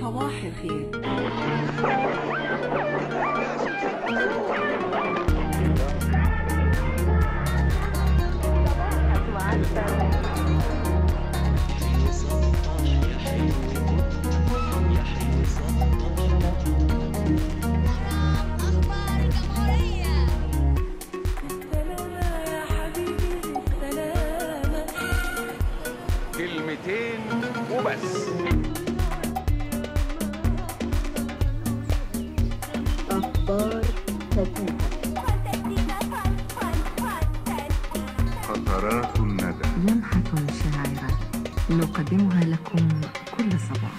صباح الخير أخبار الجمهورية سلامة يا حبيبي سلامة كلمتين وبس فانتستيكا فان فان فانتستيكا قطرات الندى لمحة شاعرة نقدمها لكم كل صباح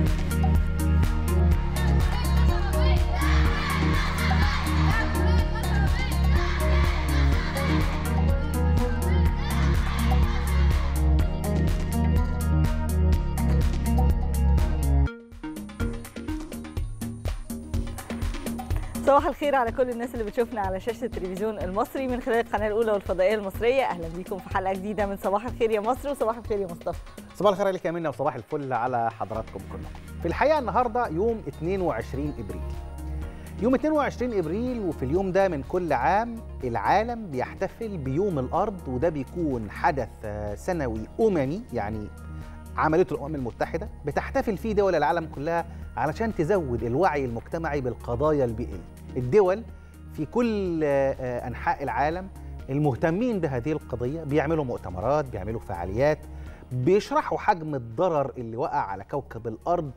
صباح الخير على كل الناس اللي بتشوفنا على شاشه التلفزيون المصري من خلال القناه الاولى والفضائيه المصريه اهلا بيكم في حلقه جديده من صباح الخير يا مصر وصباح الخير يا مصطفى صباح الخير عليك يا منى وصباح الفل على حضراتكم كلكم. في الحقيقه النهارده يوم 22 ابريل. يوم 22 ابريل وفي اليوم ده من كل عام العالم بيحتفل بيوم الارض وده بيكون حدث آه، سنوي اممي يعني عملته الامم المتحده بتحتفل فيه دول العالم كلها علشان تزود الوعي المجتمعي بالقضايا البيئيه. الدول في كل آه، آه، انحاء العالم المهتمين بهذه القضيه بيعملوا مؤتمرات، بيعملوا فعاليات بيشرحوا حجم الضرر اللي وقع على كوكب الارض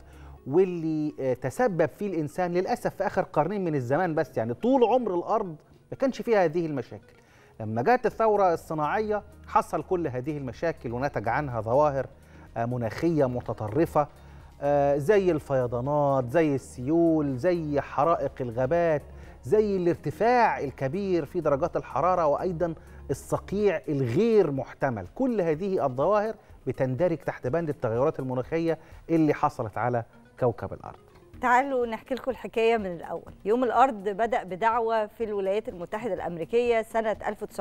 واللي آه، تسبب فيه الانسان للاسف في اخر قرنين من الزمان بس يعني طول عمر الارض ما كانش فيها هذه المشاكل. لما جت الثوره الصناعيه حصل كل هذه المشاكل ونتج عنها ظواهر آه، مناخيه متطرفه آه، زي الفيضانات، زي السيول، زي حرائق الغابات، زي الارتفاع الكبير في درجات الحراره وايضا الصقيع الغير محتمل، كل هذه الظواهر بتندرج تحت بند التغيرات المناخيه اللي حصلت على كوكب الارض. تعالوا نحكي لكم الحكايه من الاول يوم الارض بدا بدعوه في الولايات المتحده الامريكيه سنه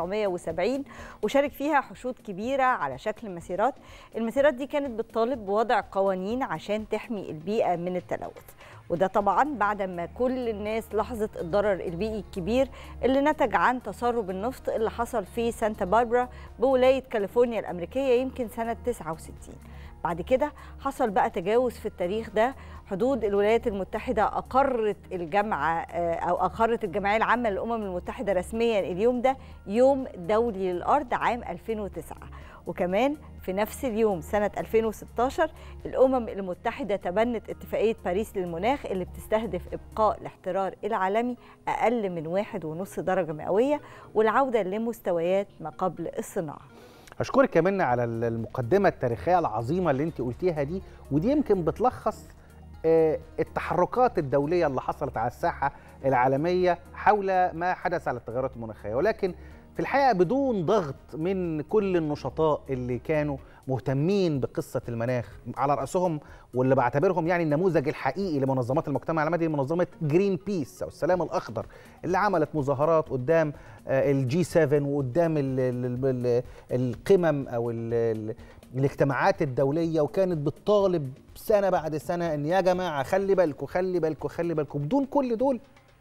1970 وشارك فيها حشود كبيره على شكل مسيرات المسيرات دي كانت بتطالب بوضع قوانين عشان تحمي البيئه من التلوث وده طبعا بعد ما كل الناس لاحظت الضرر البيئي الكبير اللي نتج عن تسرب النفط اللي حصل في سانتا باربرا بولايه كاليفورنيا الامريكيه يمكن سنه 69 بعد كده حصل بقى تجاوز في التاريخ ده حدود الولايات المتحدة أقرت الجامعة آه، أو أقرت الجمعية العامة للأمم المتحدة رسميا اليوم ده يوم دولي للأرض عام 2009 وكمان في نفس اليوم سنة 2016 الأمم المتحدة تبنت اتفاقية باريس للمناخ اللي بتستهدف إبقاء الاحترار العالمي أقل من واحد ونص درجة مئوية والعودة لمستويات ما قبل الصناعة اشكرك كمان على المقدمه التاريخيه العظيمه اللي انت قلتيها دي ودي يمكن بتلخص آه، التحركات الدوليه اللي حصلت على الساحه العالميه حول ما حدث على التغيرات المناخيه ولكن في الحقيقه بدون ضغط من كل النشطاء اللي كانوا مهتمين بقصه المناخ على راسهم واللي بعتبرهم يعني النموذج الحقيقي لمنظمات المجتمع المدني منظمه جرين بيس او السلام الاخضر اللي عملت مظاهرات قدام الجي 7 وقدام ال ال ال القمم او ال ال الاجتماعات الدوليه وكانت بتطالب سنه بعد سنه ان يا جماعه خلي بالكم خلي بالكم خلي بالكم بدون كل دول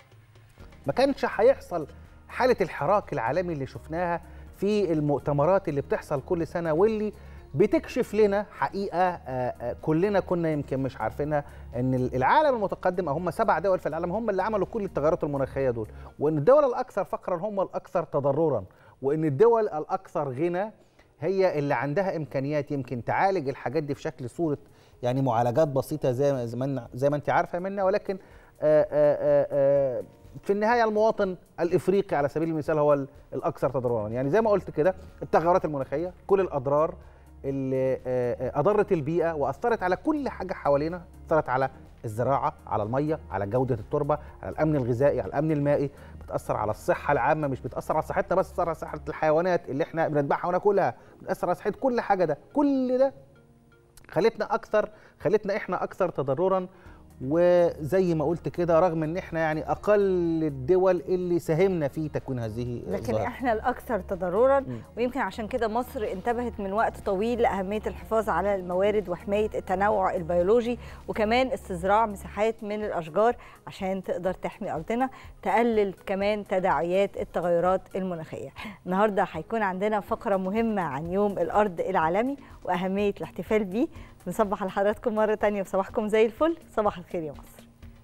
ما كانش هيحصل حاله الحراك العالمي اللي شفناها في المؤتمرات اللي بتحصل كل سنه واللي بتكشف لنا حقيقه آه، آه، كلنا كنا يمكن مش عارفينها ان العالم المتقدم أو هم سبع دول في العالم هم اللي عملوا كل التغيرات المناخيه دول وان الدول الاكثر فقرا هم الاكثر تضررا وان الدول الاكثر غنى هي اللي عندها امكانيات يمكن تعالج الحاجات دي في شكل صوره يعني معالجات بسيطه زي ما زي ما زي ما انت عارفه منا ولكن آآ آآ آآ في النهايه المواطن الافريقي على سبيل المثال هو ال- الاكثر تضررا يعني زي ما قلت كده التغيرات المناخيه كل الاضرار اللي آه، آه، اضرت البيئه واثرت على كل حاجه حوالينا اثرت على الزراعه على الميه على جوده التربه على الامن الغذائي على الامن المائي بتاثر على الصحه العامه مش بتاثر على صحتنا بس بتاثر على صحه الحيوانات اللي احنا بنذبحها وناكلها بتاثر على صحه كل حاجه ده كل ده خلتنا اكثر خلتنا احنا اكثر تضررا وزي ما قلت كده رغم ان احنا يعني اقل الدول اللي ساهمنا في تكوين هذه لكن الظاهرة. احنا الاكثر تضررا مم. ويمكن عشان كده مصر انتبهت من وقت طويل لاهميه الحفاظ على الموارد وحمايه التنوع البيولوجي وكمان استزراع مساحات من الاشجار عشان تقدر تحمي ارضنا تقلل كمان تداعيات التغيرات المناخيه النهارده هيكون عندنا فقره مهمه عن يوم الارض العالمي واهميه الاحتفال بيه بنصبح على حضراتكم مره تانية وصباحكم زي الفل صباح الخير يا مصر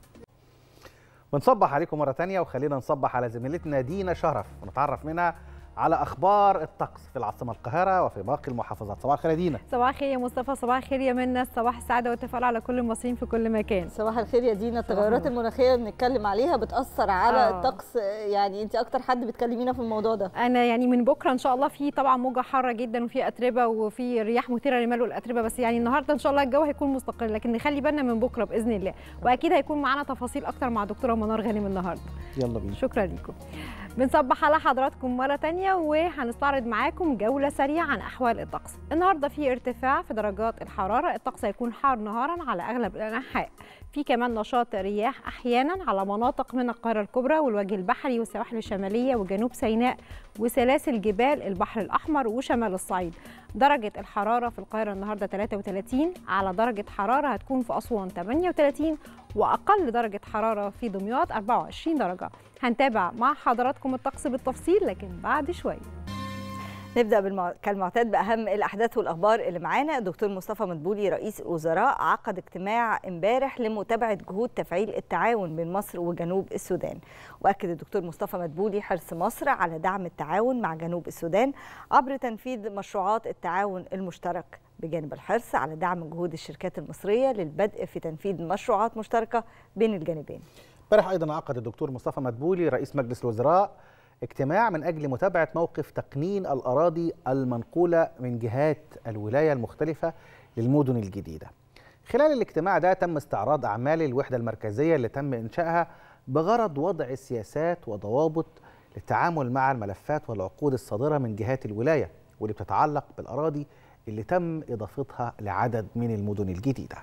بنصبح عليكم مرة تانية وخلينا نصبح على زميلتنا دينا شرف ونتعرف منها على أخبار الطقس في العاصمة القاهرة وفي باقي المحافظات صباح الخير يا دينا صباح الخير يا مصطفى صباح الخير يا منى صباح السعاده والتفاؤل على كل المصريين في كل مكان صباح الخير يا دينا التغيرات النور. المناخيه اللي بنتكلم عليها بتاثر على آه. الطقس يعني انت اكتر حد بتكلمينا في الموضوع ده انا يعني من بكره ان شاء الله في طبعا موجه حاره جدا وفي اتربه وفي رياح مثيره للمال والاتربه بس يعني النهارده ان شاء الله الجو هيكون مستقر لكن نخلي بالنا من بكره باذن الله واكيد هيكون معانا تفاصيل اكتر مع دكتوره منار غانم النهارده يلا بينا شكرا لكم بنصبح على حضراتكم مرة تانية وهنستعرض معاكم جولة سريعة عن أحوال الطقس النهاردة في ارتفاع في درجات الحرارة الطقس هيكون حار نهارا على أغلب الأنحاء في كمان نشاط رياح أحيانا على مناطق من القاهرة الكبرى والوجه البحري والسواحل الشمالية وجنوب سيناء وسلاسل جبال البحر الأحمر وشمال الصعيد درجة الحرارة في القاهرة النهاردة 33 على درجة حرارة هتكون في أسوان 38 وأقل درجة حرارة في دمياط 24 درجة هنتابع مع حضراتكم الطقس بالتفصيل لكن بعد شوية نبدا بالمع... كالمعتاد باهم الاحداث والاخبار اللي معانا الدكتور مصطفى مدبولي رئيس الوزراء عقد اجتماع امبارح لمتابعه جهود تفعيل التعاون بين مصر وجنوب السودان واكد الدكتور مصطفى مدبولي حرص مصر على دعم التعاون مع جنوب السودان عبر تنفيذ مشروعات التعاون المشترك بجانب الحرص على دعم جهود الشركات المصريه للبدء في تنفيذ مشروعات مشتركه بين الجانبين امبارح ايضا عقد الدكتور مصطفى مدبولي رئيس مجلس الوزراء اجتماع من اجل متابعه موقف تقنين الاراضي المنقوله من جهات الولايه المختلفه للمدن الجديده. خلال الاجتماع ده تم استعراض اعمال الوحده المركزيه اللي تم انشائها بغرض وضع سياسات وضوابط للتعامل مع الملفات والعقود الصادره من جهات الولايه واللي بتتعلق بالاراضي اللي تم اضافتها لعدد من المدن الجديده.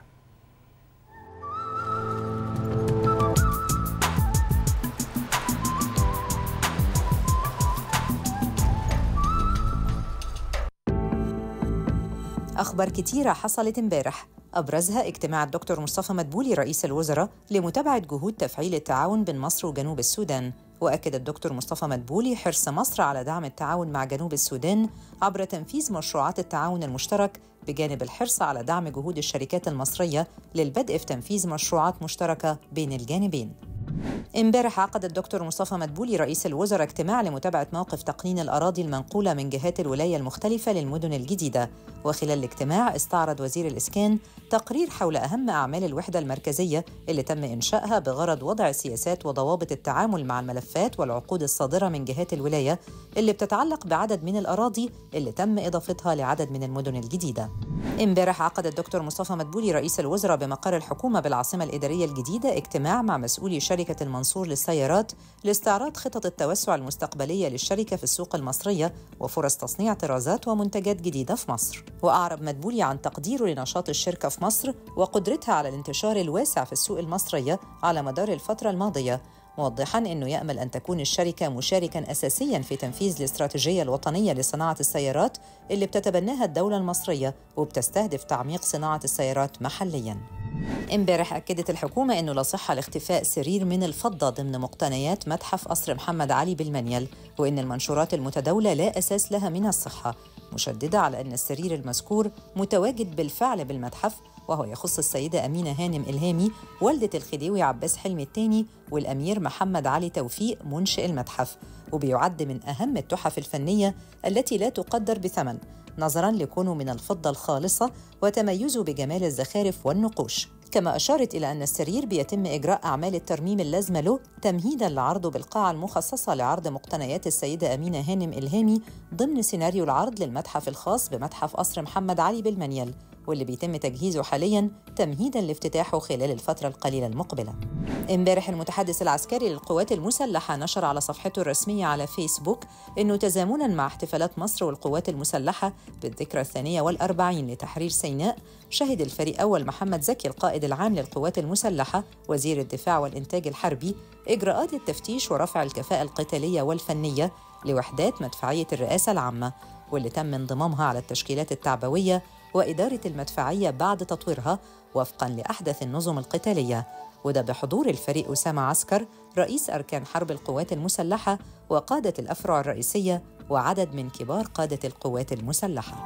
أخبار كتيرة حصلت امبارح أبرزها اجتماع الدكتور مصطفى مدبولي رئيس الوزراء لمتابعة جهود تفعيل التعاون بين مصر وجنوب السودان وأكد الدكتور مصطفى مدبولي حرص مصر على دعم التعاون مع جنوب السودان عبر تنفيذ مشروعات التعاون المشترك بجانب الحرص على دعم جهود الشركات المصرية للبدء في تنفيذ مشروعات مشتركة بين الجانبين امبارح عقد الدكتور مصطفى مدبولي رئيس الوزراء اجتماع لمتابعة موقف تقنين الأراضي المنقولة من جهات الولاية المختلفة للمدن الجديدة وخلال الاجتماع استعرض وزير الإسكان تقرير حول أهم أعمال الوحدة المركزية اللي تم إنشائها بغرض وضع سياسات وضوابط التعامل مع الملفات والعقود الصادرة من جهات الولاية اللي بتتعلق بعدد من الأراضي اللي تم إضافتها لعدد من المدن الجديدة امبارح عقد الدكتور مصطفى مدبولي رئيس الوزراء بمقر الحكومة بالعاصمة الإدارية الجديدة اجتماع مع مسؤولي شركة المنصور للسيارات لاستعراض خطط التوسع المستقبلية للشركة في السوق المصرية وفرص تصنيع طرازات ومنتجات جديدة في مصر وأعرب مدبولي عن تقديره لنشاط الشركة في مصر وقدرتها على الانتشار الواسع في السوق المصرية على مدار الفترة الماضية موضحا انه يامل ان تكون الشركه مشاركا اساسيا في تنفيذ الاستراتيجيه الوطنيه لصناعه السيارات اللي بتتبناها الدوله المصريه وبتستهدف تعميق صناعه السيارات محليا. امبارح اكدت الحكومه انه لا صحه لاختفاء سرير من الفضه ضمن مقتنيات متحف قصر محمد علي بالمنيل وان المنشورات المتداوله لا اساس لها من الصحه مشدده على ان السرير المذكور متواجد بالفعل بالمتحف وهو يخص السيدة أمينة هانم إلهامي والدة الخديوي عباس حلمي الثاني والأمير محمد علي توفيق منشئ المتحف وبيعد من أهم التحف الفنية التي لا تقدر بثمن نظرا لكونه من الفضة الخالصة وتميزه بجمال الزخارف والنقوش كما أشارت إلى أن السرير بيتم إجراء أعمال الترميم اللازمة له تمهيدا لعرضه بالقاعة المخصصة لعرض مقتنيات السيدة أمينة هانم إلهامي ضمن سيناريو العرض للمتحف الخاص بمتحف قصر محمد علي بالمنيل واللي بيتم تجهيزه حاليا تمهيدا لافتتاحه خلال الفترة القليلة المقبلة. امبارح المتحدث العسكري للقوات المسلحة نشر على صفحته الرسمية على فيسبوك أنه تزامنا مع احتفالات مصر والقوات المسلحة بالذكرى الثانية والأربعين لتحرير سيناء شهد الفريق أول محمد زكي القائد العام للقوات المسلحة وزير الدفاع والإنتاج الحربي إجراءات التفتيش ورفع الكفاءة القتالية والفنية لوحدات مدفعية الرئاسة العامة واللي تم انضمامها على التشكيلات التعبوية وإدارة المدفعية بعد تطويرها وفقا لأحدث النظم القتالية وده بحضور الفريق أسامة عسكر رئيس أركان حرب القوات المسلحة وقادة الأفرع الرئيسية وعدد من كبار قادة القوات المسلحة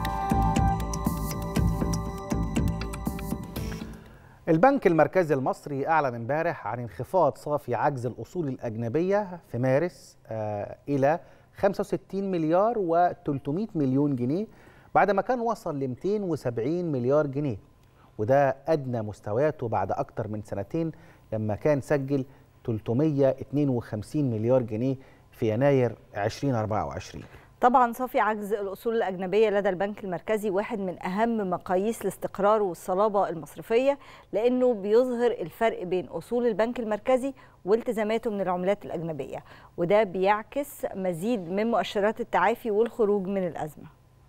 البنك المركزي المصري أعلن امبارح عن انخفاض صافي عجز الأصول الأجنبية في مارس آه إلى 65 مليار و300 مليون جنيه بعدما كان وصل ل 270 مليار جنيه وده أدنى مستوياته بعد أكتر من سنتين لما كان سجل 352 مليار جنيه في يناير 2024 طبعا صافي عجز الاصول الاجنبيه لدى البنك المركزي واحد من اهم مقاييس الاستقرار والصلابه المصرفيه لانه بيظهر الفرق بين اصول البنك المركزي والتزاماته من العملات الاجنبيه وده بيعكس مزيد من مؤشرات التعافي والخروج من الازمه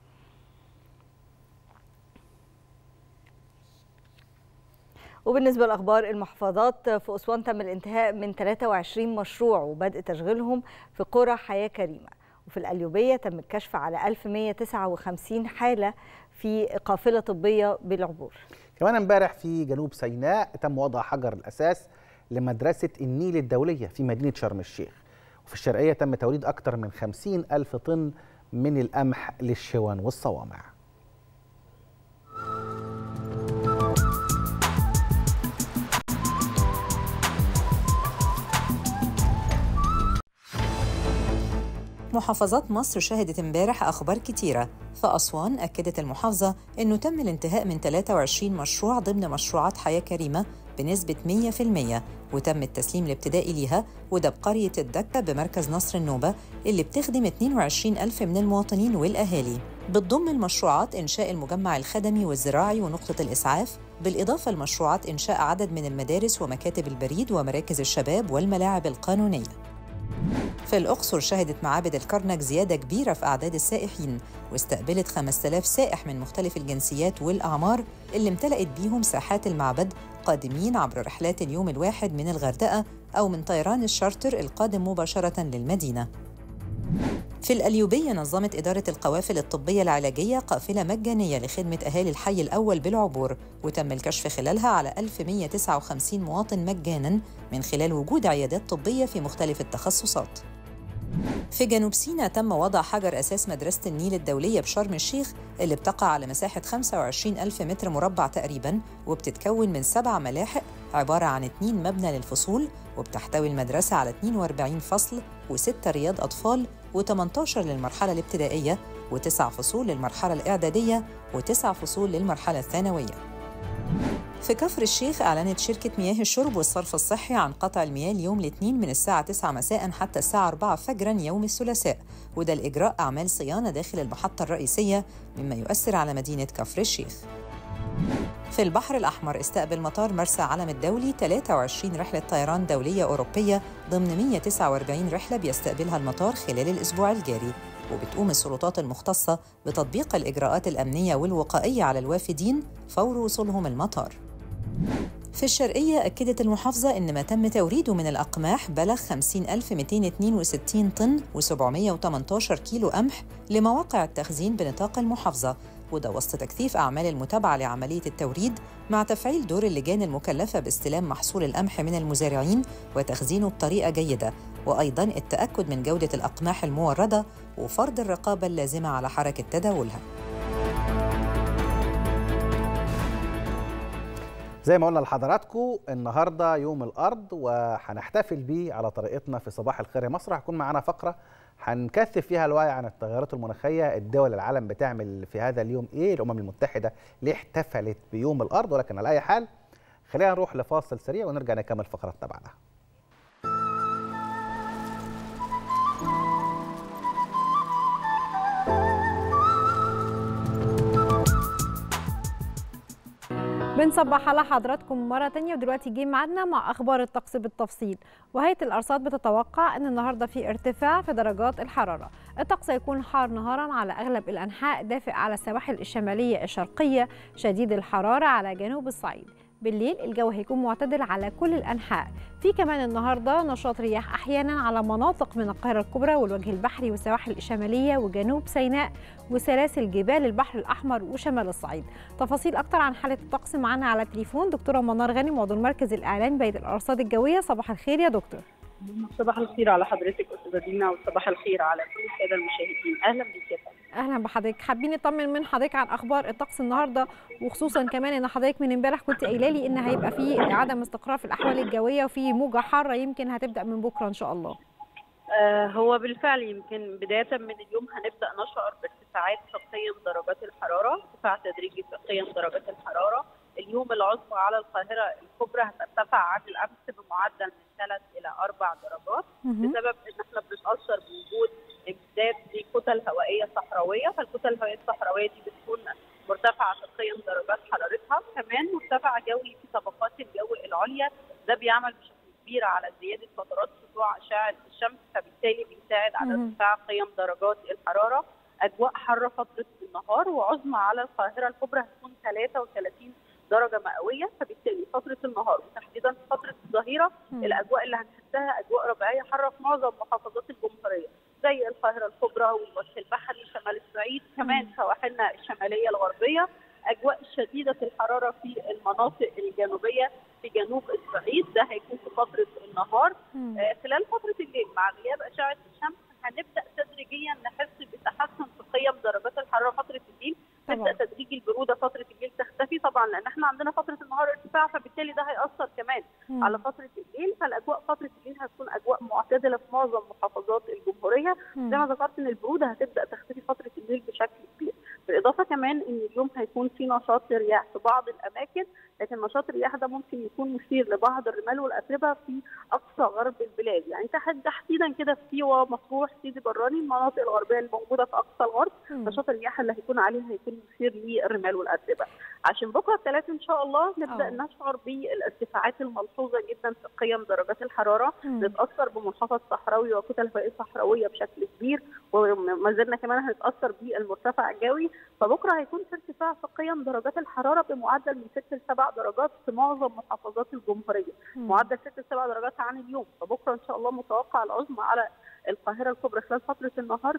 وبالنسبة لأخبار المحافظات في أسوان تم الانتهاء من 23 مشروع وبدء تشغيلهم في قرى حياة كريمة وفي القليوبية تم الكشف على 1159 حالة في قافلة طبية بالعبور كمان امبارح في جنوب سيناء تم وضع حجر الأساس لمدرسة النيل الدولية في مدينة شرم الشيخ وفي الشرقية تم توريد أكثر من 50 ألف طن من القمح للشون والصوامع محافظات مصر شهدت امبارح أخبار كتيرة فأسوان أكدت المحافظة أنه تم الانتهاء من 23 مشروع ضمن مشروعات حياة كريمة بنسبة 100% وتم التسليم الابتدائي ليها وده بقرية الدكة بمركز نصر النوبة اللي بتخدم 22 ألف من المواطنين والأهالي بتضم المشروعات إنشاء المجمع الخدمي والزراعي ونقطة الإسعاف بالإضافة لمشروعات إنشاء عدد من المدارس ومكاتب البريد ومراكز الشباب والملاعب القانونية في الأقصر شهدت معابد الكرنك زيادة كبيرة في أعداد السائحين واستقبلت 5000 سائح من مختلف الجنسيات والأعمار اللي امتلأت بيهم ساحات المعبد قادمين عبر رحلات اليوم الواحد من الغردقة أو من طيران الشارتر القادم مباشرة للمدينة في الأليوبية نظمت إدارة القوافل الطبية العلاجية قافلة مجانية لخدمة أهالي الحي الأول بالعبور وتم الكشف خلالها على 1159 مواطن مجاناً من خلال وجود عيادات طبية في مختلف التخصصات في جنوب سيناء تم وضع حجر أساس مدرسة النيل الدولية بشرم الشيخ اللي بتقع على مساحة 25 ألف متر مربع تقريباً وبتتكون من سبع ملاحق عبارة عن اتنين مبنى للفصول وبتحتوي المدرسة على 42 فصل وستة رياض أطفال و18 للمرحلة الابتدائية وتسع فصول للمرحلة الإعدادية وتسع فصول للمرحلة الثانوية في كفر الشيخ أعلنت شركة مياه الشرب والصرف الصحي عن قطع المياه اليوم الاثنين من الساعة 9 مساء حتى الساعة 4 فجرا يوم الثلاثاء وده لإجراء أعمال صيانة داخل المحطة الرئيسية مما يؤثر على مدينة كفر الشيخ في البحر الأحمر استقبل مطار مرسى علم الدولي 23 رحلة طيران دولية أوروبية ضمن 149 رحلة بيستقبلها المطار خلال الأسبوع الجاري وبتقوم السلطات المختصة بتطبيق الإجراءات الأمنية والوقائية على الوافدين فور وصولهم المطار في الشرقية أكدت المحافظة إن ما تم توريده من الأقماح بلغ 50262 طن و718 كيلو قمح لمواقع التخزين بنطاق المحافظة وده وسط تكثيف أعمال المتابعة لعملية التوريد مع تفعيل دور اللجان المكلفة باستلام محصول القمح من المزارعين وتخزينه بطريقة جيدة وأيضاً التأكد من جودة الأقماح الموردة وفرض الرقابة اللازمة على حركة تداولها زي ما قلنا لحضراتكم النهارده يوم الارض وهنحتفل بيه على طريقتنا في صباح الخير يا مصر هيكون معانا فقره هنكثف فيها الوعي عن التغيرات المناخيه الدول العالم بتعمل في هذا اليوم ايه الامم المتحده ليه احتفلت بيوم الارض ولكن على اي حال خلينا نروح لفاصل سريع ونرجع نكمل فقراتنا بعدها بنصبح على حضراتكم مرة تانية ودلوقتي جه ميعادنا مع أخبار الطقس بالتفصيل وهيئة الأرصاد بتتوقع أن النهاردة في ارتفاع في درجات الحرارة الطقس هيكون حار نهارا على أغلب الأنحاء دافئ على السواحل الشمالية الشرقية شديد الحرارة على جنوب الصعيد بالليل الجو هيكون معتدل على كل الأنحاء في كمان النهاردة نشاط رياح أحيانا على مناطق من القاهرة الكبرى والوجه البحري والسواحل الشمالية وجنوب سيناء وسلاسل جبال البحر الأحمر وشمال الصعيد تفاصيل أكتر عن حالة الطقس معانا على التليفون دكتورة منار غانم عضو المركز الإعلامي بهيئة الأرصاد الجوية صباح الخير يا دكتور صباح الخير على حضرتك استاذه دينا وصباح الخير على كل الساده المشاهدين اهلا بك يا فندم اهلا بحضرتك حابين نطمن من حضرتك عن اخبار الطقس النهارده وخصوصا كمان ان حضرتك من امبارح كنت قايله لي ان هيبقى في عدم استقرار في الاحوال الجويه وفي موجه حاره يمكن هتبدا من بكره ان شاء الله آه هو بالفعل يمكن بدايه من اليوم هنبدا نشعر بارتفاعات في قيم درجات الحراره ارتفاع تدريجي في قيم درجات الحراره اليوم العظمى على القاهره الكبرى هترتفع عن الامس بمعدل من 3 الى 4 درجات بسبب ان احنا بنتاثر بوجود امتداد لكتل هوائيه صحراويه فالكتل الهوائيه الصحراويه دي بتكون مرتفعه في قيم درجات حرارتها كمان مرتفع جوي في طبقات الجو العليا ده بيعمل بشكل كبير على زياده فترات سطوع اشعه الشمس فبالتالي بيساعد على ارتفاع قيم درجات الحراره اجواء حاره فتره النهار وعظمى على القاهره الكبرى هتكون 33 درجه مئويه فبالتالي فتره النهار وتحديدا فتره الظهيره الاجواء اللي هنحسها اجواء ربيعيه حاره في معظم محافظات الجمهوريه زي القاهره الكبرى والوجه البحري شمال الصعيد كمان سواحلنا الشماليه الغربيه اجواء شديده الحراره في المناطق الجنوبيه في جنوب الصعيد ده هيكون في فتره النهار آه خلال فتره الليل مع غياب اشعه الشمس هنبدا تدريجيا نحس بتحسن في قيم درجات الحراره فتره الليل تبدا تدريجي البروده فتره الليل تختفي طبعا لان احنا عندنا فتره النهار ارتفاع فبالتالي ده هياثر كمان مم. على فتره الليل فالاجواء فتره الليل هتكون اجواء معتدله في معظم محافظات الجمهوريه مم. زي ما ذكرت ان البروده هتبدا تختفي فتره الليل بشكل كبير بالاضافه كمان ان اليوم هيكون في نشاط للرياح في بعض الاماكن لكن نشاط الرياح ده ممكن يكون مثير لبعض الرمال والاتربه في اقصى غرب البلاد يعني تحديدا كده في سيوه مطروح سيدي براني المناطق الغربيه الموجوده في اقصى الغرب نشاط الرياح اللي هيكون عليه هيكون مثير للرمال والاتربه عشان بكره الثلاث ان شاء الله نبدا أوه. نشعر بالارتفاعات الملحوظه جدا في قيم درجات الحراره مم. نتاثر بمنخفض صحراوي وكتل هوائيه صحراويه بشكل كبير وما زلنا كمان هنتاثر بالمرتفع الجوي فبكره هيكون في ارتفاع في قيم درجات الحراره بمعدل من 6 ل 7 درجات في معظم محافظات الجمهوريه مم. معدل 6 ل 7 درجات عن اليوم فبكره ان شاء الله متوقع العظمى على القاهره الكبرى خلال فتره النهار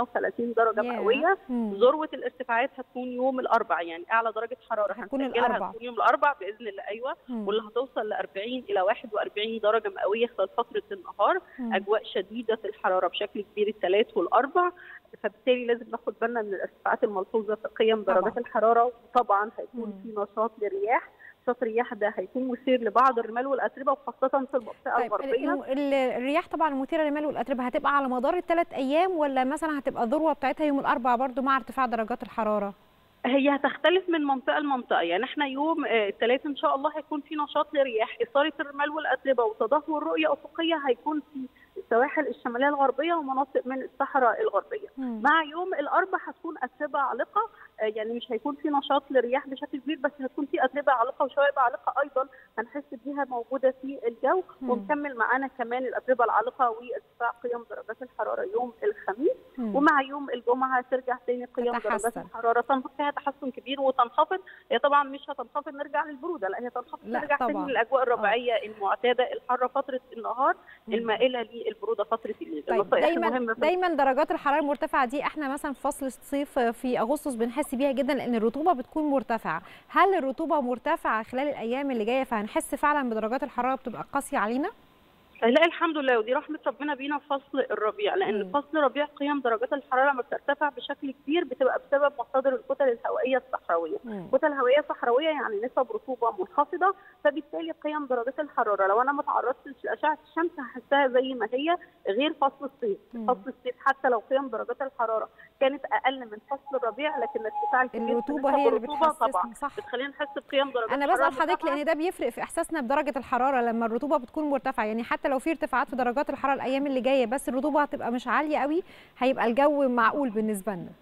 38 درجه مئويه ذروه الارتفاعات هتكون يوم الاربعاء يعني اعلى درجه حراره هتكون الاربعاء هتكون يوم الاربعاء باذن الله ايوه مم. واللي هتوصل ل 40 الى 41 درجه مئويه خلال فتره النهار مم. اجواء شديده الحراره بشكل كبير الثلاث والاربع فبالتالي لازم ناخد بالنا من الارتفاعات الملحوظه في قيم درجات طبعا. الحراره وطبعا هيكون مم. في نشاط للرياح نشاط الرياح ده هيكون مثير لبعض الرمال والاتربه وخاصه في المنطقه طيب الغربيه الرياح طبعا المثيره للرمال والاتربه هتبقى على مدار الثلاث ايام ولا مثلا هتبقى الذروه بتاعتها يوم الاربعاء برضو مع ارتفاع درجات الحراره هي هتختلف من منطقه لمنطقه يعني احنا يوم الثلاث ان شاء الله هيكون في نشاط لرياح اثاره الرمال والاتربه وتدهور رؤيه افقيه هيكون في السواحل الشماليه الغربيه ومناطق من الصحراء الغربيه مم. مع يوم الاربعاء هتكون اتربه عالقه يعني مش هيكون في نشاط للرياح بشكل كبير بس هتكون في اتربه عالقه وشوائب عالقه ايضا هنحس بيها موجوده في الجو مم. ومكمل معانا كمان الاتربه العالقه وارتفاع قيم درجات الحراره يوم الخميس مم. ومع يوم الجمعه هترجع تاني قيم درجات تتحسن. الحراره تنخفض فيها تحسن كبير وتنخفض هي طبعا مش هتنخفض نرجع للبروده لا هي تنخفض لا نرجع طبعاً. تاني للاجواء الربيعيه المعتاده الحاره فتره النهار المائله للبروده فتره الليل طيب النصائح دايما المهمة في دايما درجات الحراره المرتفعه دي احنا مثلا في فصل الصيف في اغسطس بنحس بيها جدا لان الرطوبه بتكون مرتفعه هل الرطوبه مرتفعه خلال الايام اللي جايه فهنحس فعلا بدرجات الحراره بتبقى قاسيه علينا لا الحمد لله ودي رحمه ربنا بينا في فصل الربيع لان مم. فصل الربيع قيم درجات الحراره لما بترتفع بشكل كبير بتبقى بسبب مصادر الكتل الهوائيه الصحراويه مم. كتل هوائيه صحراويه يعني نسب رطوبه منخفضه فبالتالي قيم درجات الحراره لو انا ما تعرضتش لاشعه الشمس هحسها زي ما هي غير فصل الصيف مم. فصل الصيف حتى لو قيم درجات الحراره كانت اقل من فصل الربيع لكن ارتفاع الكبير في الرطوبه نسب هي اللي الرطوبة طبعا بتحسسنا صح بتخلينا نحس بقيم درجات انا الحراره بسال حضرتك مرتفعة. لان ده بيفرق في احساسنا بدرجه الحراره لما الرطوبه بتكون مرتفعه يعني حتى لو في ارتفاعات في درجات الحراره الايام اللي جايه بس الرطوبه هتبقى مش عاليه قوي هيبقى الجو معقول بالنسبه لنا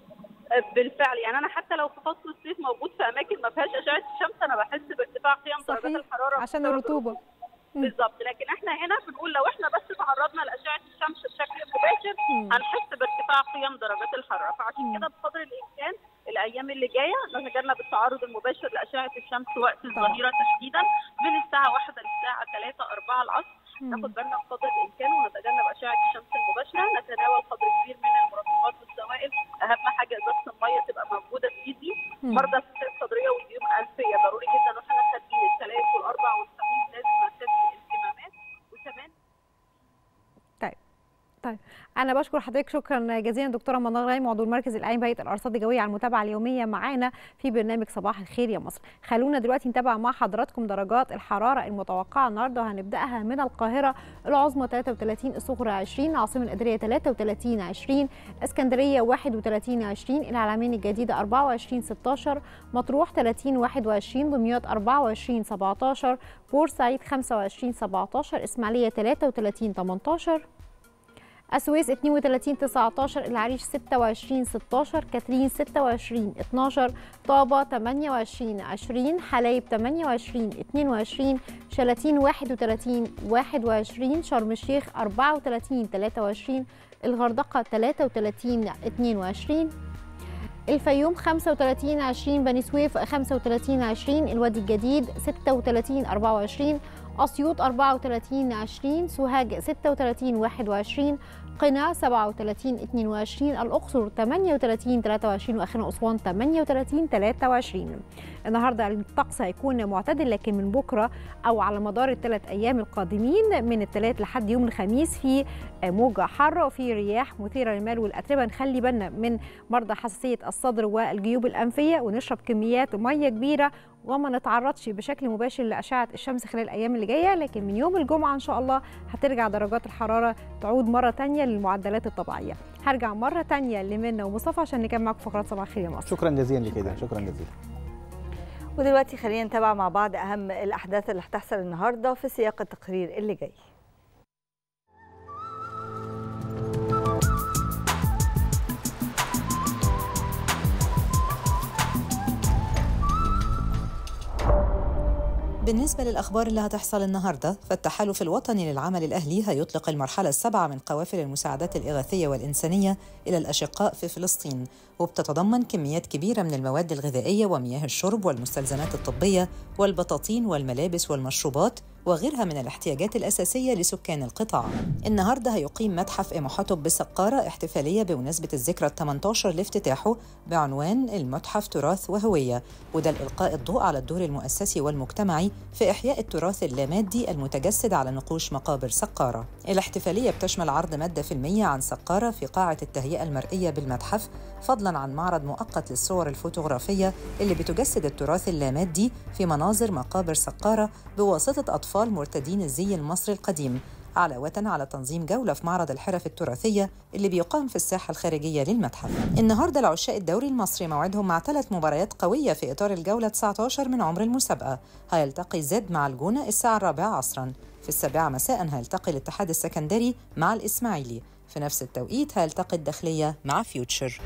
بالفعل يعني انا حتى لو في فصل الصيف موجود في اماكن ما فيهاش اشعه الشمس انا بحس بارتفاع قيم درجات صحيح الحراره عشان بسبب الرطوبه بالظبط لكن احنا هنا بنقول لو احنا بس تعرضنا لاشعه الشمس بشكل مباشر مم. هنحس بارتفاع قيم درجات الحراره فعشان مم. كده بقدر الامكان الايام اللي جايه نتجنب التعرض المباشر لاشعه الشمس وقت الظهيره تحديدا من الساعه 1 للساعه 3 4 العصر ناخد بالنا بقدر الامكان ونتجنب اشعه الشمس المباشره نتناول قدر كبير من المرطبات والسوائل اهم حاجه ازازه الميه تبقى موجوده في ايدي مم. مرضى السكتة الصدريه والجيوب الانفيه ضروري جدا واحنا خارجين الثلاث والاربع والخميس لازم نرتدي الكمامات وكمان طيب انا بشكر حضرتك شكرا جزيلا دكتوره منار غايم عضو المركز الاعلامي بهيئه الارصاد الجويه على المتابعه اليوميه معانا في برنامج صباح الخير يا مصر خلونا دلوقتي نتابع مع حضراتكم درجات الحراره المتوقعه النهارده وهنبداها من القاهره العظمى 33 الصغرى 20 العاصمه الاداريه 33 20 اسكندريه 31 20 العلمين الجديده 24 16 مطروح 30 21 دمياط 24 17 بورسعيد 25 17 اسماعيليه 33 18 السويس 32 19 العريش 26 16 كاترين 26 12 طابة 28 20 حلايب 28 22 شلاتين 31 21 شرم الشيخ 34 23 الغردقة 33 22 الفيوم 35 20 بني سويف 35 20 الوادي الجديد 36 24 أسيوط 34 20 سوهاج 36 21 قنا 37 22 الأقصر 38 23 وأخيرا أسوان 38 23 النهارده الطقس هيكون معتدل لكن من بكره أو على مدار الثلاث أيام القادمين من الثلاث لحد يوم الخميس في موجة حارة وفي رياح مثيرة للمال والأتربة نخلي بالنا من مرضى حساسية الصدر والجيوب الأنفية ونشرب كميات مية كبيرة وما نتعرضش بشكل مباشر لأشعة الشمس خلال الأيام اللي جاية لكن من يوم الجمعة إن شاء الله هترجع درجات الحرارة تعود مرة تانية للمعدلات الطبيعية هرجع مرة تانية لمنى ومصطفى عشان نكمل معاكم فقرات صباح الخير يا مصر شكرا جزيلا لكده شكرا جزيلا ودلوقتي خلينا نتابع مع بعض اهم الاحداث اللي هتحصل النهارده في سياق التقرير اللي جاي بالنسبة للأخبار اللي هتحصل النهاردة فالتحالف الوطني للعمل الأهلي هيطلق المرحلة السابعة من قوافل المساعدات الإغاثية والإنسانية إلى الأشقاء في فلسطين وبتتضمن كميات كبيرة من المواد الغذائية ومياه الشرب والمستلزمات الطبية والبطاطين والملابس والمشروبات وغيرها من الاحتياجات الأساسية لسكان القطاع النهاردة هيقيم متحف إم حطب بسقارة احتفالية بمناسبة الذكرى ال 18 لافتتاحه بعنوان المتحف تراث وهوية وده لإلقاء الضوء على الدور المؤسسي والمجتمعي في إحياء التراث اللامادي المتجسد على نقوش مقابر سقارة الاحتفالية بتشمل عرض مادة فيلمية عن سقارة في قاعة التهيئة المرئية بالمتحف فضلا عن معرض مؤقت للصور الفوتوغرافية اللي بتجسد التراث اللامادي في مناظر مقابر سقارة بواسطة أطفال مرتدين الزي المصري القديم علاوة على تنظيم جولة في معرض الحرف التراثية اللي بيقام في الساحة الخارجية للمتحف النهاردة العشاء الدوري المصري موعدهم مع ثلاث مباريات قوية في إطار الجولة 19 من عمر المسابقة هيلتقي زد مع الجونة الساعة الرابعة عصرا في السابعة مساء هيلتقي الاتحاد السكندري مع الإسماعيلي في نفس التوقيت هيلتقي الداخلية مع فيوتشر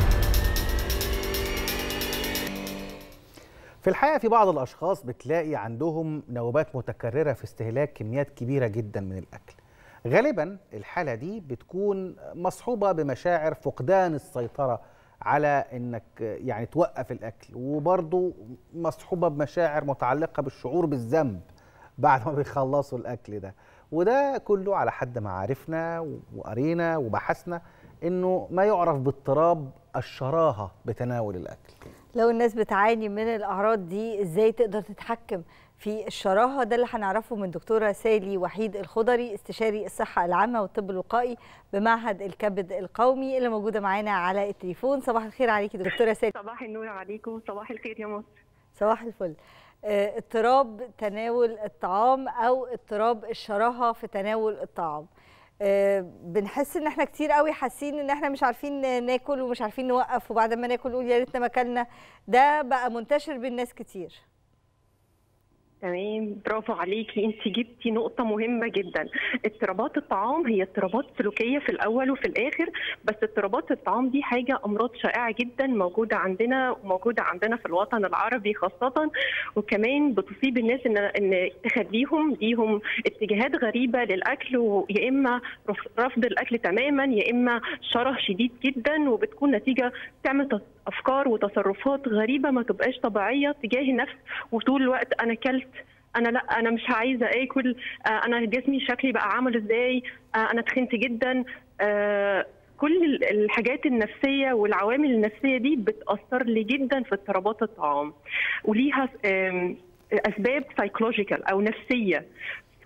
في الحقيقه في بعض الاشخاص بتلاقي عندهم نوبات متكرره في استهلاك كميات كبيره جدا من الاكل غالبا الحاله دي بتكون مصحوبه بمشاعر فقدان السيطره على انك يعني توقف الاكل وبرضه مصحوبه بمشاعر متعلقه بالشعور بالذنب بعد ما بيخلصوا الاكل ده وده كله على حد ما عرفنا وقرينا وبحثنا انه ما يعرف باضطراب الشراهه بتناول الاكل لو الناس بتعاني من الاعراض دي ازاي تقدر تتحكم في الشراهه ده اللي هنعرفه من دكتوره سالي وحيد الخضري استشاري الصحه العامه والطب الوقائي بمعهد الكبد القومي اللي موجوده معانا على التليفون صباح الخير عليكي دكتوره سالي صباح النور عليكم صباح الخير يا مصر صباح الفل آه، اضطراب تناول الطعام او اضطراب الشراهه في تناول الطعام آه، بنحس ان احنا كتير قوي حاسين ان احنا مش عارفين ناكل ومش عارفين نوقف وبعد ما ناكل نقول يا ريتنا ما اكلنا ده بقى منتشر بين ناس كتير تمام برافو عليكي انت جبتي نقطة مهمة جدا اضطرابات الطعام هي اضطرابات سلوكية في الأول وفي الآخر بس اضطرابات الطعام دي حاجة أمراض شائعة جدا موجودة عندنا وموجودة عندنا في الوطن العربي خاصة وكمان بتصيب الناس إن إن تخليهم ليهم اتجاهات غريبة للأكل ويا إما رف- رفض الأكل تماما يا إما شره شديد جدا وبتكون نتيجة تعمل تص- أفكار وتصرفات غريبة ما تبقاش طبيعية تجاه النفس وطول الوقت أنا كلت انا لا انا مش عايزه اكل آه، انا جسمي شكلي بقى عامل ازاي آه، انا تخنت جدا آه، كل ال- الحاجات النفسيه والعوامل النفسيه دي بتاثر لي جدا في اضطرابات الطعام وليها آم، اسباب سايكولوجيكال او نفسيه ف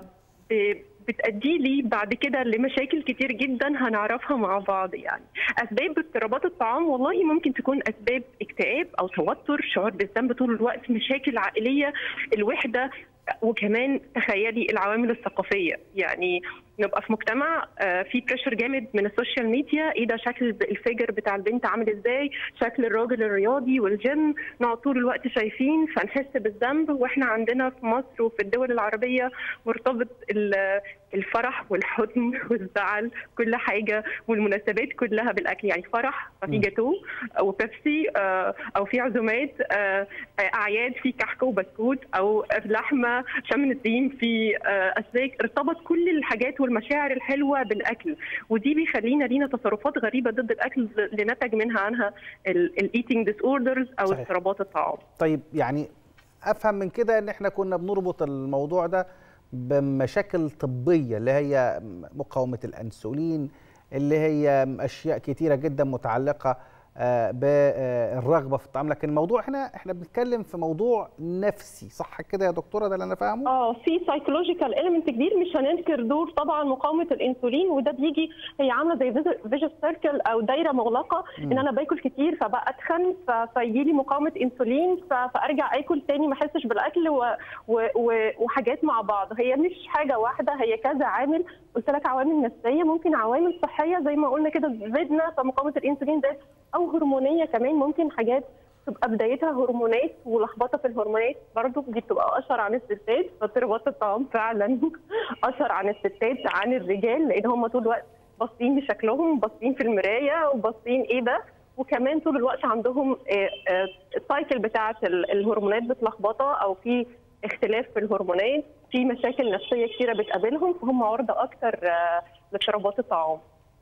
ب- بتأدي لي بعد كده لمشاكل كتير جدا هنعرفها مع بعض يعني اسباب اضطرابات الطعام والله ممكن تكون اسباب اكتئاب او توتر شعور بالذنب طول الوقت مشاكل عائليه الوحده وكمان تخيلي العوامل الثقافيه يعني نبقى في مجتمع آه، فيه بريشر جامد من السوشيال ميديا ايه ده شكل الفيجر بتاع البنت عامل ازاي شكل الراجل الرياضي والجيم نقعد طول الوقت شايفين فنحس بالذنب واحنا عندنا في مصر وفي الدول العربيه مرتبط ال- الفرح والحزن والزعل كل حاجه والمناسبات كلها بالاكل يعني فرح ففي جاتو او بيبسي آه، او في عزومات آه، اعياد في كحك وبسكوت او لحمه شم النسيم في آه، اسماك ارتبط كل الحاجات والمشاعر الحلوه بالاكل ودي بيخلينا لينا تصرفات غريبه ضد الاكل اللي نتج منها عنها الايتنج ديس اوردرز او صحيح. اضطرابات الطعام طيب يعني افهم من كده ان احنا كنا بنربط الموضوع ده بمشاكل طبيه اللي هي مقاومه الانسولين اللي هي اشياء كتيره جدا متعلقه آه، بالرغبه في الطعام لكن الموضوع هنا احنا بنتكلم في موضوع نفسي صح كده يا دكتوره ده اللي انا فاهمه اه في سايكولوجيكال اليمنت كبير مش هننكر دور طبعا مقاومه الانسولين وده بيجي هي عامله زي فيجن سيركل او دايره مغلقه ان انا باكل كتير فبقى اتخن فيجي لي مقاومه انسولين ف- فارجع اكل تاني ما احسش بالاكل و... و... و... وحاجات مع بعض هي مش حاجه واحده هي كذا عامل قلت لك عوامل نفسيه ممكن عوامل صحيه زي ما قلنا كده زدنا فمقاومه الانسولين زادت او هرمونيه كمان ممكن حاجات تبقى بدايتها هرمونات ولخبطه في الهرمونات برضو دي بتبقى اشهر عن الستات فاضطرابات الطعام فعلا اشهر عن الستات عن الرجال لان هم طول الوقت باصين لشكلهم باصين في المرايه وباصين ايه ده وكمان طول الوقت عندهم آه، آه، السايكل بتاعه ال- الهرمونات متلخبطه او في اختلاف في الهرمونات في مشاكل نفسيه كتيره بتقابلهم فهم عرضه اكتر آه، لاضطرابات الطعام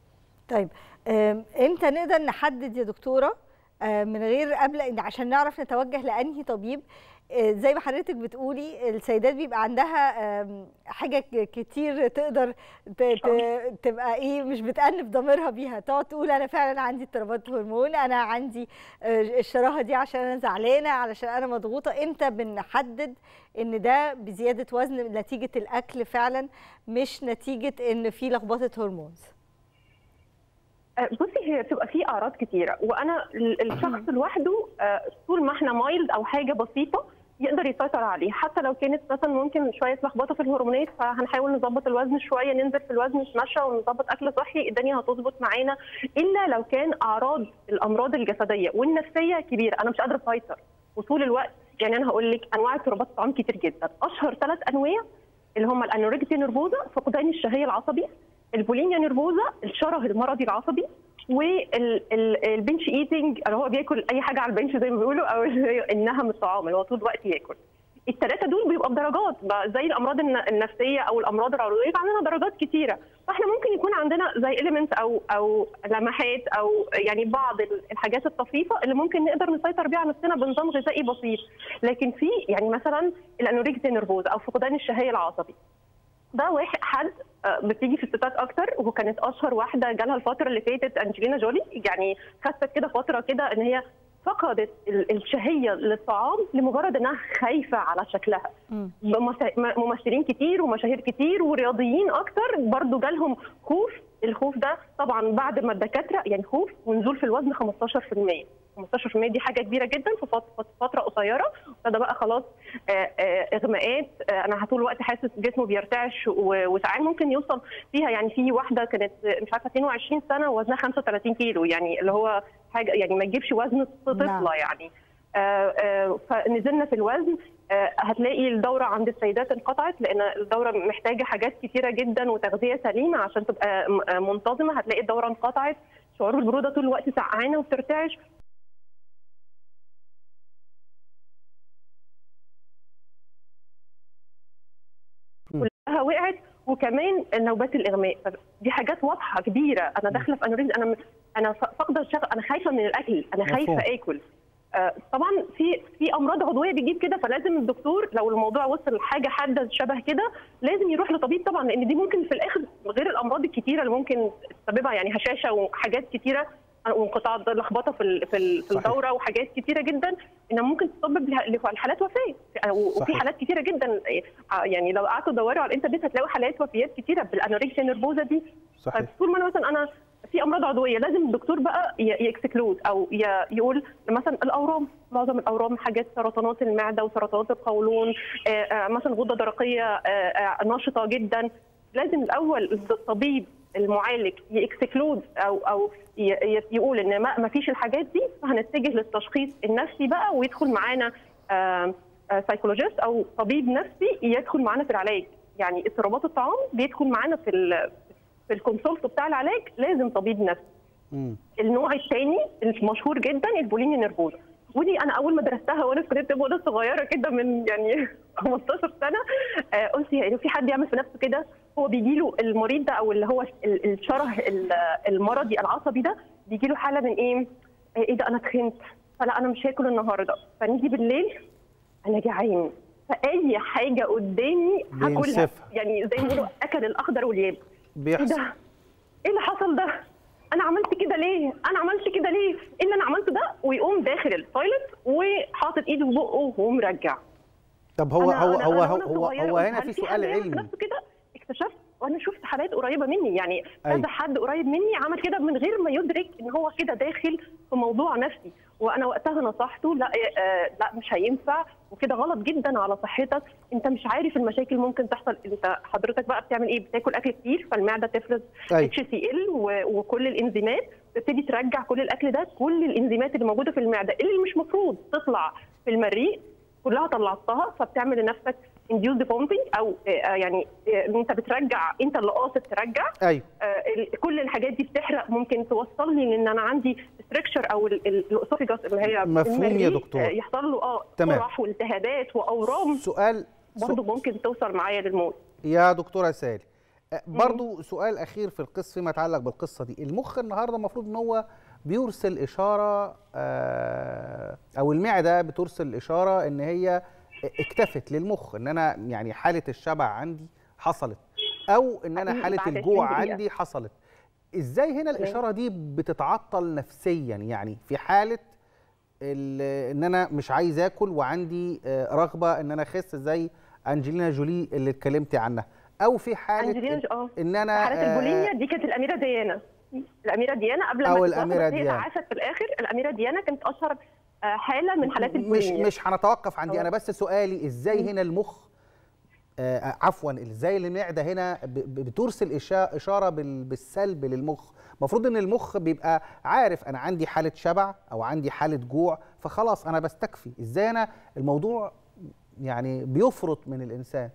طيب آم، امتى نقدر نحدد يا دكتوره آم، من غير قبل إن- عشان نعرف نتوجه لانهي طبيب آه، زي ما حضرتك بتقولي السيدات بيبقى عندها آم، حاجه ك- كتير تقدر ت- ت- تبقى ايه مش بتأنف ضميرها بيها تقعد تقول انا فعلا عندي اضطرابات هرمون انا عندي آه، الشراهه دي عشان انا زعلانه علشان انا مضغوطه امتى بنحدد ان ده بزياده وزن نتيجه الاكل فعلا مش نتيجه ان في لخبطه هرمونز آه، بصي هي بتبقى في اعراض كتيره وانا ال- الشخص لوحده آه، طول ما احنا مايلد او حاجه بسيطه يقدر يسيطر عليه حتى لو كانت مثلا ممكن شويه لخبطه في الهرمونات فهنحاول نظبط الوزن شويه ننزل في الوزن نتمشى ونظبط اكل صحي الدنيا هتظبط معانا الا لو كان اعراض الامراض الجسديه والنفسيه كبيره انا مش قادره اسيطر وطول الوقت يعني انا هقول لك انواع اضطرابات الطعام كتير جدا اشهر ثلاث انواع اللي هم الانوركسيا نيرفوزا فقدان الشهيه العصبي البوليميا نيرفوزا الشره المرضي العصبي والبنش ايتنج اللي هو بياكل اي حاجه على البنش زي ما بيقولوا او اللي هي النهم الطعام اللي هو طول الوقت ياكل الثلاثه دول بيبقى بدرجات بقى زي الامراض الن- النفسيه او الامراض العضويه يبقى عندنا درجات كتيره فاحنا ممكن يكون عندنا زي اليمنت او او لمحات او يعني بعض ال- الحاجات الطفيفه اللي ممكن نقدر نسيطر بيها على نفسنا بنظام غذائي بسيط لكن في يعني مثلا الانوركسيا نيرفوزا او فقدان الشهيه العصبي ده واحد حد آه، بتيجي في الستات اكتر وكانت اشهر واحده جالها الفتره اللي فاتت انجلينا جولي يعني خدت كده فتره كده ان هي فقدت ال- الشهيه للطعام لمجرد انها خايفه على شكلها بمس- م- ممثلين كتير ومشاهير كتير ورياضيين اكتر برضو جالهم خوف الخوف ده طبعا بعد ما الدكاتره يعني خوف ونزول في الوزن 15% 15% دي حاجه كبيره جدا في فت- فتره قصيره فده بقى خلاص آه، آه، اغماءات آه، انا طول الوقت حاسس جسمه بيرتعش و- وساعات ممكن يوصل فيها يعني في واحده كانت آه، مش عارفه 22 سنه ووزنها 35 كيلو يعني اللي هو حاجه يعني ما تجيبش وزن طفله نعم. يعني آه، آه، فنزلنا في الوزن آه، هتلاقي الدوره عند السيدات انقطعت لان الدوره محتاجه حاجات كتيره جدا وتغذيه سليمه عشان تبقى م- آه، منتظمه هتلاقي الدوره انقطعت شعور البروده طول الوقت سقعانه وبترتعش كلها وقعت وكمان نوبات الاغماء دي حاجات واضحه كبيره انا داخله في انوريزم انا انا فاقده الشغف انا خايفه من الاكل انا مفهوم. خايفه اكل آه، طبعا في في امراض عضويه بتجيب كده فلازم الدكتور لو الموضوع وصل لحاجه حاده شبه كده لازم يروح لطبيب طبعا لان دي ممكن في الاخر غير الامراض الكتيره اللي ممكن تسببها يعني هشاشه وحاجات كتيره وانقطاع لخبطه في ال- في ال- في صحيح. الدوره وحاجات كتيره جدا انها ممكن تسبب له- لحالات وفاه وفي صحيح. حالات كتيره جدا آه، يعني لو قعدتوا تدوروا على الانترنت هتلاقوا حالات وفيات كتيره بالانوركسيا نيرفوزا دي صحيح طيب طول ما انا مثلا انا في امراض عضويه لازم الدكتور بقى يكسكلود او ي- يقول مثلا الاورام معظم الاورام حاجات سرطانات المعده وسرطانات القولون آه، آه، مثلا غده درقيه آه، آه، نشطه جدا لازم الاول الطبيب المعالج يكسكلود او او ي- ي- يقول ان ما ما فيش الحاجات دي فهنتجه للتشخيص النفسي بقى ويدخل معانا سايكولوجيست او طبيب نفسي يدخل معانا في العلاج يعني اضطرابات الطعام بيدخل معانا في ال في الكونسولت بتاع العلاج لازم طبيب نفسي مم. النوع الثاني المشهور جدا البوليميا نيرفوزا ودي انا اول ما درستها وانا في كليه الطب وانا صغيره كده من يعني 15 سنه آه، قلت يعني في حد يعمل في نفسه كده هو بيجي له المريض ده او اللي هو ال- الشره ال- المرضي العصبي ده بيجي له حاله من ايه؟ آه، ايه ده انا تخنت فلا انا مش هاكل النهارده فنيجي بالليل انا جعان فاي حاجه قدامي هاكلها بينسفها. يعني زي ما بيقولوا اكل الاخضر واليابس ايه بيحصل ده؟ ايه اللي حصل ده؟ انا عملت كده ليه؟ انا عملت كده ليه؟ ايه اللي انا عملته ده؟ ويقوم داخل التويلت وحاطط ايده في بقه ومرجع طب هو أنا- هو أنا- هو أنا هو وأنا هو, صغيرة هو قلت هنا هل في حد سؤال يعمل في علمي نفسه كده اكتشفت وانا شفت حالات قريبه مني يعني أيوة. كذا حد قريب مني عمل كده من غير ما يدرك ان هو كده داخل في موضوع نفسي وانا وقتها نصحته لا آه لا مش هينفع وكده غلط جدا على صحتك انت مش عارف المشاكل ممكن تحصل انت حضرتك بقى بتعمل ايه بتاكل اكل كتير فالمعده تفرز أيوة. اتش سي ال وكل الانزيمات تبتدي ترجع كل الاكل ده كل الانزيمات اللي موجوده في المعده اللي مش مفروض تطلع في المريء كلها طلعتها فبتعمل لنفسك انديوز بومبنج او آه، يعني آه، انت بترجع انت اللي قاصد ترجع ايوه آه، ال- كل الحاجات دي بتحرق ممكن توصلني لان انا عندي ستركشر او ال- ال- الاسوفيجاس اللي هي مفهوم يا المريء، دكتور. آه، يحصل له اه تمام. قرح والتهابات واورام سؤال برضه ممكن توصل معايا للموت يا دكتوره سالي أه، برضو سؤال اخير في القصه فيما يتعلق بالقصه دي المخ النهارده المفروض ان هو بيرسل اشاره آه، او المعده بترسل اشاره ان هي اكتفت للمخ ان انا يعني حاله الشبع عندي حصلت او ان انا بعد حاله 20 الجوع دقيقة. عندي حصلت ازاي هنا الاشاره دي بتتعطل نفسيا يعني في حاله ال- ان انا مش عايز اكل وعندي آه، رغبه ان انا اخس زي انجلينا جولي اللي اتكلمتي عنها او في حاله أنجلينا جو- آه. ان انا حالات آه، البوليميا دي كانت الاميره ديانا الاميره ديانا قبل أو ما الأميرة تتوفى، بس هي ديانا. تعافت في الاخر الاميره ديانا كانت اشهر آه، حاله من حالات مش البوليميا مش هنتوقف عندي آه. انا بس سؤالي ازاي هنا المخ آه عفوا ازاي المعده هنا ب- ب- بترسل إشا- اشاره بال- بالسلب للمخ المفروض ان المخ بيبقى عارف انا عندي حاله شبع او عندي حاله جوع فخلاص انا بستكفي ازاي انا الموضوع يعني بيفرط من الانسان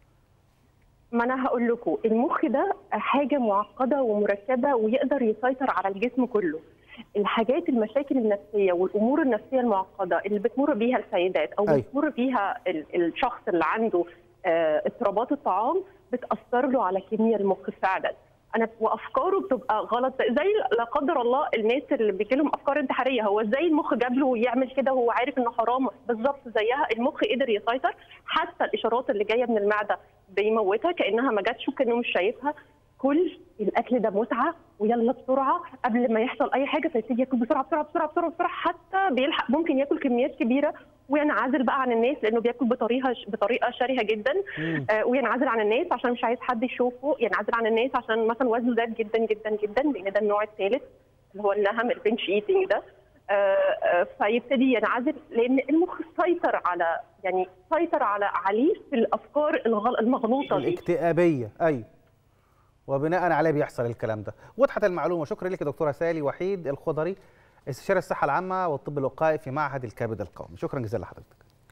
ما انا هقول لكم المخ ده حاجه معقده ومركبه ويقدر يسيطر على الجسم كله الحاجات المشاكل النفسيه والامور النفسيه المعقده اللي بتمر بيها السيدات او أيوة. بتمر بيها ال- الشخص اللي عنده آه، اضطرابات الطعام بتاثر له على كيمياء المخ فعلا انا وافكاره بتبقى غلط زي لا قدر الله الناس اللي بيجي لهم افكار انتحاريه هو ازاي المخ جاب له يعمل كده وهو عارف انه حرام بالظبط زيها المخ قدر يسيطر حتى الاشارات اللي جايه من المعده بيموتها كانها ما جاتش وكانه مش شايفها كل الاكل ده متعه ويلا بسرعه قبل ما يحصل اي حاجه فيبتدي ياكل بسرعه بسرعه بسرعه بسرعه بسرعه حتى بيلحق ممكن ياكل كميات كبيره وينعزل بقى عن الناس لانه بياكل بطريقه بطريقه شرهه جدا آه وينعزل عن الناس عشان مش عايز حد يشوفه ينعزل عن الناس عشان مثلا وزنه زاد جدا جدا جدا لان ده النوع الثالث اللي هو النهم البنش ايتنج ده آه، آه، فيبتدي ينعزل لان المخ سيطر على يعني سيطر على عليه في الافكار الغل- المغلوطه دي الاكتئابيه ايوه وبناء عليه بيحصل الكلام ده وضحت المعلومه شكرا لك يا دكتوره سالي وحيد الخضري استشاري الصحه العامه والطب الوقائي في معهد الكبد القومي شكرا جزيلا لحضرتك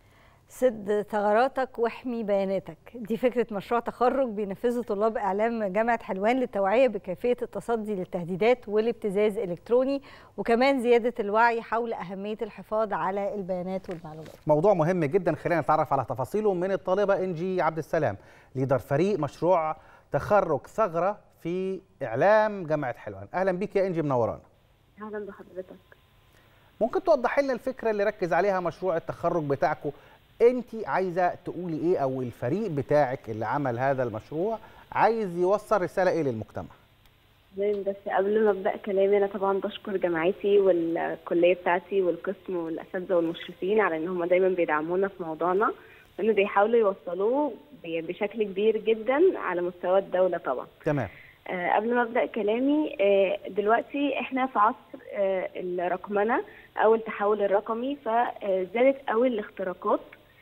سد ثغراتك واحمي بياناتك دي فكرة مشروع تخرج بينفذه طلاب إعلام جامعة حلوان للتوعية بكيفية التصدي للتهديدات والابتزاز الإلكتروني وكمان زيادة الوعي حول أهمية الحفاظ على البيانات والمعلومات موضوع مهم جدا خلينا نتعرف على تفاصيله من الطالبه انجي عبد السلام ليدر فريق مشروع تخرج ثغره في اعلام جامعه حلوان اهلا بيك يا انجي منورانا اهلا بحضرتك ممكن توضحي لنا الفكره اللي ركز عليها مشروع التخرج بتاعكم انت عايزه تقولي ايه او الفريق بتاعك اللي عمل هذا المشروع عايز يوصل رساله ايه للمجتمع زين بس قبل ما ابدا كلامي انا طبعا بشكر جامعتي والكليه بتاعتي والقسم والاساتذه والمشرفين على ان هم دايما بيدعمونا في موضوعنا لان بيحاولوا يوصلوه ب- بشكل كبير جدا على مستوى الدوله طبعا تمام آه، قبل ما ابدا كلامي آه، دلوقتي احنا في عصر آه، الرقمنه او التحول الرقمي فزادت قوي الاختراقات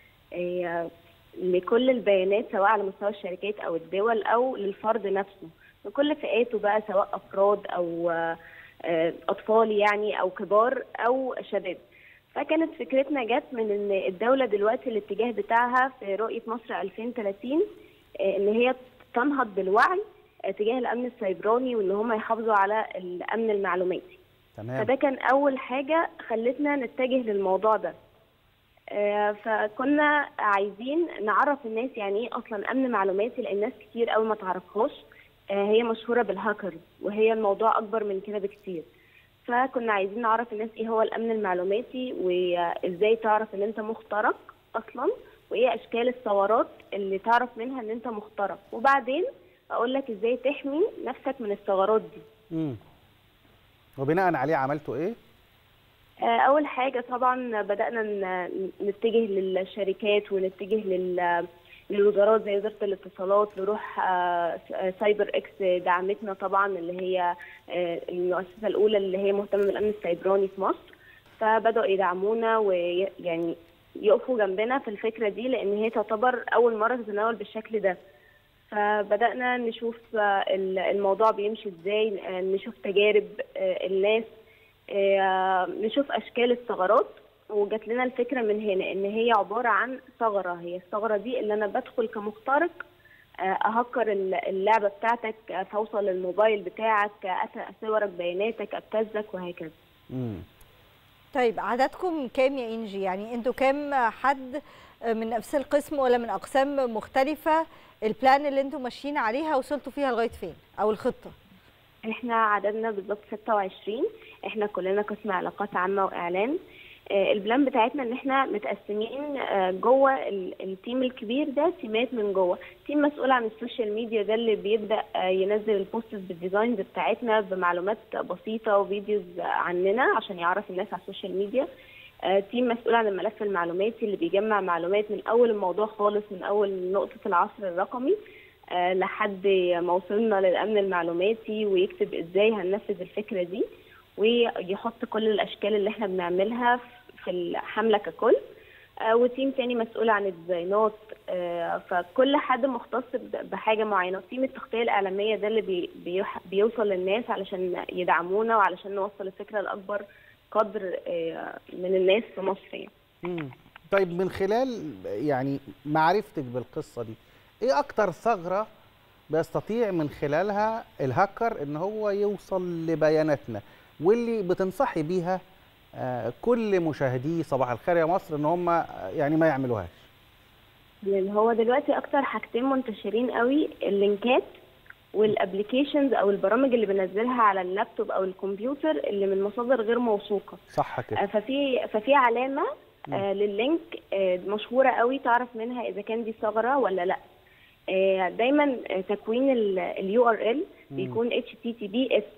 آه، لكل البيانات سواء على مستوى الشركات او الدول او للفرد نفسه بكل فئاته بقى سواء افراد او آه، آه، اطفال يعني او كبار او شباب فكانت فكرتنا جت من ان الدوله دلوقتي الاتجاه بتاعها في رؤيه مصر 2030 آه، ان هي تنهض بالوعي آه، تجاه الامن السيبراني وان هم يحافظوا على الامن المعلوماتي تمام فده كان اول حاجه خلتنا نتجه للموضوع ده آه، فكنا عايزين نعرف الناس يعني ايه اصلا امن معلوماتي لان ناس كتير قوي ما تعرفهاش آه، هي مشهوره بالهاكرز وهي الموضوع اكبر من كده بكتير فكنا عايزين نعرف الناس ايه هو الامن المعلوماتي وازاي تعرف ان انت مخترق اصلا وايه اشكال الثغرات اللي تعرف منها ان انت مخترق وبعدين اقول لك ازاي تحمي نفسك من الثغرات دي امم وبناء عليه عملتوا ايه آه، أول حاجة طبعا بدأنا ن- نتجه للشركات ونتجه لل للوزارات زي وزارة الاتصالات نروح آه، س- آه، سايبر اكس دعمتنا طبعا اللي هي آه، المؤسسة الأولى اللي هي مهتمة بالأمن السيبراني في مصر فبدأوا يدعمونا ويعني يقفوا جنبنا في الفكرة دي لأن هي تعتبر أول مرة تتناول بالشكل ده فبدأنا نشوف آه، ال- الموضوع بيمشي ازاي آه، نشوف تجارب آه، الناس آه، نشوف اشكال الثغرات وجات لنا الفكره من هنا ان هي عباره عن ثغره هي الثغره دي اللي انا بدخل كمخترق آه، اهكر ال- اللعبه بتاعتك آه، فاوصل للموبايل بتاعك آه، اسرق صورك بياناتك ابتزك وهكذا امم طيب عددكم كام يا إنجي يعني أنتوا كام حد من نفس القسم ولا من أقسام مختلفة البلان اللي أنتوا ماشيين عليها وصلتوا فيها لغاية فين أو الخطة احنا عددنا بالظبط 26 احنا كلنا قسم علاقات عامه واعلان آه، البلان بتاعتنا ان احنا متقسمين آه، جوه ال- التيم الكبير ده تيمات من جوه تيم مسؤول عن السوشيال ميديا ده اللي بيبدا آه، ينزل البوستس بالديزاينز بتاعتنا بمعلومات بسيطه وفيديوز عننا عشان يعرف الناس على السوشيال ميديا آه، تيم مسؤول عن الملف المعلوماتي اللي بيجمع معلومات من اول الموضوع خالص من اول نقطه العصر الرقمي آه، لحد ما وصلنا للامن المعلوماتي ويكتب ازاي هننفذ الفكره دي ويحط كل الاشكال اللي احنا بنعملها في الحمله ككل آه، وتيم تاني مسؤول عن الديزاينات آه، فكل حد مختص ب- بحاجه معينه تيم التغطيه الاعلاميه ده اللي بي بيح- بيوصل للناس علشان يدعمونا وعلشان نوصل الفكره لاكبر قدر آه، من الناس في مصر يعني. مم. طيب من خلال يعني معرفتك بالقصه دي ايه اكتر ثغره بيستطيع من خلالها الهاكر ان هو يوصل لبياناتنا واللي بتنصحي بيها آه، كل مشاهدي صباح الخير يا مصر ان هم آه، يعني ما يعملوهاش لان هو دلوقتي اكتر حاجتين منتشرين قوي اللينكات والابلكيشنز او البرامج اللي بنزلها على اللابتوب او الكمبيوتر اللي من مصادر غير موثوقه صح كده آه، ففي ففي علامه آه، لللينك آه، مشهوره قوي تعرف منها اذا كان دي ثغره ولا لا آه، دايما آه، تكوين اليو ار ال بيكون اتش تي تي بي اس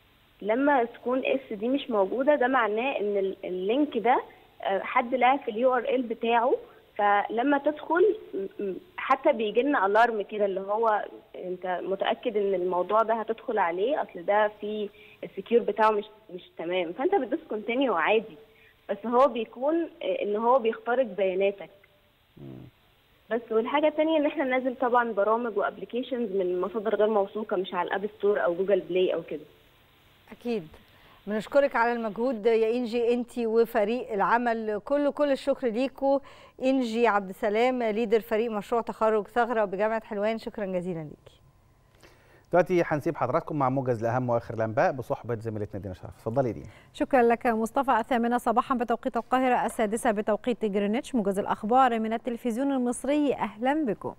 لما تكون اس دي مش موجوده ده معناه ان ال- اللينك ده آه، حد لعب في اليو ار ال بتاعه فلما تدخل م- م- حتى بيجي لنا الارم كده اللي هو انت متاكد ان الموضوع ده هتدخل عليه اصل ده في السكيور بتاعه مش مش تمام فانت بتدوس كونتينيو عادي بس هو بيكون آه، ان هو بيخترق بياناتك بس والحاجه التانية ان احنا ننزل طبعا برامج وابلكيشنز من مصادر غير موثوقه مش على الاب ستور او جوجل بلاي او كده أكيد بنشكرك على المجهود يا انجي انت وفريق العمل كله كل الشكر ليكوا انجي عبد السلام ليدر فريق مشروع تخرج ثغره بجامعه حلوان شكرا جزيلا ليكي دلوقتي هنسيب حضراتكم مع موجز لاهم واخر الانباء بصحبه زميلتنا دينا شرف اتفضلي دي شكرا لك مصطفى الثامنة صباحا بتوقيت القاهرة السادسة بتوقيت جرينتش موجز الأخبار من التلفزيون المصري أهلا بكم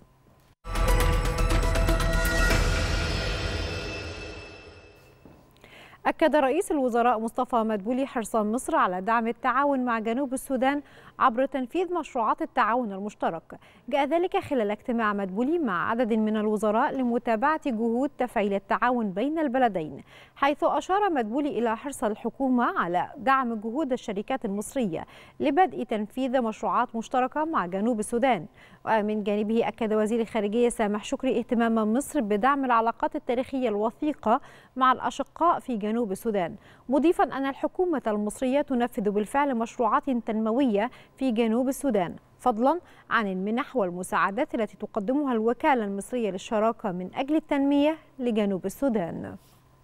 أكد رئيس الوزراء مصطفى مدبولي حرصان مصر على دعم التعاون مع جنوب السودان عبر تنفيذ مشروعات التعاون المشترك جاء ذلك خلال اجتماع مدبولي مع عدد من الوزراء لمتابعة جهود تفعيل التعاون بين البلدين حيث أشار مدبولي إلى حرص الحكومة على دعم جهود الشركات المصرية لبدء تنفيذ مشروعات مشتركة مع جنوب السودان ومن جانبه أكد وزير الخارجية سامح شكري اهتمام مصر بدعم العلاقات التاريخية الوثيقة مع الأشقاء في جنوب السودان مضيفا أن الحكومة المصرية تنفذ بالفعل مشروعات تنموية في جنوب السودان فضلا عن المنح والمساعدات التي تقدمها الوكالة المصرية للشراكة من أجل التنمية لجنوب السودان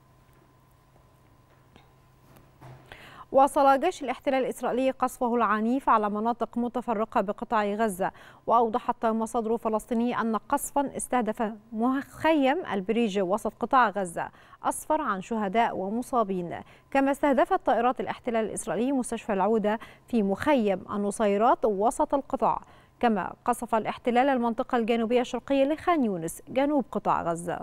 واصل جيش الاحتلال الإسرائيلي قصفه العنيف على مناطق متفرقة بقطاع غزة وأوضحت مصادر فلسطينية أن قصفا استهدف مخيم البريج وسط قطاع غزة أسفر عن شهداء ومصابين كما استهدفت طائرات الاحتلال الإسرائيلي مستشفى العودة في مخيم النصيرات وسط القطاع كما قصف الاحتلال المنطقة الجنوبية الشرقية لخان يونس جنوب قطاع غزة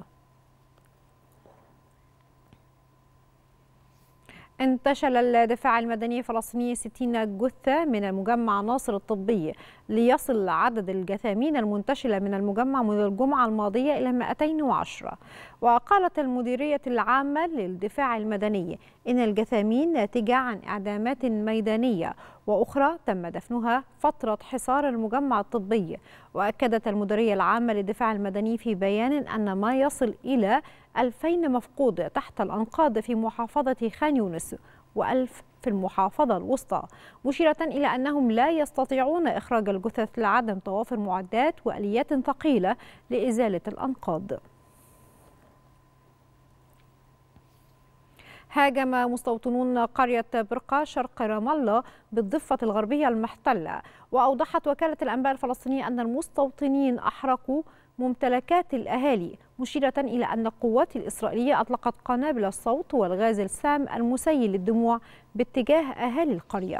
انتشل الدفاع المدني الفلسطيني 60 جثة من المجمع ناصر الطبي ليصل عدد الجثامين المنتشلة من المجمع منذ الجمعة الماضية إلى 210 وقالت المديرية العامة للدفاع المدني إن الجثامين ناتجة عن إعدامات ميدانية وأخرى تم دفنها فترة حصار المجمع الطبي وأكدت المديرية العامة للدفاع المدني في بيان أن ما يصل إلى 2000 مفقود تحت الأنقاض في محافظة خان يونس وألف في المحافظة الوسطى مشيرة إلى أنهم لا يستطيعون إخراج الجثث لعدم توافر معدات وآليات ثقيلة لإزالة الأنقاض هاجم مستوطنون قرية برقة شرق رام الله بالضفة الغربية المحتلة وأوضحت وكالة الأنباء الفلسطينية أن المستوطنين أحرقوا ممتلكات الأهالي مشيرة إلى أن القوات الإسرائيلية أطلقت قنابل الصوت والغاز السام المسيل للدموع باتجاه أهالي القرية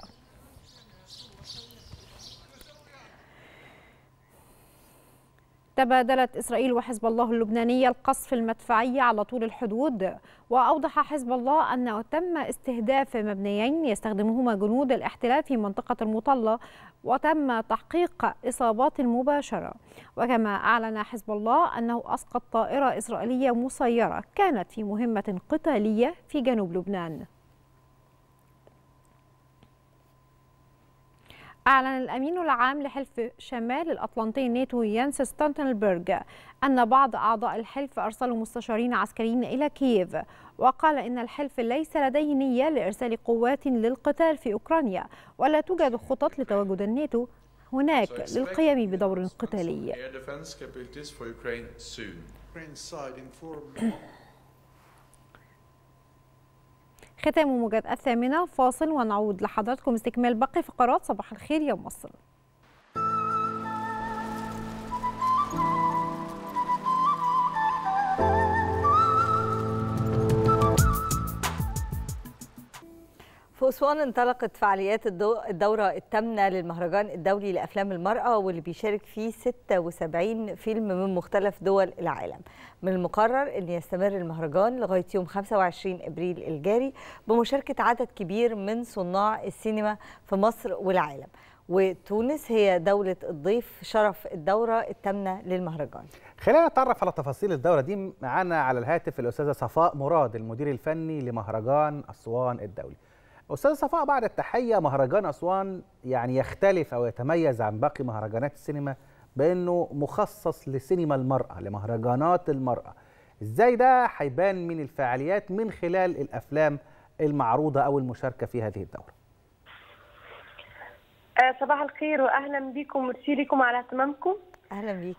تبادلت إسرائيل وحزب الله اللبناني القصف المدفعي على طول الحدود وأوضح حزب الله أنه تم استهداف مبنيين يستخدمهما جنود الاحتلال في منطقة المطلة وتم تحقيق إصابات مباشرة وكما أعلن حزب الله أنه أسقط طائرة إسرائيلية مسيرة كانت في مهمة قتالية في جنوب لبنان أعلن الأمين العام لحلف شمال الأطلنطي الناتو يانس ستولتنبرغ أن بعض أعضاء الحلف أرسلوا مستشارين عسكريين إلى كييف وقال إن الحلف ليس لديه نية لإرسال قوات للقتال في أوكرانيا ولا توجد خطط لتواجد الناتو هناك للقيام بدور قتالي air defense capabilities for Ukraine soon. ختام موجات الثامنة فاصل ونعود لحضراتكم استكمال باقي فقرات صباح الخير يا مصر في أسوان انطلقت فعاليات الدو- الدورة الثامنة للمهرجان الدولي لأفلام المرأة واللي بيشارك فيه 76 فيلم من مختلف دول العالم من المقرر أن يستمر المهرجان لغاية يوم 25 إبريل الجاري بمشاركة عدد كبير من صناع السينما في مصر والعالم وتونس هي دولة الضيف شرف الدورة الثامنة للمهرجان خلينا نتعرف على تفاصيل الدورة دي معانا على الهاتف الأستاذة صفاء مراد المدير الفني لمهرجان أسوان الدولي أستاذة صفاء بعد التحية مهرجان أسوان يعني يختلف أو يتميز عن باقي مهرجانات السينما بأنه مخصص لسينما المرأة لمهرجانات المرأة إزاي ده هيبان من الفعاليات من خلال الأفلام المعروضة أو المشاركة في هذه الدورة آه، صباح الخير واهلا بكم ميرسي لكم على اهتمامكم أهلا بيك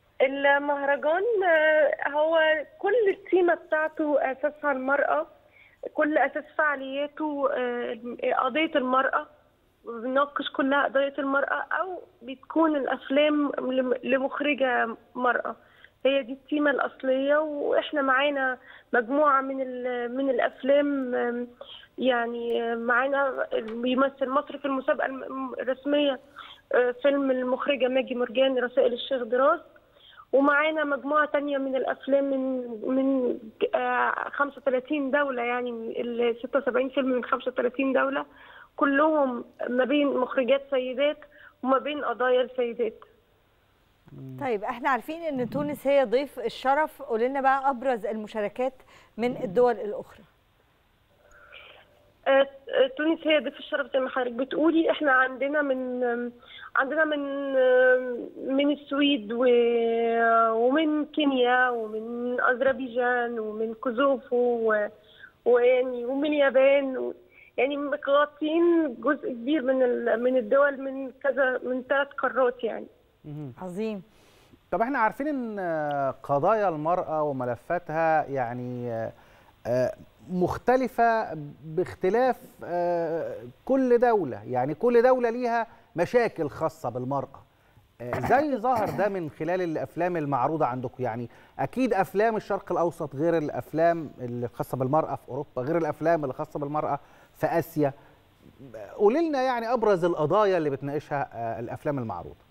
المهرجان آه، هو كل التيمة بتاعته اساسها المرأة كل اساس فعالياته آه، قضيه المراه بنناقش كلها قضيه المراه او بتكون الافلام لم- لمخرجه مراه هي دي التيمة الأصلية وإحنا معانا مجموعة من ال- من الأفلام آم، يعني آه، معانا بيمثل مصر في المسابقة الم- الرسمية آه، فيلم المخرجة ماجي مرجان رسائل الشيخ دراز ومعانا مجموعة تانية من الأفلام من من آه، 35 دولة يعني ال 76 فيلم من 35 دولة كلهم ما بين مخرجات سيدات وما بين قضايا السيدات طيب احنا عارفين ان تونس هي ضيف الشرف قول لنا بقى ابرز المشاركات من الدول الاخرى آه، آه، تونس هي ضيف الشرف زي ما حضرتك بتقولي احنا عندنا من آم، عندنا من آم، من السويد و- ومن كينيا ومن اذربيجان ومن كوزوفو و- ويعني ومن اليابان و- يعني مغطين جزء كبير من ال- من الدول من كذا من ثلاث قارات يعني عظيم طب احنا عارفين ان آه، قضايا المرأة وملفاتها يعني آه، آه، مختلفة باختلاف آه، كل دولة يعني كل دولة ليها مشاكل خاصة بالمرأة آه، زي ظهر ده من خلال الافلام المعروضة عندكم يعني اكيد افلام الشرق الاوسط غير الافلام اللي خاصة بالمرأة في اوروبا غير الافلام اللي خاصة بالمرأة في اسيا قولي لنا يعني ابرز القضايا اللي بتناقشها آه، الافلام المعروضة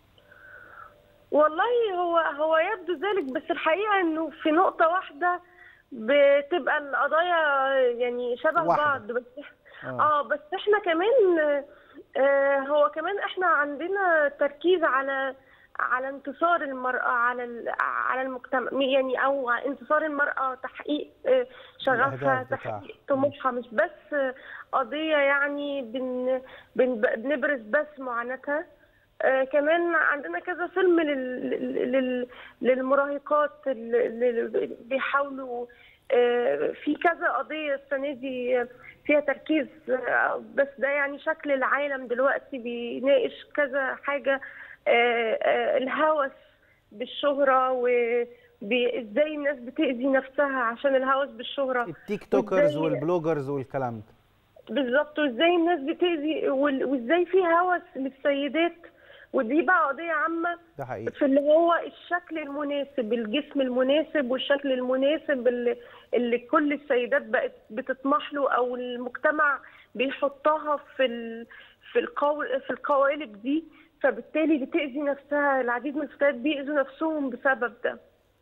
والله هو هو يبدو ذلك بس الحقيقه انه في نقطه واحده بتبقى القضايا يعني شبه واحدة. بعض بس آه. اه بس احنا كمان آه هو كمان احنا عندنا تركيز على على انتصار المرأة على ال- على المجتمع يعني او انتصار المرأة تحقيق آه، شغفها الأهداف بتاعها. تحقيق طموحها مش بس آه، قضية يعني بن بن بنبرز بس معاناتها آه كمان عندنا كذا فيلم لل... لل... للمراهقات اللي بيحاولوا آه في كذا قضية السنة دي فيها تركيز آه بس ده يعني شكل العالم دلوقتي بيناقش كذا حاجة آه آه الهوس بالشهرة وازاي الناس بتأذي نفسها عشان الهوس بالشهرة التيك توكرز وإزاي- والبلوجرز والكلام ده بالظبط وازاي الناس بتأذي وال- وازاي في هوس للسيدات ودي بقى قضية عامة ده حقيقي في اللي هو الشكل المناسب الجسم المناسب والشكل المناسب اللي, اللي كل السيدات بقت بتطمح له او المجتمع بيحطها في ال في القو في القوالب دي فبالتالي بتأذي نفسها العديد من الفتيات بيأذوا نفسهم بسبب ده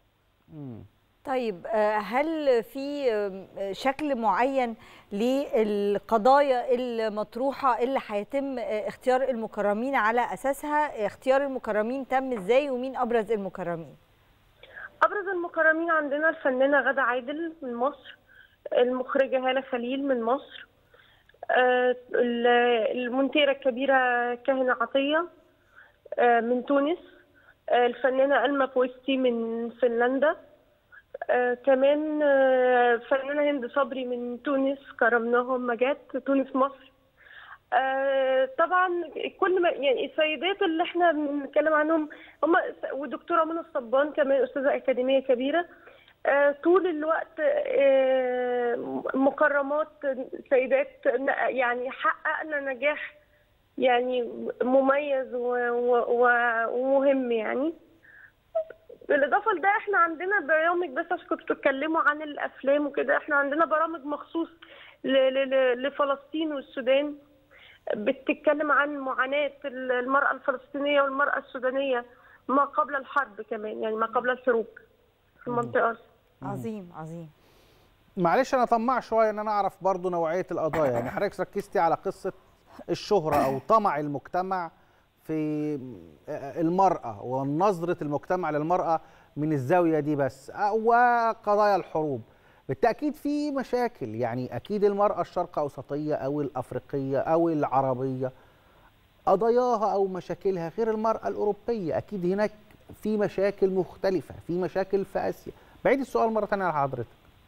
طيب آه، هل في آم، شكل معين للقضايا المطروحة اللي هيتم آه، اختيار المكرمين على أساسها اختيار المكرمين تم ازاي ومين أبرز المكرمين أبرز المكرمين عندنا الفنانة غادة عادل من مصر المخرجة هالة خليل من مصر آه، ال- المونتيرة الكبيرة كاهنة عطية آه، من تونس آه، الفنانة ألما بويستي من فنلندا آه، كمان آه، فنانة هند صبري من تونس كرمناهم ما جت تونس مصر آه، طبعا كل ما يعني السيدات اللي احنا بنتكلم عنهم هم ودكتوره منى الصبان كمان استاذه اكاديميه كبيره آه، طول الوقت آه، مكرمات سيدات يعني حققنا نجاح يعني مميز و- و- و- ومهم يعني بالاضافه لده احنا عندنا برامج بس عشان كنتوا بتتكلموا عن الافلام وكده احنا عندنا برامج مخصوص ل- ل- ل- لفلسطين والسودان بتتكلم عن معاناه المراه الفلسطينيه والمراه السودانيه ما قبل الحرب كمان يعني ما قبل الحروب في المنطقه عظيم عظيم معلش انا طماع شويه ان انا اعرف برضو نوعيه القضايا يعني حضرتك ركزتي على قصه الشهره او طمع المجتمع في المراه ونظره المجتمع للمراه من الزاويه دي بس وقضايا الحروب بالتاكيد في مشاكل يعني اكيد المراه الشرق اوسطيه او الافريقيه او العربيه قضاياها او مشاكلها غير المراه الاوروبيه اكيد هناك في مشاكل مختلفه في مشاكل في اسيا بعيد السؤال مره ثانيه على حضرتك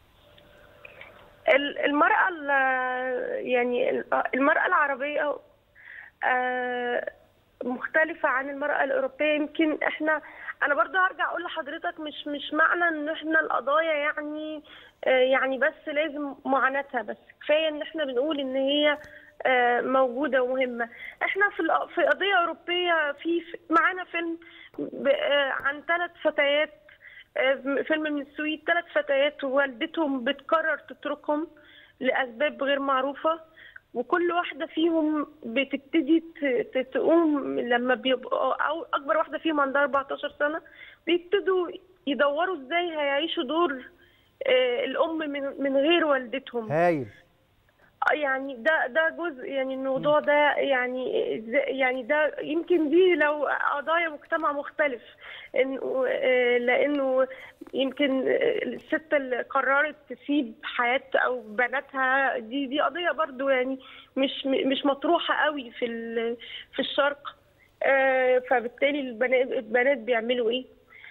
ال- المرأة ال- يعني ال- المرأة العربية آه، مختلفة عن المرأة الأوروبية يمكن احنا أنا برضه هرجع أقول لحضرتك مش مش معنى إن احنا القضايا يعني آه، يعني بس لازم معاناتها بس كفاية إن احنا بنقول إن هي آه، موجودة ومهمة احنا في الق- في قضية أوروبية في في- معانا فيلم ب- آه، عن ثلاث فتيات آه، فيلم من السويد ثلاث فتيات ووالدتهم بتقرر تتركهم لأسباب غير معروفة وكل واحدة فيهم بتبتدي ت- ت- تقوم لما بيبقوا أو أكبر واحدة فيهم عندها 14 سنة بيبتدوا يدوروا إزاي هيعيشوا دور آه، الأم من من غير والدتهم هايل يعني ده ده جزء يعني الموضوع ده يعني إز- يعني ده يمكن دي لو قضايا مجتمع مختلف إنه آه، لانه يمكن آه، الست اللي قررت تسيب حياه او بناتها دي دي قضيه برضو يعني مش مش مطروحه قوي في ال- في الشرق آه، فبالتالي البنات البنات بيعملوا ايه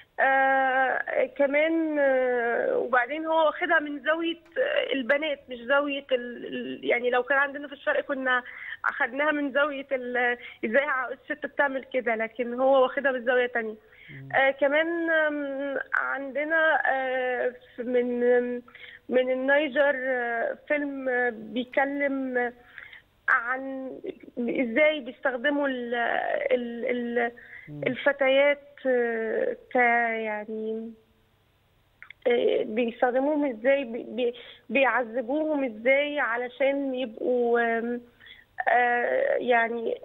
آه كمان آه وبعدين هو واخدها من زاوية آه، البنات مش زاوية ال ال- يعني لو كان عندنا في الشرق كنا أخدناها من زاوية ال- ازاي الست بتعمل كده لكن هو واخدها من زاوية تانية آه كمان آم، عندنا آه في- من من النيجر آه فيلم آه، بيتكلم آه، عن ازاي بيستخدموا ال ال ال الفتيات آه، ك يعني آه، بيستخدموهم ازاي بي- بي- بيعذبوهم ازاي علشان يبقوا آم، آه، يعني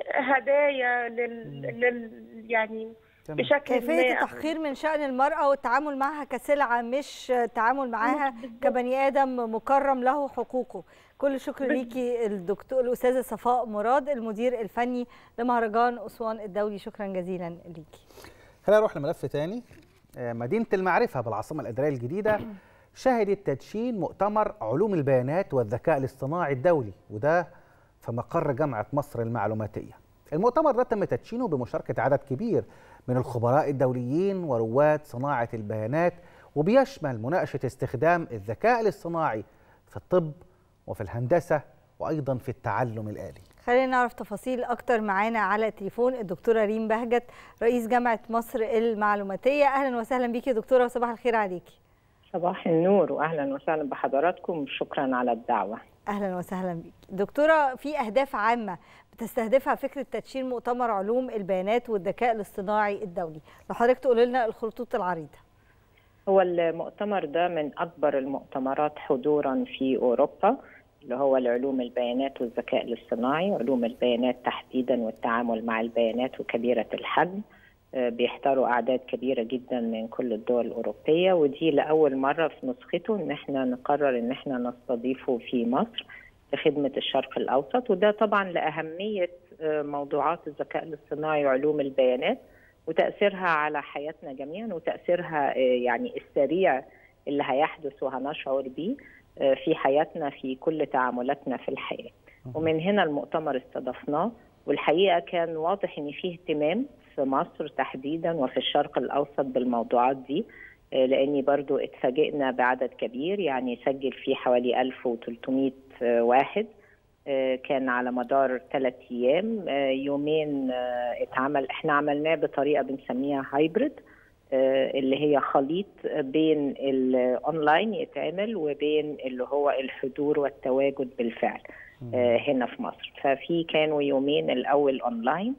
هدايا لل, لل يعني تمام. بشكل كيفية ما التحقير من شأن المرأة والتعامل معها كسلعة مش تعامل معها كبني آدم مكرم له حقوقه كل الشكر ليكي الدكتور الأستاذة صفاء مراد المدير الفني لمهرجان أسوان الدولي شكرا جزيلا ليكي خلينا نروح لملف تاني آه، مدينة المعرفة بالعاصمة الإدارية الجديدة شهدت تدشين مؤتمر علوم البيانات والذكاء الاصطناعي الدولي وده في مقر جامعة مصر المعلوماتية المؤتمر ده تم تدشينه بمشاركة عدد كبير من الخبراء الدوليين ورواد صناعة البيانات وبيشمل مناقشة استخدام الذكاء الاصطناعي في الطب وفي الهندسة وأيضا في التعلم الآلي خلينا نعرف تفاصيل أكتر معانا على التليفون الدكتورة ريم بهجت رئيس جامعة مصر المعلوماتية أهلا وسهلا بيكي دكتورة وصباح الخير عليكي صباح النور واهلا وسهلا بحضراتكم شكرا على الدعوه اهلا وسهلا بيك دكتوره في اهداف عامه بتستهدفها فكره تدشين مؤتمر علوم البيانات والذكاء الاصطناعي الدولي لو حضرتك تقول لنا الخطوط العريضه هو المؤتمر ده من اكبر المؤتمرات حضورا في اوروبا اللي هو العلوم البيانات والذكاء الاصطناعي علوم البيانات تحديدا والتعامل مع البيانات وكبيره الحجم آه، بيحضروا اعداد كبيره جدا من كل الدول الاوروبيه ودي لاول مره في نسخته ان احنا نقرر ان احنا نستضيفه في مصر لخدمه الشرق الاوسط وده طبعا لاهميه آه، موضوعات الذكاء الاصطناعي وعلوم البيانات وتاثيرها على حياتنا جميعا وتاثيرها آه، يعني السريع اللي هيحدث وهنشعر بيه آه، في حياتنا في كل تعاملاتنا في الحياه ومن هنا المؤتمر استضفناه والحقيقه كان واضح ان فيه اهتمام في مصر تحديدا وفي الشرق الاوسط بالموضوعات دي آه، لاني برضو اتفاجئنا بعدد كبير يعني سجل فيه حوالي 1300 آه، واحد آه، كان على مدار ثلاث ايام آه، يومين آه، اتعمل احنا عملناه بطريقه بنسميها هايبرد آه، اللي هي خليط بين الاونلاين يتعمل وبين اللي هو الحضور والتواجد بالفعل آه، هنا في مصر ففي كانوا يومين الاول اونلاين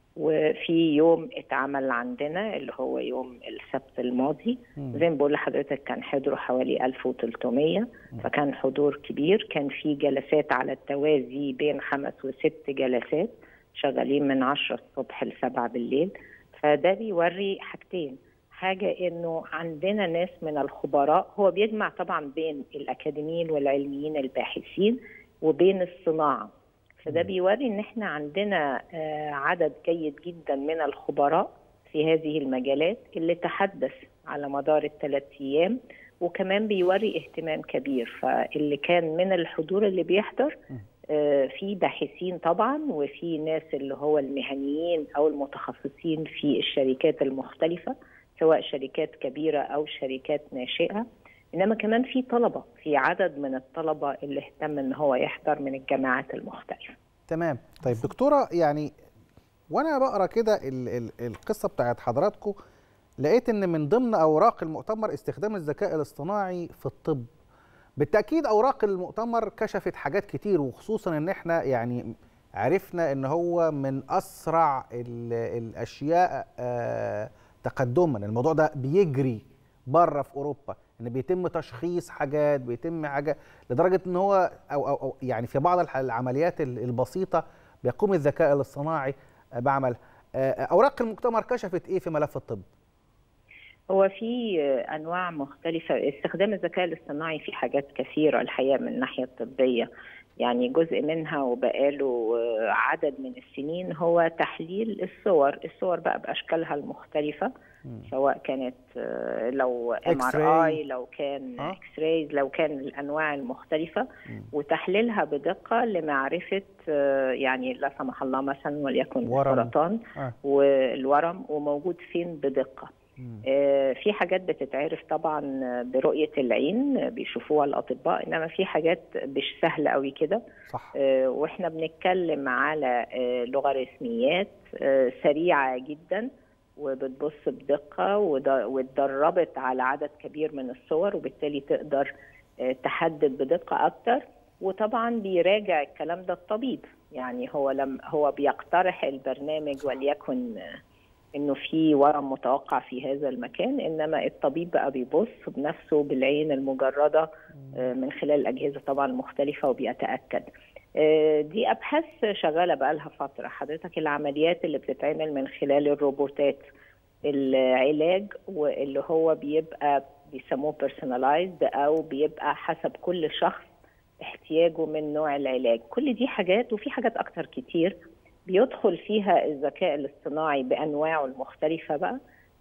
وفي يوم اتعمل عندنا اللي هو يوم السبت الماضي زي ما بقول لحضرتك كان حضروا حوالي 1300 فكان حضور كبير كان في جلسات على التوازي بين خمس وست جلسات شغالين من 10 الصبح ل 7 بالليل فده بيوري حاجتين حاجة انه عندنا ناس من الخبراء هو بيجمع طبعا بين الاكاديميين والعلميين الباحثين وبين الصناعة فده بيوري ان احنا عندنا آه، عدد جيد جدا من الخبراء في هذه المجالات اللي تحدث على مدار الثلاث ايام وكمان بيوري اهتمام كبير فاللي كان من الحضور اللي بيحضر آه، في باحثين طبعا وفي ناس اللي هو المهنيين او المتخصصين في الشركات المختلفه سواء شركات كبيره او شركات ناشئه انما كمان في طلبه في عدد من الطلبه اللي اهتم ان هو يحضر من الجامعات المختلفه تمام طيب دكتورة يعني وانا بقرا كده ال- ال- القصه بتاعت حضراتكم لقيت ان من ضمن اوراق المؤتمر استخدام الذكاء الاصطناعي في الطب بالتاكيد اوراق المؤتمر كشفت حاجات كتير وخصوصا ان احنا يعني عرفنا ان هو من اسرع ال- الاشياء آه، تقدما الموضوع ده بيجري بره في اوروبا ان بيتم تشخيص حاجات بيتم حاجه لدرجه ان هو او او, أو يعني في بعض الح- العمليات ال- البسيطه بيقوم الذكاء الاصطناعي آه، بعمل آه، اوراق المؤتمر كشفت ايه في ملف الطب هو في انواع مختلفه استخدام الذكاء الاصطناعي في حاجات كثيره الحقيقه من الناحيه الطبيه يعني جزء منها وبقاله عدد من السنين هو تحليل الصور الصور بقى باشكالها المختلفه سواء كانت آه، لو ام ار X-ray. اي لو كان آه. اكس رايز لو كان الانواع المختلفه وتحليلها بدقه لمعرفه آه، يعني لا سمح الله مثلا وليكن ورم. السرطان آه. والورم وموجود فين بدقه آه، في حاجات بتتعرف طبعا برؤية العين بيشوفوها الأطباء إنما في حاجات مش سهلة قوي كده صح آه، وإحنا بنتكلم على آه، لوغاريتميات آه، سريعة جدا وبتبص بدقة وده- واتدربت على عدد كبير من الصور وبالتالي تقدر آه، تحدد بدقة أكتر وطبعا بيراجع الكلام ده الطبيب يعني هو لم هو بيقترح البرنامج وليكن آه، انه في ورم متوقع في هذا المكان انما الطبيب بقى بيبص بنفسه بالعين المجرده آه، من خلال الاجهزه طبعا المختلفه وبيتاكد آه، دي ابحاث شغاله بقى لها فتره حضرتك العمليات اللي بتتعمل من خلال الروبوتات العلاج واللي هو بيبقى بيسموه personalized او بيبقى حسب كل شخص احتياجه من نوع العلاج كل دي حاجات وفي حاجات اكتر كتير بيدخل فيها الذكاء الاصطناعي بانواعه المختلفه بقى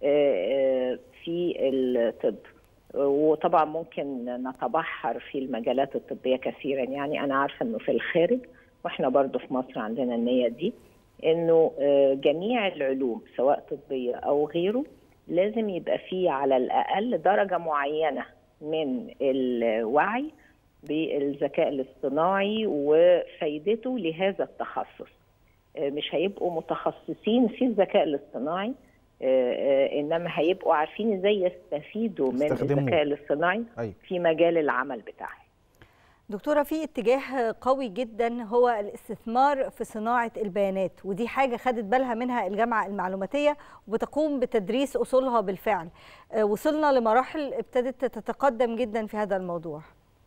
آه، آه، في الطب وطبعا ممكن نتبحر في المجالات الطبيه كثيرا يعني انا عارفه انه في الخارج واحنا برضو في مصر عندنا النيه دي انه آه، جميع العلوم سواء طبيه او غيره لازم يبقى فيه على الاقل درجه معينه من الوعي بالذكاء الاصطناعي وفايدته لهذا التخصص آه، مش هيبقوا متخصصين في الذكاء الاصطناعي آه، آه، انما هيبقوا عارفين ازاي يستفيدوا من يستخدموه. الذكاء الاصطناعي أيوة. في مجال العمل بتاعهم دكتورة في اتجاه قوي جدا هو الاستثمار في صناعة البيانات ودي حاجة خدت بالها منها الجامعة المعلوماتية وبتقوم بتدريس أصولها بالفعل آه، وصلنا لمراحل ابتدت تتقدم جدا في هذا الموضوع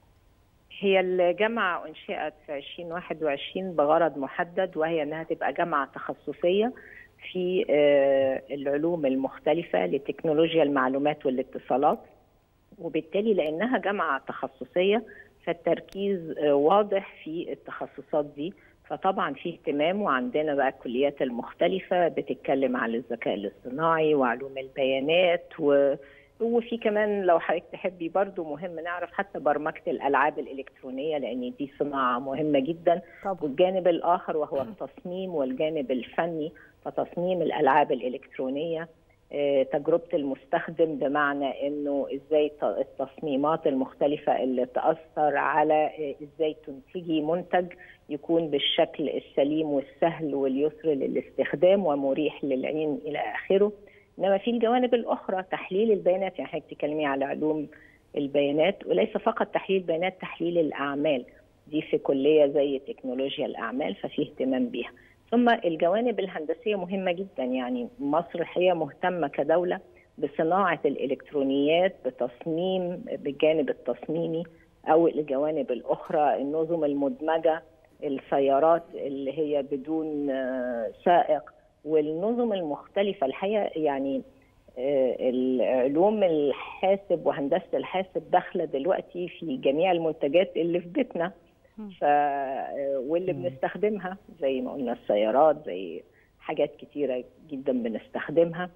هي الجامعة أنشئت في 2021 بغرض محدد وهي أنها تبقى جامعة تخصصية في آه، العلوم المختلفة لتكنولوجيا المعلومات والاتصالات وبالتالي لأنها جامعة تخصصية فالتركيز آه، واضح في التخصصات دي فطبعا في اهتمام وعندنا بقى الكليات المختلفة بتتكلم على الذكاء الاصطناعي وعلوم البيانات و وفي كمان لو حضرتك تحبي برضو مهم نعرف حتى برمجة الألعاب الإلكترونية لأن دي صناعة مهمة جدا طبعا. والجانب الآخر وهو التصميم والجانب الفني فتصميم الألعاب الإلكترونية آه، تجربة المستخدم بمعنى انه ازاي ت- التصميمات المختلفة اللي تأثر على آه، ازاي تنتجي منتج يكون بالشكل السليم والسهل واليسر للاستخدام ومريح للعين الى اخره انما في الجوانب الاخرى تحليل البيانات يعني حضرتك بتتكلمي على علوم البيانات وليس فقط تحليل بيانات تحليل الاعمال دي في كليه زي تكنولوجيا الاعمال ففي اهتمام بيها ثم الجوانب الهندسيه مهمه جدا يعني مصر الحقيقه مهتمه كدوله بصناعه الالكترونيات بتصميم بالجانب التصميمي او الجوانب الاخرى النظم المدمجه السيارات اللي هي بدون آه، سائق والنظم المختلفه الحقيقه يعني آه، العلوم الحاسب وهندسه الحاسب داخله دلوقتي في جميع المنتجات اللي في بيتنا ف آه، واللي بنستخدمها زي ما قلنا السيارات زي حاجات كتيره جدا بنستخدمها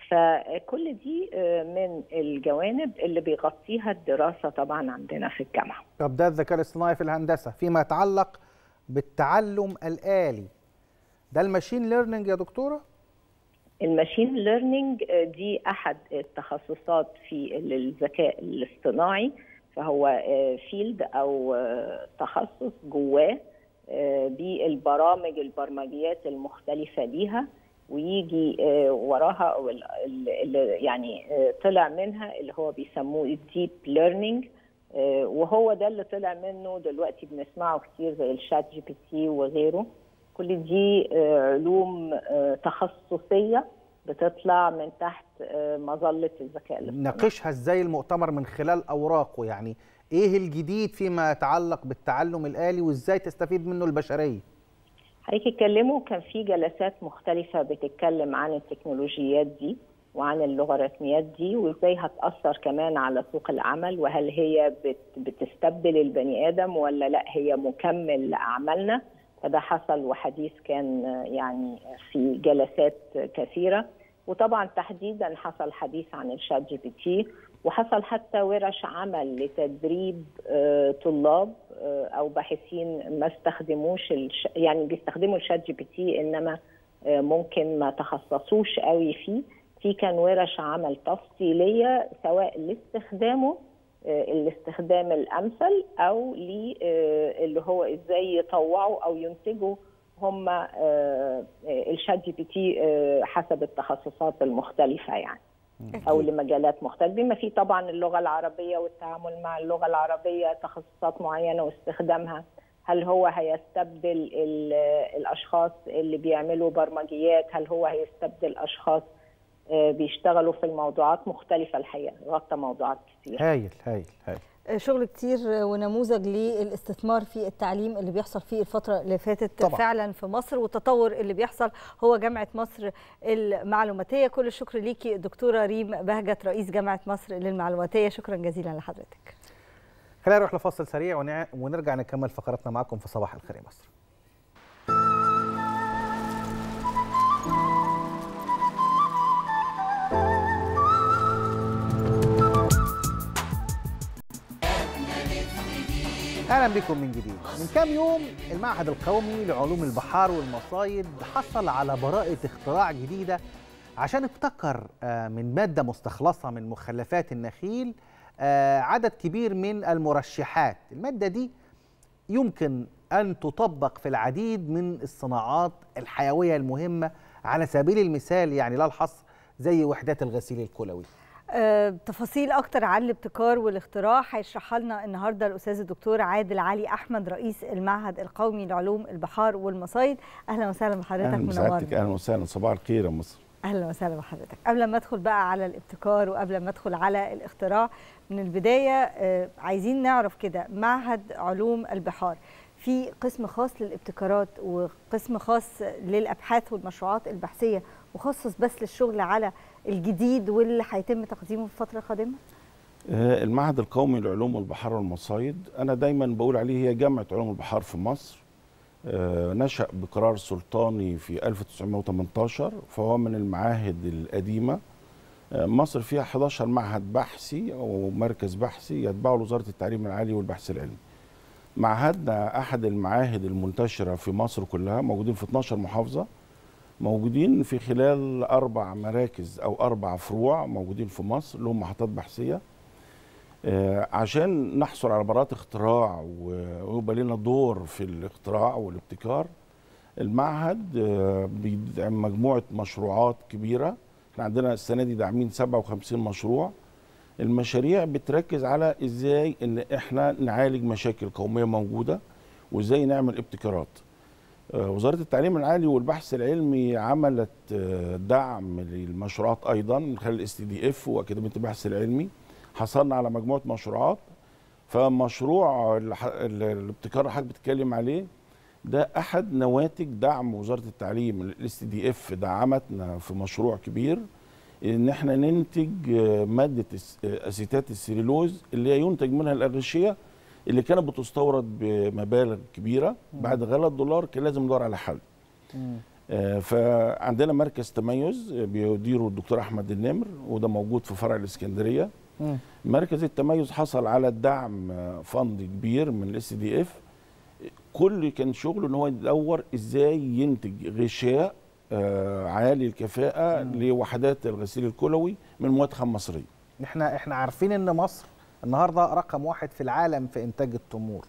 فكل دي آه، من الجوانب اللي بيغطيها الدراسه طبعا عندنا في الجامعه طب ده الذكاء الاصطناعي في الهندسه فيما يتعلق بالتعلم الآلي ده الماشين ليرنينج يا دكتوره الماشين ليرنينج دي احد التخصصات في الذكاء الاصطناعي فهو فيلد او آه، تخصص جواه آه، بالبرامج البرمجيات المختلفة ليها ويجي آه، وراها أو ال- ال- اللي يعني آه، طلع منها اللي هو بيسموه الديب ليرنينج وهو ده اللي طلع منه دلوقتي بنسمعه كتير زي الشات جي بي تي وغيره كل دي آه، علوم آه، تخصصية بتطلع من تحت آه، مظلة الذكاء الاصطناعي ناقشها ازاي المؤتمر من خلال اوراقه يعني ايه الجديد فيما يتعلق بالتعلم الآلي وازاي تستفيد منه البشرية حضرتك اتكلموا كان في جلسات مختلفة بتتكلم عن التكنولوجيات دي وعن اللوغاريتميات دي وازاي هتأثر كمان على سوق العمل وهل هي بت بتستبدل البني آدم ولا لا هي مكمل لأعمالنا فده حصل وحديث كان آه، يعني في جلسات كثيرة وطبعا تحديدا حصل حديث عن الشات جي بي تي وحصل حتى ورش عمل لتدريب آه، طلاب آه، او باحثين ما استخدموش الش... يعني بيستخدموا الشات جي بي تي انما آه، ممكن ما تخصصوش قوي فيه في كان ورش عمل تفصيليه سواء لاستخدامه آه، الاستخدام الامثل او ل آه، اللي هو ازاي يطوعوا او ينتجوا هم آه، آه، الشات جي بي تي آه، حسب التخصصات المختلفه يعني او لمجالات مختلفه بما فيه طبعا اللغه العربيه والتعامل مع اللغه العربيه تخصصات معينه واستخدامها هل هو هيستبدل ال- الاشخاص اللي بيعملوا برمجيات هل هو هيستبدل اشخاص آه، بيشتغلوا في الموضوعات مختلفه الحقيقه غطى موضوعات كتير هايل هايل هايل شغل كتير ونموذج للاستثمار في التعليم اللي بيحصل فيه الفترة اللي فاتت طبعاً. فعلا في مصر والتطور اللي بيحصل هو جامعة مصر المعلوماتية كل الشكر ليكي دكتورة ريم بهجت رئيس جامعة مصر للمعلوماتية شكرا جزيلا لحضرتك خلينا نروح لفاصل سريع ونع- ونرجع نكمل فقراتنا معكم في صباح الخير يا مصر اهلا بكم من جديد من كام يوم المعهد القومي لعلوم البحار والمصايد حصل على براءة اختراع جديدة عشان ابتكر آه، من مادة مستخلصة من مخلفات النخيل آه، عدد كبير من المرشحات المادة دي يمكن أن تطبق في العديد من الصناعات الحيوية المهمة على سبيل المثال يعني لا الحصر زي وحدات الغسيل الكلوي آه، تفاصيل اكتر عن الابتكار والاختراع هيشرحها لنا النهارده الاستاذ الدكتور عادل علي احمد رئيس المعهد القومي لعلوم البحار والمصايد اهلا وسهلا بحضرتك اهلا بسعادتك منورنا اهلا وسهلا صباح الخير يا مصر اهلا وسهلا بحضرتك قبل ما ادخل بقى على الابتكار وقبل ما ادخل على الاختراع من البدايه آه، عايزين نعرف كده معهد علوم البحار في قسم خاص للابتكارات وقسم خاص للابحاث والمشروعات البحثيه مخصص بس للشغل على الجديد واللي هيتم تقديمه في الفتره القادمه آه، المعهد القومي لعلوم البحار والمصايد انا دايما بقول عليه هي جامعه علوم البحار في مصر آه، نشأ بقرار سلطاني في 1918 فهو من المعاهد القديمة آه، مصر فيها 11 معهد بحثي أو مركز بحثي يتبعه وزارة التعليم العالي والبحث العلمي معهدنا أحد المعاهد المنتشرة في مصر كلها موجودين في 12 محافظة موجودين في خلال أربع مراكز أو أربع فروع موجودين في مصر لهم محطات بحثية آه، عشان نحصل على براءات اختراع و- ويبقى لنا دور في الاختراع والابتكار المعهد آه، بيدعم مجموعة مشروعات كبيرة احنا عندنا السنة دي داعمين 57 مشروع المشاريع بتركز على ازاي ان احنا نعالج مشاكل قومية موجودة وازاي نعمل ابتكارات آه، وزارة التعليم العالي والبحث العلمي عملت آه، دعم للمشروعات ايضا من خلال الاس تي دي اف واكاديمية البحث العلمي حصلنا على مجموعة مشروعات فمشروع الح- ال- الابتكار اللي حضرتك بتتكلم عليه ده احد نواتج دعم وزاره التعليم الاس تي دي اف دعمتنا في مشروع كبير ان احنا ننتج آه، ماده الس- آه، اسيتات السليلوز اللي هي ينتج منها الاغشيه اللي كانت بتستورد بمبالغ كبيره بعد غلاء الدولار كان لازم ندور على حل آه، فعندنا مركز تميز آه، بيديره الدكتور احمد النمر وده موجود في فرع الاسكندريه مركز التميز حصل على الدعم آه، فند كبير من الاس دي اف كل كان شغله ان هو يدور ازاي ينتج غشاء آه، عالي الكفاءه لوحدات الغسيل الكلوي من مواد خام مصريه احنا احنا عارفين ان مصر النهارده رقم واحد في العالم في انتاج التمور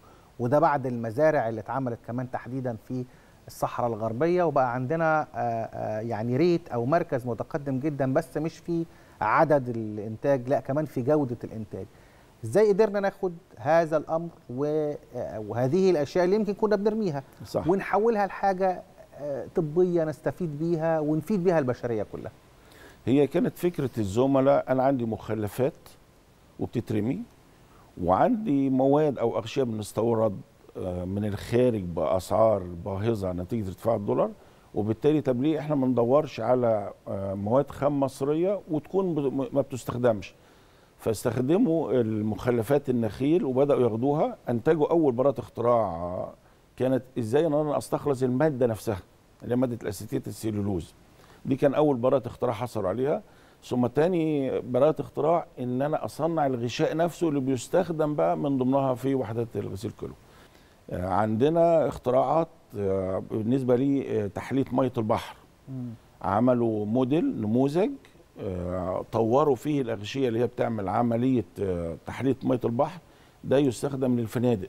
وده بعد المزارع اللي اتعملت كمان تحديدا في الصحراء الغربيه وبقى عندنا آه، آه، يعني ريت او مركز متقدم جدا بس مش في عدد الانتاج لا كمان في جوده الانتاج ازاي قدرنا ناخد هذا الامر و- آه، وهذه الاشياء اللي يمكن كنا بنرميها صح. ونحولها لحاجه آه، طبيه نستفيد بيها ونفيد بيها البشريه كلها هي كانت فكرة الزملاء أنا عندي مخلفات وبتترمي وعندي مواد أو أغشية بنستورد آه، من الخارج بأسعار باهظة نتيجة ارتفاع الدولار وبالتالي طب ليه احنا ما ندورش على آه، مواد خام مصرية وتكون ب- ما بتستخدمش فاستخدموا المخلفات النخيل وبدأوا ياخدوها أنتجوا أول براءة اختراع آه، كانت إزاي إن أنا أستخلص المادة نفسها اللي هي مادة الأسيتيت السيلولوز دي كان اول براءه اختراع حصلوا عليها ثم تاني براءه اختراع ان انا اصنع الغشاء نفسه اللي بيستخدم بقى من ضمنها في وحدات الغسيل كله آه، عندنا اختراعات آه، بالنسبه لي آه، تحليه ميه البحر عملوا موديل نموذج آه، طوروا فيه الاغشيه اللي هي بتعمل عمليه آه، تحليه ميه البحر ده يستخدم للفنادق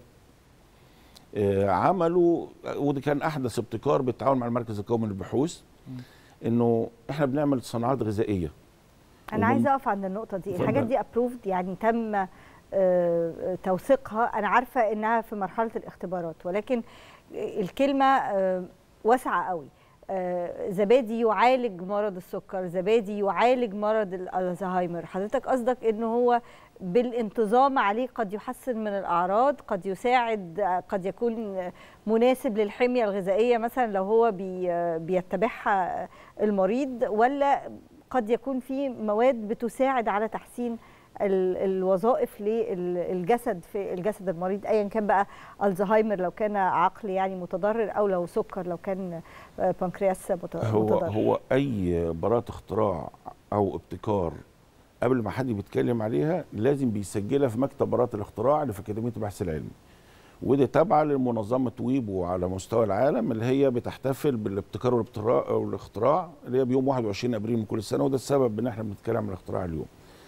آه، عملوا وده كان احدث ابتكار بالتعاون مع المركز القومي للبحوث انه احنا بنعمل صناعات غذائيه انا ومن- عايزه اقف عند النقطه دي اتفضل. الحاجات دي ابروفد يعني تم آه، آه، توثيقها انا عارفه انها في مرحله الاختبارات ولكن الكلمه آه، واسعه قوي آه، زبادي يعالج مرض السكر زبادي يعالج مرض ال- الزهايمر حضرتك قصدك ان هو بالانتظام عليه قد يحسن من الاعراض قد يساعد آه، قد يكون آه، مناسب للحميه الغذائيه مثلا لو هو بي آه، بيتبعها المريض ولا قد يكون في مواد بتساعد على تحسين ال- الوظائف للجسد في الجسد المريض ايا كان بقى الزهايمر لو كان عقل يعني متضرر او لو سكر لو كان آه، بنكرياس مت- هو متضرر هو اي براءه اختراع او ابتكار قبل ما حد بيتكلم عليها لازم بيسجلها في مكتب براءه الاختراع اللي في اكاديميه البحث العلمي ودي تابعه لمنظمه ويبو على مستوى العالم اللي هي بتحتفل بالابتكار والابتراع والاختراع اللي هي بيوم 21 ابريل من كل سنه وده السبب ان احنا بنتكلم عن الاختراع اليوم.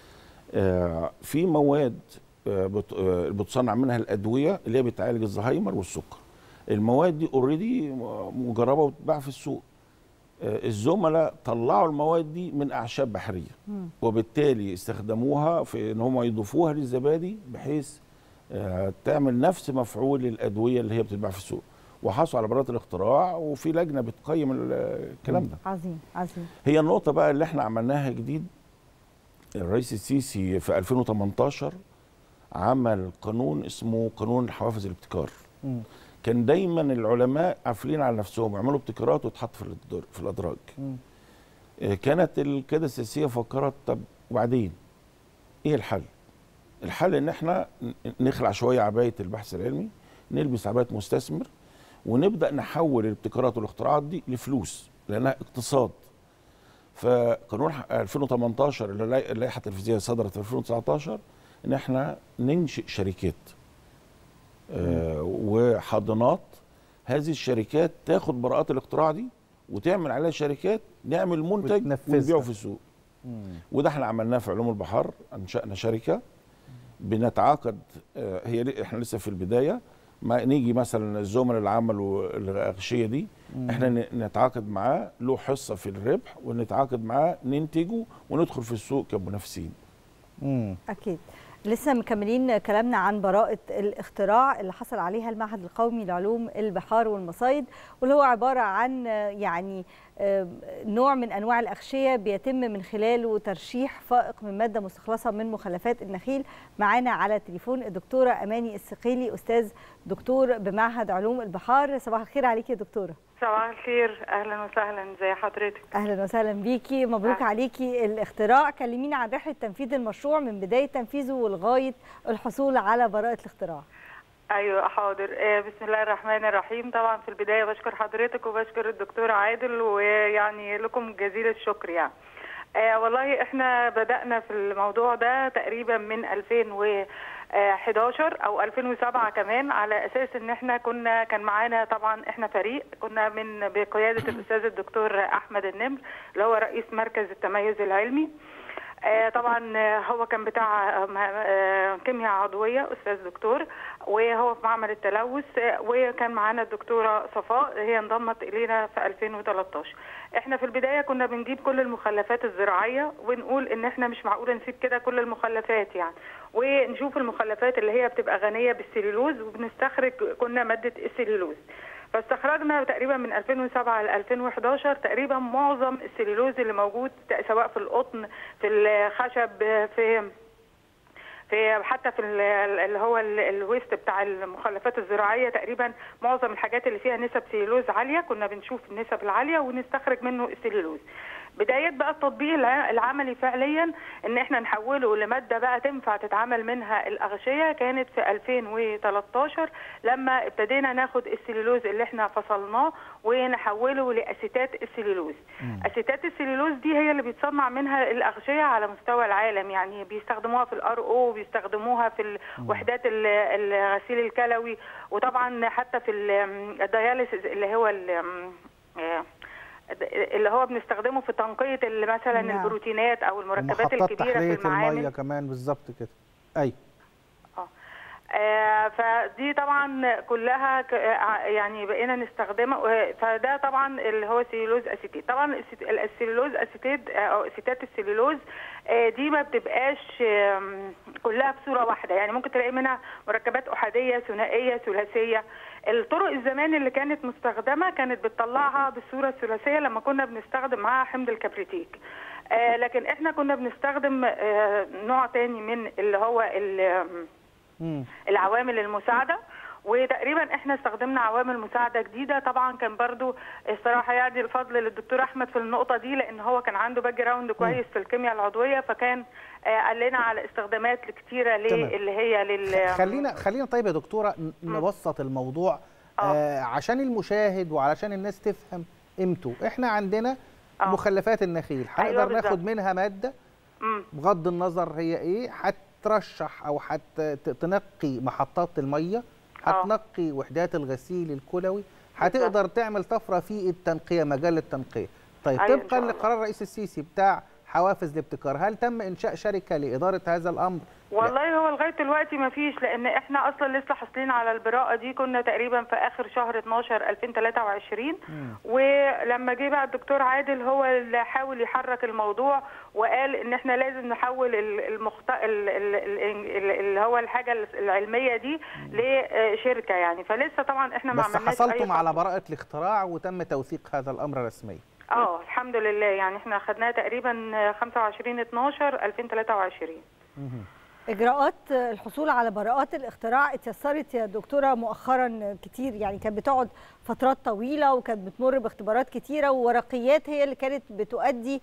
آه في مواد آه بت- آه، بتصنع منها الادويه اللي هي بتعالج الزهايمر والسكر. المواد دي اوريدي مجربه وتتباع في السوق. آه، الزملاء طلعوا المواد دي من اعشاب بحريه مم. وبالتالي استخدموها في ان هم يضيفوها للزبادي بحيث آه، تعمل نفس مفعول الادويه اللي هي بتتباع في السوق وحصلوا على براءه الاختراع وفي لجنه بتقيم ال- الكلام ده عظيم عظيم هي النقطه بقى اللي احنا عملناها جديد الرئيس السيسي في 2018 عمل قانون اسمه قانون حوافز الابتكار مم. كان دايما العلماء قافلين على نفسهم يعملوا ابتكارات وتحط في الأدر- في الادراج مم. آه، كانت القياده السياسيه فكرت طب وبعدين ايه الحل؟ الحل ان احنا ن- نخلع شويه عبايه البحث العلمي نلبس عبايه مستثمر ونبدا نحول الابتكارات والاختراعات دي لفلوس لانها اقتصاد فقانون ح- 2018 اللي اللي- اللائحه التنفيذيه صدرت في 2019 ان احنا ننشئ شركات آه وحاضنات هذه الشركات تاخد براءات الاختراع دي وتعمل عليها شركات نعمل منتج وتنفذها. ونبيعه في السوق مم. وده احنا عملناه في علوم البحر انشانا شركه بنتعاقد آه، هي ل- احنا لسه في البدايه ما نيجي مثلا الزملاء اللي عملوا الاغشيه دي مم. احنا ن- نتعاقد معاه له حصه في الربح ونتعاقد معاه ننتجه وندخل في السوق كمنافسين مم. اكيد لسه مكملين كلامنا عن براءة الاختراع اللي حصل عليها المعهد القومي لعلوم البحار والمصايد واللي هو عبارة عن آه، يعني آه، نوع من أنواع الأغشية بيتم من خلاله ترشيح فائق من مادة مستخلصة من مخلفات النخيل معانا على التليفون الدكتورة أماني السقيلي أستاذ دكتور بمعهد علوم البحار صباح الخير عليكي يا دكتورة صباح الخير اهلا وسهلا زي حضرتك اهلا وسهلا بيكي مبروك أهلا. عليكي الاختراع كلمينا عن رحله تنفيذ المشروع من بدايه تنفيذه ولغايه الحصول على براءه الاختراع ايوه حاضر آه، بسم الله الرحمن الرحيم طبعا في البدايه بشكر حضرتك وبشكر الدكتور عادل ويعني لكم جزيل الشكر يعني آه والله احنا بدأنا في الموضوع ده تقريبا من 2011 او 2007 كمان على اساس ان احنا كنا كان معانا طبعا احنا فريق كنا من بقياده الاستاذ الدكتور احمد النمر اللي هو رئيس مركز التميز العلمي آه، طبعا آه، هو كان بتاع آه، م- آه، كيمياء عضويه استاذ دكتور وهو في معمل التلوث آه، وكان معانا الدكتوره صفاء هي انضمت الينا في 2013 احنا في البدايه كنا بنجيب كل المخلفات الزراعيه ونقول ان احنا مش معقوله نسيب كده كل المخلفات يعني ونشوف المخلفات اللي هي بتبقى غنيه بالسليلوز وبنستخرج كنا ماده السليلوز فاستخرجنا تقريبا من 2007 ل 2011 تقريبا معظم السليلوز اللي موجود سواء في القطن في الخشب في في حتى في ال- اللي هو ال- الويست بتاع المخلفات الزراعيه تقريبا معظم الحاجات اللي فيها نسب سليلوز عاليه كنا بنشوف النسب العاليه ونستخرج منه السليلوز بدايه بقى التطبيق الع- العملي فعليا ان احنا نحوله لماده بقى تنفع تتعمل منها الاغشيه كانت في 2013 لما ابتدينا ناخد السليلوز اللي احنا فصلناه ونحوله لاسيتات السليلوز اسيتات السليلوز دي هي اللي بيتصنع منها الاغشيه على مستوى العالم يعني بيستخدموها في الار او بيستخدموها في الوحدات ال- الغسيل الكلوي وطبعا حتى في ال- الدياليسيس اللي هو ال- آه، اللي هو بنستخدمه في تنقيه ال- مثلا نعم. البروتينات او المركبات محطات الكبيره في تحليه المعامل الميه كمان بالظبط كده ايوه آه، فدي طبعا كلها ك- آه، يعني بقينا نستخدمها آه، فده طبعا اللي هو سيلولوز اسيتيت طبعا السي- السيلولوز اسيتيت آه، او اسيتات السيلولوز آه، دي ما بتبقاش آم، كلها بصوره واحده يعني ممكن تلاقي منها مركبات احاديه ثنائيه ثلاثيه الطرق الزمان اللي كانت مستخدمه كانت بتطلعها بالصوره الثلاثيه لما كنا بنستخدم معاها حمض الكبريتيك آه، لكن احنا كنا بنستخدم آه، نوع تاني من اللي هو ال- العوامل المساعده وتقريبا احنا استخدمنا عوامل مساعده جديده طبعا كان برضو الصراحه يعني الفضل للدكتور احمد في النقطه دي لان هو كان عنده باك جراوند كويس في الكيمياء العضويه فكان آه، قال لنا على استخدامات كتيره تمام. ليه اللي هي لل خلينا خلينا طيب يا دكتوره ن- نبسط الموضوع آه عشان المشاهد وعلشان الناس تفهم قيمته احنا عندنا مخلفات النخيل هنقدر أيوة بالظبط. ناخد منها ماده مم. بغض النظر هي ايه هترشح او هتنقي محطات الميه هتنقي وحدات الغسيل الكلوي هتقدر تعمل طفره في التنقيه مجال التنقيه طيب أيوة إن طبقا شاء الله. لقرار الرئيس السيسي بتاع حوافز الابتكار هل تم انشاء شركه لاداره هذا الامر والله هو لغايه دلوقتي ما فيش لان احنا اصلا لسه حاصلين على البراءه دي كنا تقريبا في اخر شهر 12 2023 ولما جه بقى الدكتور عادل هو اللي حاول يحرك الموضوع وقال ان احنا لازم نحول ال- المخت... ال- ال- ال- ال- اللي هو الحاجه العلميه دي لشركه يعني فلسه طبعا احنا ما بس عملناش حصلتم اي على براءه الاختراع وتم توثيق هذا الامر رسميا اه الحمد لله يعني احنا خدناها تقريبا 25 12 2023 اجراءات الحصول على براءات الاختراع اتيسرت يا دكتوره مؤخرا كتير يعني كانت بتقعد فترات طويله وكانت بتمر باختبارات كتيره وورقيات هي اللي كانت بتؤدي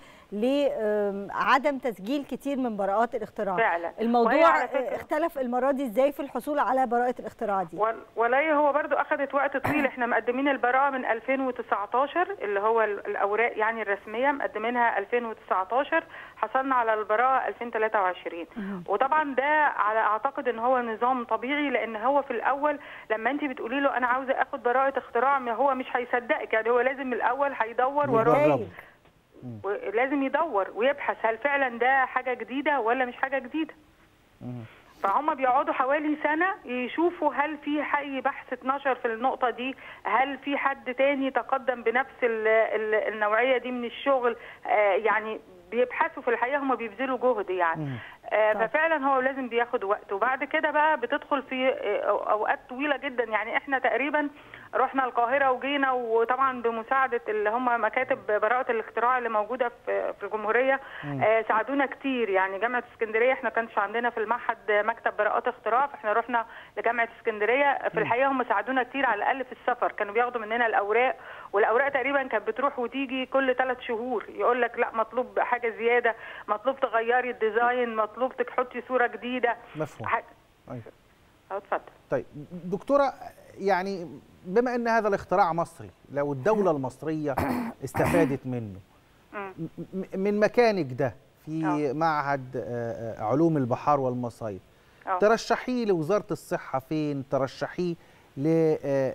لعدم تسجيل كتير من براءات الاختراع فعلا. وهي الموضوع على فكرة- اختلف المره دي ازاي في الحصول على براءه الاختراع دي وال- والله هو برضو اخذت وقت طويل احنا مقدمين البراءه من 2019 اللي هو ال- الاوراق يعني الرسميه مقدمينها 2019 حصلنا على البراءه 2023 وطبعا ده على اعتقد ان هو نظام طبيعي لان هو في الاول لما انت بتقولي له انا عاوزه اخد براءه اختراع ما هو مش هيصدقك يعني هو لازم من الاول هيدور وراك يجرب. لازم يدور ويبحث هل فعلا ده حاجه جديده ولا مش حاجه جديده فهم بيقعدوا حوالي سنة يشوفوا هل في حي بحث اتنشر في النقطة دي هل في حد تاني تقدم بنفس ال ال النوعية دي من الشغل آه يعني بيبحثوا في الحقيقة هم بيبذلوا جهد يعني آه ففعلا هو لازم بياخد وقت وبعد كده بقى بتدخل في آه، اوقات طويله جدا يعني احنا تقريبا رحنا القاهره وجينا وطبعا بمساعده اللي هم مكاتب براءه الاختراع اللي موجوده في في الجمهوريه مم. آه، ساعدونا كتير يعني جامعه اسكندريه احنا كانش عندنا في المعهد مكتب براءات اختراع فاحنا رحنا لجامعه اسكندريه في الحقيقه هم ساعدونا كتير على الاقل في السفر كانوا بياخدوا مننا الاوراق والاوراق تقريبا كانت بتروح وتيجي كل ثلاث شهور يقول لك لا مطلوب حاجه زياده مطلوب تغيري الديزاين مطلوب تحطي صوره جديده مفهوم حاجة- أيوة. اه اتفضل طيب دكتوره يعني بما ان هذا الاختراع مصري لو الدوله المصريه استفادت منه مم. م- من مكانك ده في معهد آه، آه، علوم البحار والمصايد آه. ترشحيه لوزاره الصحه فين ترشحيه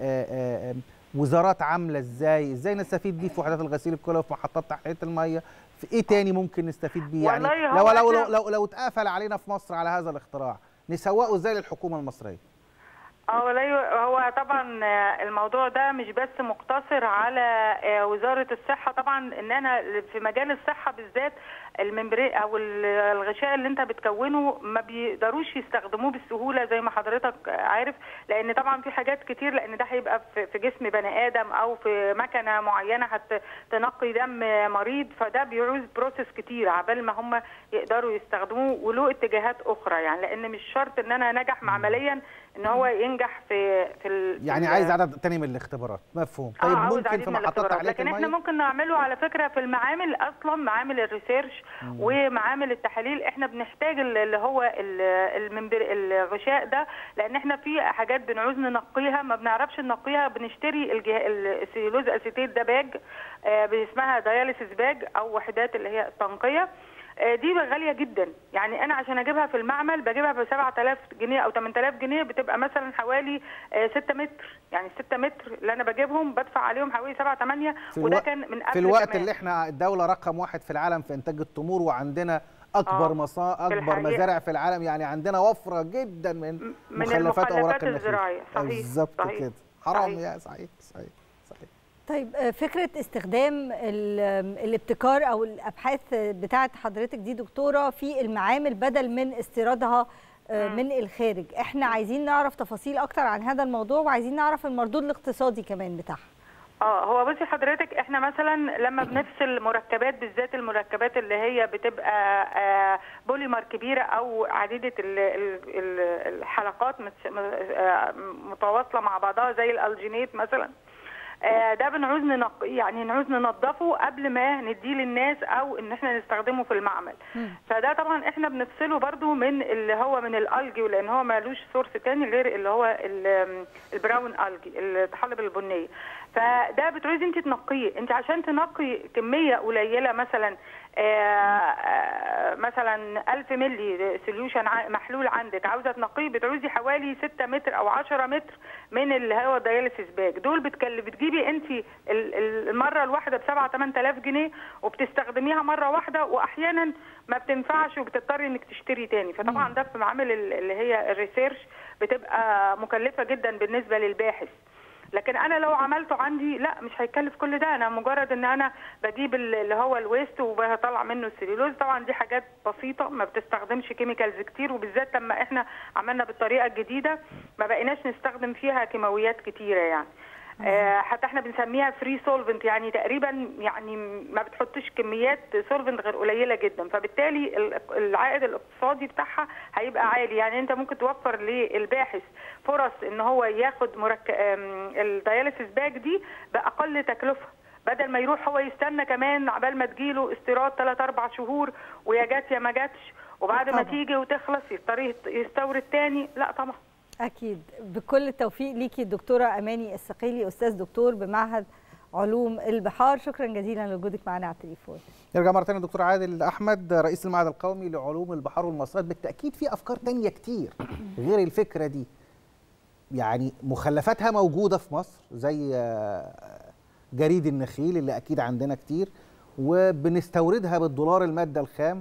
لوزارات عامله ازاي ازاي نستفيد بيه في وحدات الغسيل الكلوي في محطات تحليه الميه في ايه تاني ممكن نستفيد بيه يعني والله لو هو لو إحنا- لو, لو, لو اتقفل علينا في مصر على هذا الاختراع نسوقه ازاي للحكومه المصريه اه والله هو طبعا آه، الموضوع ده مش بس مقتصر على آه، وزاره الصحه طبعا ان انا في مجال الصحه بالذات الممبري او ال- الغشاء اللي انت بتكونه ما بيقدروش يستخدموه بالسهوله زي ما حضرتك عارف لان طبعا في حاجات كتير لان ده هيبقى في في جسم بني ادم او في مكنه معينه هتنقي دم مريض فده بيعوز بروسيس كتير عبال ما هم يقدروا يستخدموه وله اتجاهات اخرى يعني لان مش شرط ان انا نجح معمليا ان هو ينجح في في ال- يعني في عايز عدد تاني من الاختبارات مفهوم اه طيب عاوز ممكن عديد في من محطات الاختبارات تعليق لكن احنا الميه ممكن نعمله على فكره في المعامل اصلا معامل الريسيرش ومعامل التحاليل احنا بنحتاج ال- اللي هو ال- الممبر الغشاء ده لان احنا في حاجات بنعوز ننقيها ما بنعرفش ننقيها بنشتري الجه... السيلوز اسيتيت ده باج آه، اسمها دياليسيس باج او وحدات اللي هي التنقيه آه، دي غاليه جدا يعني انا عشان اجيبها في المعمل بجيبها ب 7000 جنيه او 8000 جنيه بتبقى مثلا حوالي 6 متر يعني 6 متر اللي انا بجيبهم بدفع عليهم حوالي 7 8 في وده الوقت كان من قبل في الوقت كمان. اللي احنا الدوله رقم واحد في العالم في انتاج التمور وعندنا اكبر آه، مصا في اكبر الحقيقة. مزارع في العالم يعني عندنا وفره جدا من, من مخلفات اوراق المخلفات النخيل الزراعية. صحيح، بالظبط صحيح، كده حرام صحيح. يا صحيح صحيح صحيح طيب آه، فكرة استخدام ال- الابتكار أو الأبحاث بتاعة حضرتك دي دكتورة في المعامل بدل من استيرادها آه، من الخارج احنا عايزين نعرف تفاصيل أكتر عن هذا الموضوع وعايزين نعرف المردود الاقتصادي كمان بتاعها اه هو بصي حضرتك احنا مثلا لما بنفصل مركبات بالذات المركبات اللي هي بتبقى آه، بوليمر كبيره او عديده ال- ال- ال- الحلقات متس- م- آه، متواصله مع بعضها زي الالجينيت مثلا آه، ده بنعوز ننقيه يعني نعوز ننظفه قبل ما نديه للناس او ان احنا نستخدمه في المعمل فده طبعا احنا بنفصله برضو من اللي هو من الالجي لان هو مالوش سورس تاني غير اللي هو ال- البراون الجي الطحالب البنيه فده بتعوزي انت تنقيه انت عشان تنقي كميه قليله مثلا آه، آه، مثلا 1000 ملي سوليوشن محلول عندك عاوزه تنقيه بتعوزي حوالي 6 متر او 10 متر من اللي هو الدياليسيس باج دول بتكلف بتجيبي انت ال- ال- المره الواحده ب 7 8000 جنيه وبتستخدميها مره واحده واحيانا ما بتنفعش وبتضطري انك تشتري تاني فطبعا ده في معامل ال- اللي هي الريسيرش بتبقى مكلفه جدا بالنسبه للباحث لكن انا لو عملته عندي لا مش هيكلف كل ده انا مجرد ان انا بجيب ال- اللي هو الويست وبطلع منه السليلوز طبعا دي حاجات بسيطه ما بتستخدمش كيميكالز كتير وبالذات لما احنا عملنا بالطريقه الجديده ما بقيناش نستخدم فيها كيماويات كتيره يعني آه، حتى احنا بنسميها فري سولفنت يعني تقريبا يعني ما بتحطش كميات سولفنت غير قليله جدا فبالتالي ال- العائد الاقتصادي بتاعها هيبقى عالي يعني انت ممكن توفر للباحث فرص ان هو ياخد مركب الدياليسيس باج دي باقل تكلفه بدل ما يروح هو يستنى كمان عبال ما تجيله استيراد 3 4 شهور ويا جت يا ما جاتش وبعد ما طبعا. تيجي وتخلص يضطر يستورد تاني لا طبعا أكيد بكل التوفيق ليكي الدكتورة أماني السقيلي أستاذ دكتور بمعهد علوم البحار شكرا جزيلا لوجودك معنا على التليفون نرجع مره ثانيه دكتور عادل احمد رئيس المعهد القومي لعلوم البحار والمصريات بالتاكيد في افكار تانية كتير غير الفكره دي يعني مخلفاتها موجوده في مصر زي آه، جريد النخيل اللي اكيد عندنا كتير وبنستوردها بالدولار الماده الخام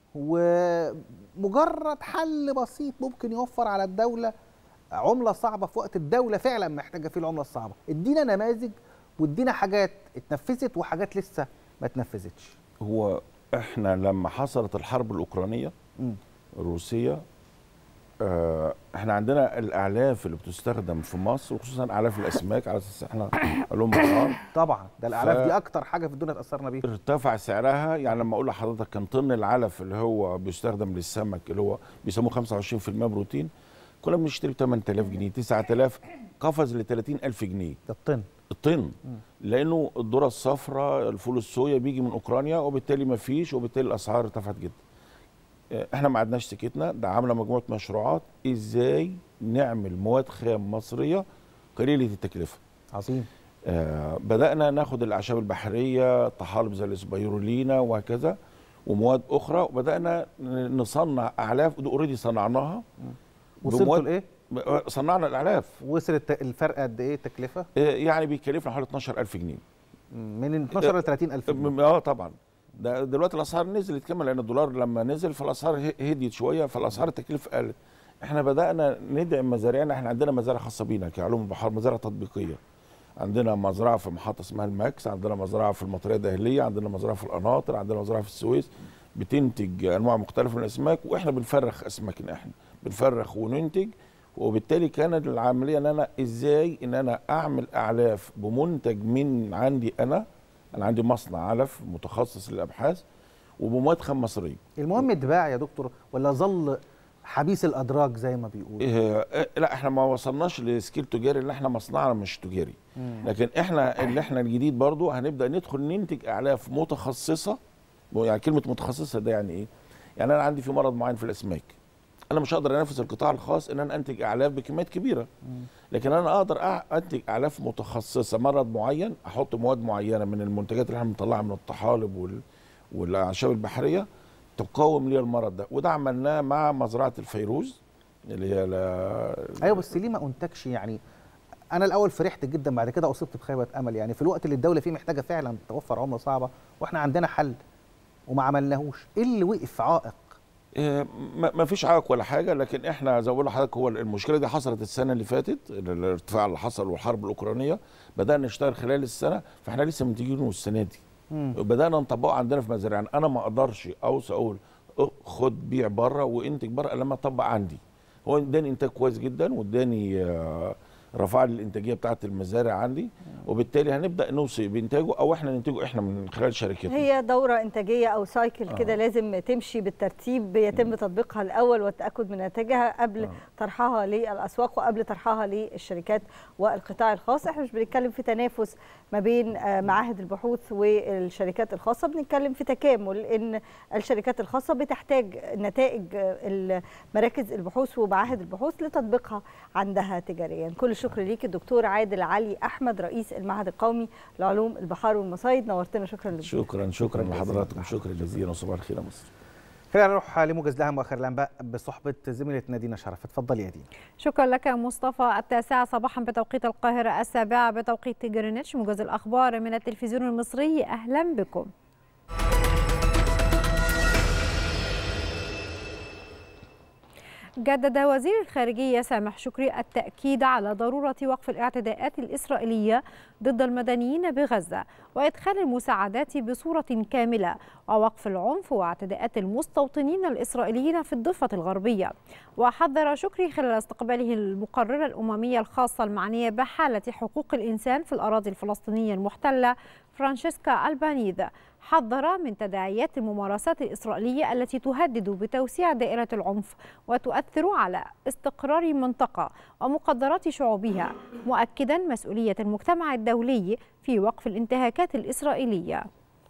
ومجرد حل بسيط ممكن يوفر على الدوله عمله صعبه في وقت الدوله فعلا محتاجه فيه العمله الصعبه ادينا نماذج وادينا حاجات اتنفذت وحاجات لسه ما اتنفذتش هو احنا لما حصلت الحرب الاوكرانيه مم. الروسيه آه، احنا عندنا الاعلاف اللي بتستخدم في مصر وخصوصا اعلاف الاسماك على اساس احنا علوم بحار طبعا ده الاعلاف ف- دي اكتر حاجه في الدنيا اتاثرنا بيها ارتفع سعرها يعني لما اقول لحضرتك كان طن العلف اللي هو بيستخدم للسمك اللي هو بيسموه 25% بروتين كنا بنشتري ب 8000 جنيه 9000 قفز ل 30000 جنيه ده الطن الطن لانه الذره الصفراء الفول الصويا بيجي من اوكرانيا وبالتالي ما فيش وبالتالي الاسعار ارتفعت جدا آه، احنا ما عدناش سكتنا ده عامله مجموعه مشروعات ازاي نعمل مواد خام مصريه قليله التكلفه عظيم آه بدانا ناخد الاعشاب البحريه طحالب زي الاسبيرولينا وهكذا ومواد اخرى وبدانا ن- نصنع اعلاف ودي اوريدي صنعناها وصلتوا بمواد- لايه؟ ب- صنعنا الاعلاف وصل الت- الفرق قد ايه التكلفه؟ آه، يعني بيكلفنا حوالي 12000 جنيه من 12 ل 30000 جنيه م- اه طبعا ده دلوقتي الاسعار نزلت كمان لان الدولار لما نزل فالاسعار ه- هديت شويه فالاسعار التكلفه قلت احنا بدانا ندعم مزارعنا احنا عندنا مزارع خاصه بينا كعلوم البحار مزارع تطبيقيه عندنا مزرعه في محطه اسمها الماكس عندنا مزرعه في المطريه الداهليه عندنا مزرعه في القناطر عندنا مزرعه في السويس بتنتج انواع مختلفه من الاسماك واحنا بنفرخ اسماكنا احنا بنفرخ وننتج وبالتالي كانت العمليه ان انا ازاي ان انا اعمل اعلاف بمنتج من عندي انا انا عندي مصنع علف متخصص للابحاث وبمواد خام مصريه المهم اتباع يا دكتور ولا ظل حبيس الادراج زي ما بيقولوا إيه إيه، لا احنا ما وصلناش لسكيل تجاري اللي احنا مصنعنا مش تجاري مم. لكن احنا اللي احنا الجديد برضو هنبدا ندخل ننتج اعلاف متخصصه يعني كلمه متخصصه ده يعني ايه يعني انا عندي في مرض معين في الاسماك انا مش هقدر انافس القطاع الخاص ان انا انتج اعلاف بكميات كبيره لكن انا اقدر أع- انتج اعلاف متخصصه مرض معين احط مواد معينه من المنتجات اللي احنا بنطلعها من الطحالب وال... والاعشاب البحريه تقاوم لي المرض ده وده عملناه مع مزرعه الفيروز اللي هي لا... ايوه بس ليه ما انتجش يعني انا الاول فرحت جدا بعد كده اصبت بخيبه امل يعني في الوقت اللي الدوله فيه محتاجه فعلا توفر عمله صعبه واحنا عندنا حل وما عملناهوش ايه اللي وقف عائق إيه، ما ما فيش عائق ولا حاجه لكن احنا زي ما بقول لحضرتك هو المشكله دي حصلت السنه اللي فاتت ال- الارتفاع اللي حصل والحرب الاوكرانيه بدانا نشتغل خلال السنه فاحنا لسه منتجينه السنه دي بدانا نطبقه عندنا في مزارعنا انا ما اقدرش اوصى اقول أه، خد بيع بره وانتج بره الا لما اطبق عندي هو اداني انتاج كويس جدا واداني آه، رفع لي الانتاجيه بتاعه المزارع عندي وبالتالي هنبدا نوصي بانتاجه او احنا ننتجه احنا من خلال شركتنا هي دورة إنتاجية أو سايكل آه. كده لازم تمشي بالترتيب يتم تطبيقها الأول والتأكد من نتائجها قبل طرحها للأسواق وقبل طرحها للشركات والقطاع الخاص احنا مش بنتكلم في تنافس ما بين آه، معاهد البحوث والشركات الخاصة بنتكلم في تكامل إن الشركات الخاصة بتحتاج نتائج آه، مراكز البحوث ومعاهد البحوث لتطبيقها عندها تجاريا كل الشكر ليك الدكتور عادل علي أحمد رئيس المعهد القومي لعلوم البحار والمصايد نورتنا شكرا لك شكرا شكرا لحضراتكم شكرا جزيلا وصباح الخير يا مصر خلينا نروح لموجز لها مؤخر الانباء بصحبه زميلتنا دينا شرف اتفضلي يا دينا شكرا لك مصطفى التاسعة صباحا بتوقيت القاهرة السابعة بتوقيت جرينتش موجز الأخبار من التلفزيون المصري أهلا بكم جدد وزير الخارجية سامح شكري التأكيد على ضرورة وقف الاعتداءات الإسرائيلية ضد المدنيين بغزة وإدخال المساعدات بصورة كاملة ووقف العنف واعتداءات المستوطنين الإسرائيليين في الضفة الغربية وحذر شكري خلال استقباله المقررة الأممية الخاصة المعنية بحالة حقوق الإنسان في الأراضي الفلسطينية المحتلة فرانشيسكا البانيذ حذر من تداعيات الممارسات الإسرائيلية التي تهدد بتوسيع دائرة العنف وتؤثر على استقرار المنطقة ومقدرات شعوبها مؤكدا مسؤولية المجتمع الدولي في وقف الانتهاكات الإسرائيلية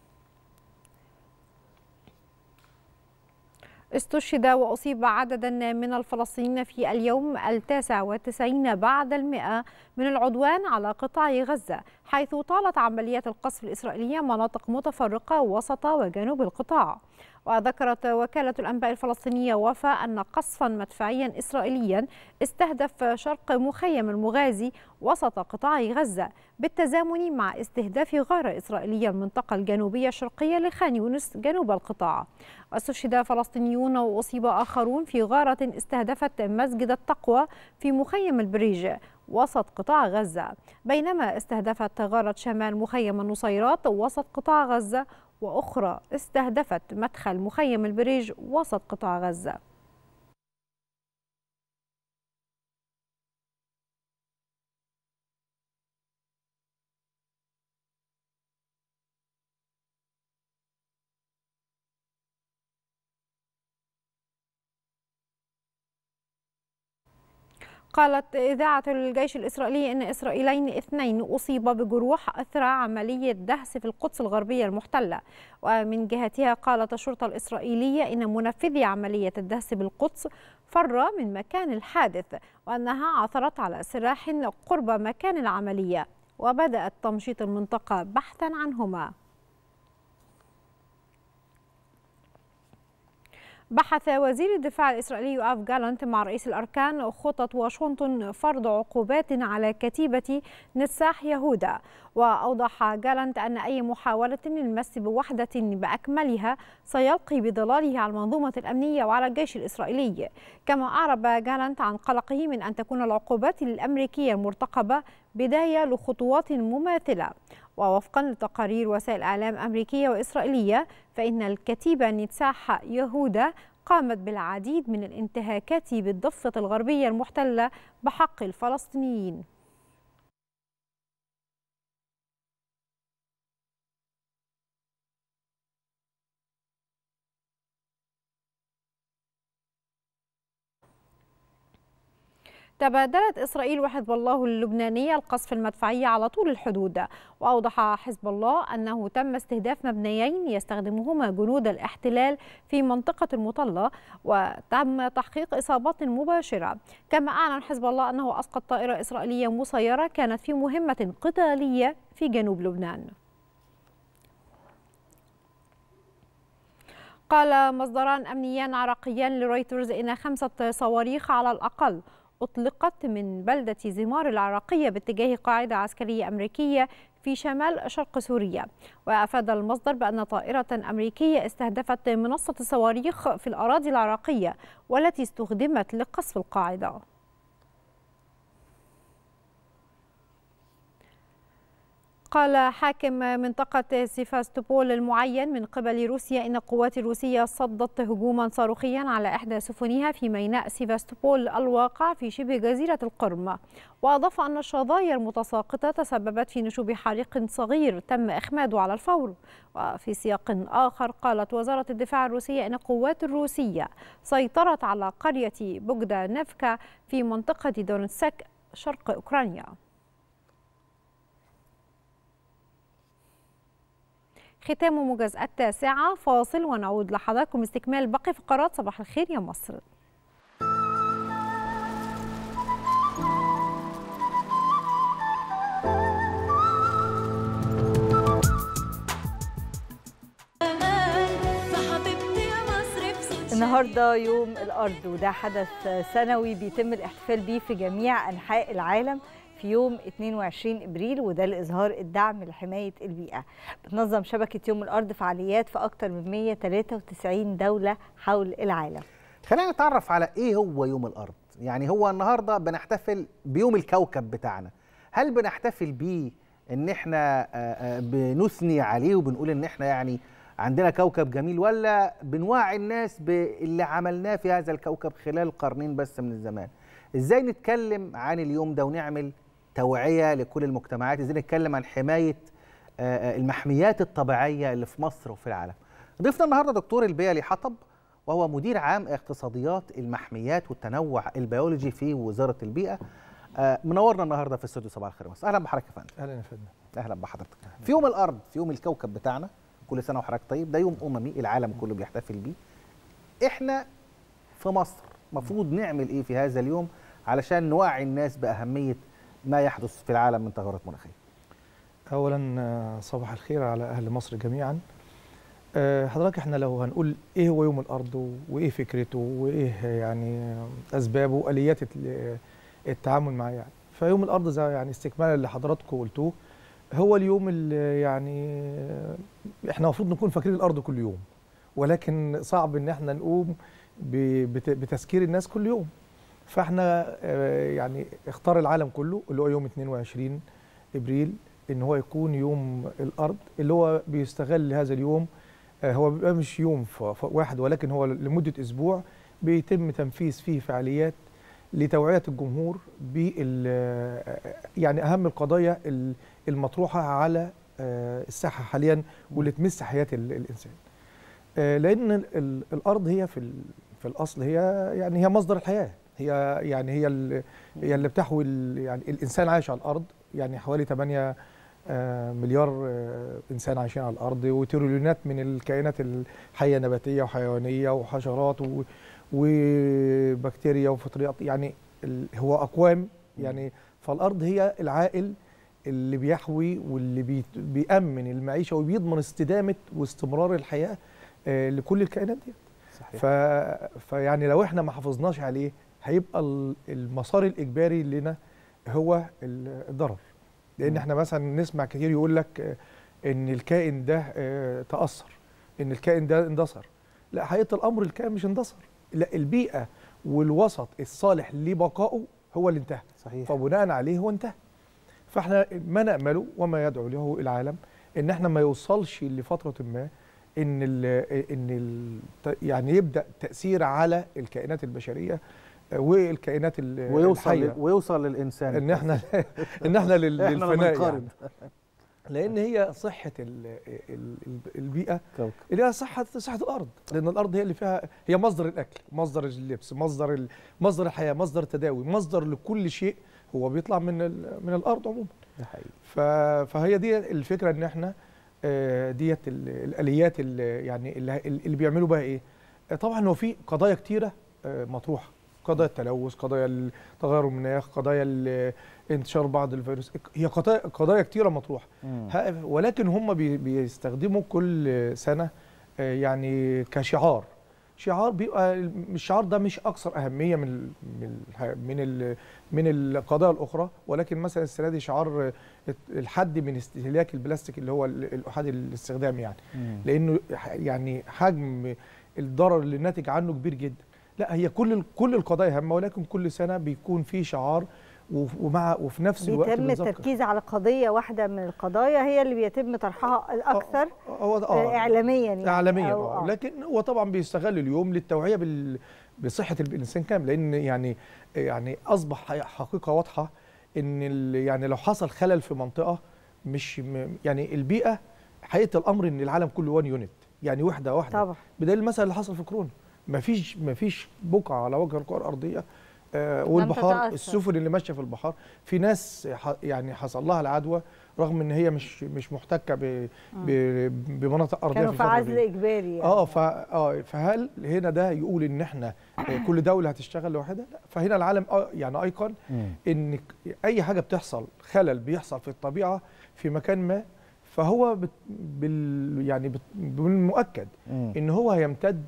استشهد وأصيب عددا من الفلسطينيين في اليوم التاسع والتسعين بعد المئة من العدوان على قطاع غزة حيث طالت عمليات القصف الإسرائيلية مناطق متفرقة وسط وجنوب القطاع وذكرت وكالة الأنباء الفلسطينية وفا أن قصفا مدفعيا إسرائيليا استهدف شرق مخيم المغازي وسط قطاع غزة بالتزامن مع استهداف غارة إسرائيلية المنطقة الجنوبية الشرقية لخان يونس جنوب القطاع واستشهد فلسطينيون وأصيب آخرون في غارة استهدفت مسجد التقوى في مخيم البريج وسط قطاع غزة بينما استهدفت غارة شمال مخيم النصيرات وسط قطاع غزة وأخرى استهدفت مدخل مخيم البريج وسط قطاع غزة قالت إذاعة الجيش الإسرائيلي أن إسرائيليين اثنين أصيب بجروح أثر عملية دهس في القدس الغربية المحتلة ومن جهتها قالت الشرطة الإسرائيلية إن منفذي عملية الدهس بالقدس فر من مكان الحادث وأنها عثرت على سلاح قرب مكان العملية وبدأت تمشيط المنطقة بحثا عنهما بحث وزير الدفاع الإسرائيلي يوآف جالانت مع رئيس الأركان خطط واشنطن فرض عقوبات على كتيبة نساح يهودا وأوضح جالانت أن أي محاولة للمس بوحدة بأكملها سيلقي بظلاله على المنظومة الأمنية وعلى الجيش الإسرائيلي كما أعرب جالانت عن قلقه من أن تكون العقوبات الأمريكية المرتقبة بداية لخطوات مماثلة ووفقا لتقارير وسائل إعلام أمريكية وإسرائيلية فإن الكتيبة نتساح يهودا قامت بالعديد من الانتهاكات بالضفة الغربية المحتلة بحق الفلسطينيين تبادلت إسرائيل وحزب الله اللبناني القصف المدفعي على طول الحدود وأوضح حزب الله أنه تم استهداف مبنيين يستخدمهما جنود الاحتلال في منطقة المطلة وتم تحقيق إصابات مباشرة كما أعلن حزب الله أنه أسقط طائرة إسرائيلية مسيرة كانت في مهمة قتالية في جنوب لبنان قال مصدران أمنيان عراقيان لرويترز إن خمسة صواريخ على الأقل أطلقت من بلدة زمار العراقية باتجاه قاعدة عسكرية أمريكية في شمال شرق سوريا وأفاد المصدر بأن طائرة أمريكية استهدفت منصة صواريخ في الأراضي العراقية والتي استخدمت لقصف القاعدة قال حاكم منطقة سيفاستوبول المعين من قبل روسيا إن القوات الروسية صدت هجوما صاروخيا على إحدى سفنها في ميناء سيفاستوبول الواقع في شبه جزيرة القرم وأضاف أن الشظايا المتساقطة تسببت في نشوب حريق صغير تم إخماده على الفور وفي سياق آخر قالت وزارة الدفاع الروسية أن القوات الروسية سيطرت على قرية بوغدا نيفكا في منطقة دونتسك شرق أوكرانيا ختام موجز التاسعة فاصل ونعود لحضراتكم استكمال باقي فقرات صباح الخير يا مصر النهارده يوم الارض وده حدث سنوي بيتم الاحتفال بيه في جميع انحاء العالم في يوم 22 ابريل وده لاظهار الدعم لحمايه البيئه. بتنظم شبكه يوم الارض فعاليات في اكثر من 193 دوله حول العالم. خلينا نتعرف على ايه هو يوم الارض يعني هو النهارده بنحتفل بيوم الكوكب بتاعنا هل بنحتفل بيه ان احنا آه، آه، بنثني عليه وبنقول ان احنا يعني عندنا كوكب جميل ولا بنوعي الناس باللي عملناه في هذا الكوكب خلال قرنين بس من الزمان ازاي نتكلم عن اليوم ده ونعمل توعية لكل المجتمعات ازاي نتكلم عن حماية آه، آه، المحميات الطبيعية اللي في مصر وفي العالم ضيفنا النهارده دكتور البيلي حطب وهو مدير عام اقتصاديات المحميات والتنوع البيولوجي في وزاره البيئه آه، منورنا النهارده في استوديو صباح الخير يا مصر اهلا بحضرتك يا فندم اهلا يا فندم اهلا بحضرتك في يوم الارض في يوم الكوكب بتاعنا كل سنه وحضرتك طيب ده يوم اممي العالم كله بيحتفل بيه احنا في مصر المفروض نعمل ايه في هذا اليوم علشان نوعي الناس باهميه ما يحدث في العالم من تغيرات مناخيه اولا آه، صباح الخير على اهل مصر جميعا آه، حضرتك احنا لو هنقول ايه هو يوم الارض و- وايه فكرته وايه يعني آه، اسبابه واليات ال- التعامل معاه يعني فيوم الارض زي يعني استكمالا اللي حضراتكم قلتوه هو اليوم اللي يعني آه، احنا المفروض نكون فاكرين الارض كل يوم ولكن صعب ان احنا نقوم ب- بت- بتذكير الناس كل يوم فاحنا آه، يعني اختار العالم كله اللي هو يوم 22 ابريل ان هو يكون يوم الارض اللي هو بيستغل هذا اليوم آه، هو بيبقى مش يوم ف- ف- واحد ولكن هو لمده اسبوع بيتم تنفيذ فيه فعاليات لتوعيه الجمهور بال آه، يعني اهم القضايا ال- المطروحه على آه، الساحه حاليا واللي تمس حياه ال- الانسان. آه، لان ال- ال- الارض هي في ال- في الاصل هي يعني هي مصدر الحياه هي يعني هي ال- هي اللي بتحوي ال- يعني الانسان عايش على الارض يعني حوالي 8 آه، مليار آه، انسان عايشين على الارض وتريليونات من الكائنات الحيه نباتيه وحيوانيه وحشرات و- وبكتيريا وفطريات يعني ال- هو اقوام يعني فالارض هي العائل اللي بيحوي واللي بي- بيأمن المعيشه وبيضمن استدامه واستمرار الحياه آه، لكل الكائنات دي صحيح. ف... فيعني لو احنا ما حافظناش عليه هيبقى ال- المسار الاجباري لنا هو ال- الضرر لان مم. احنا مثلا نسمع كتير يقول لك آه، ان الكائن ده آه، تاثر ان الكائن ده اندثر لا حقيقه الامر الكائن مش اندثر لا البيئه والوسط الصالح لبقائه هو اللي انتهى صحيح فبناء عليه هو انتهى فاحنا ما نامله وما يدعو له العالم ان احنا ما يوصلش لفتره ما ان ال ان ال يعني يبدا تاثير على الكائنات البشريه آه، والكائنات ال- ويوصل الحية. لل- ويوصل للانسان ان احنا ان احنا لل- إحنا لما للفناء نقارن. يعني. لان هي صحه ال ال ال البيئه كوكب. اللي هي صحه صحه الارض لان الارض هي اللي فيها هي مصدر الاكل مصدر اللبس مصدر ال- مصدر الحياه مصدر التداوي مصدر لكل شيء هو بيطلع من ال- من الارض عموما ده حقيقي ف- فهي دي الفكره ان احنا آه، ديت ال- الاليات اللي يعني اللي, اللي بيعملوا بها ايه آه، طبعا هو في قضايا كتيره آه، مطروحه قضايا التلوث قضايا ال- تغير المناخ قضايا ال- انتشار بعض الفيروس هي قضايا قضايا كتيره مطروحه مم. ها- ولكن هم بي- بيستخدموا كل سنه آه، يعني كشعار شعار بيبقى الشعار ده مش اكثر اهميه من ال من ال من ال من القضايا الاخرى ولكن مثلا السنه دي شعار آه، الحد من استهلاك البلاستيك اللي هو ال- الاحادي الاستخدام يعني مم. لانه ح- يعني حجم الضرر اللي ناتج عنه كبير جدا لا هي كل ال- كل القضايا هامه ولكن كل سنه بيكون في شعار وف- ومع وفي نفس الوقت بيتم بالظبط التركيز على قضيه واحده من القضايا هي اللي بيتم طرحها الاكثر هو ده- آه، اعلاميا يعني اعلاميا أو- اه لكن هو طبعا بيستغل اليوم للتوعيه بال بصحه الانسان كامل لان يعني يعني اصبح ح- حقيقه واضحه ان ال- يعني لو حصل خلل في منطقه مش م- يعني البيئه حقيقه الامر ان العالم كله وان يونت يعني وحده واحده طبعا بدليل المثل اللي حصل في كورونا مفيش مفيش بقعه على وجه الكره الارضيه آه والبحار تتأثر. السفن اللي ماشيه في البحار في ناس ح- يعني حصل لها العدوى رغم ان هي مش مش محتكه ب- ب- بمناطق ارضيه كانوا في في الفترة عزل دي. اجباري يعني. اه ف اه فهل هنا ده يقول ان احنا آه، كل دوله هتشتغل لوحدها لا فهنا العالم آه يعني ايقن مم. ان ك- اي حاجه بتحصل خلل بيحصل في الطبيعه في مكان ما فهو بت بال يعني بت بالمؤكد مم. ان هو هيمتد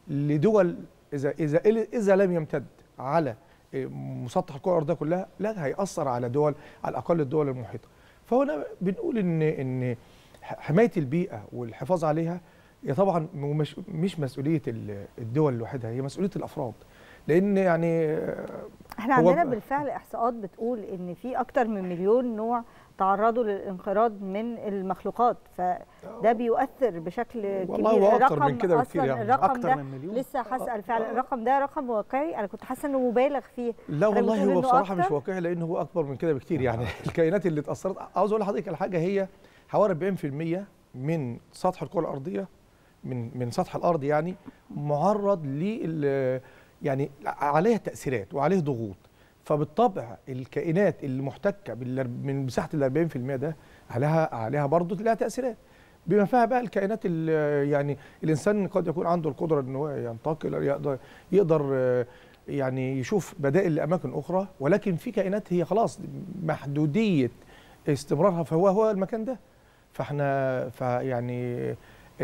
لدول اذا اذا اذا لم يمتد على آه، مسطح الكره الارضيه كلها لا هياثر على دول على الاقل الدول المحيطه فهنا بنقول ان ان حمايه البيئه والحفاظ عليها هي طبعا مش مش مسؤوليه ال- الدول لوحدها هي مسؤوليه الافراد لان يعني آه، احنا هو عندنا ب- بالفعل احصاءات بتقول ان في اكتر من مليون نوع تعرضوا للانقراض من المخلوقات فده بيؤثر بشكل والله كبير هو أكتر من الرقم كده بكتير أصلاً يعني. الرقم أكتر ده من مليون؟ لسه هسال فعلا الرقم ده رقم واقعي انا كنت حاسه انه مبالغ فيه لا حضرتك والله بتقول هو إنه بصراحه مش أكتر؟ واقعي لان هو اكبر من كده بكتير يعني الكائنات اللي اتاثرت عاوز اقول لحضرتك على حاجه هي حوالي 40% من سطح الكره الارضيه من من سطح الارض يعني معرض لل يعني عليه تاثيرات وعليه ضغوط فبالطبع الكائنات اللي محتكه بالأر- من مساحه ال 40% ده عليها عليها برضه لها تاثيرات بما فيها بقى الكائنات ال- يعني الانسان قد يكون عنده القدره ان هو ينتقل يقدر يقدر آه، يعني يشوف بدائل لاماكن اخرى ولكن في كائنات هي خلاص محدوديه استمرارها فهو هو المكان ده فاحنا فيعني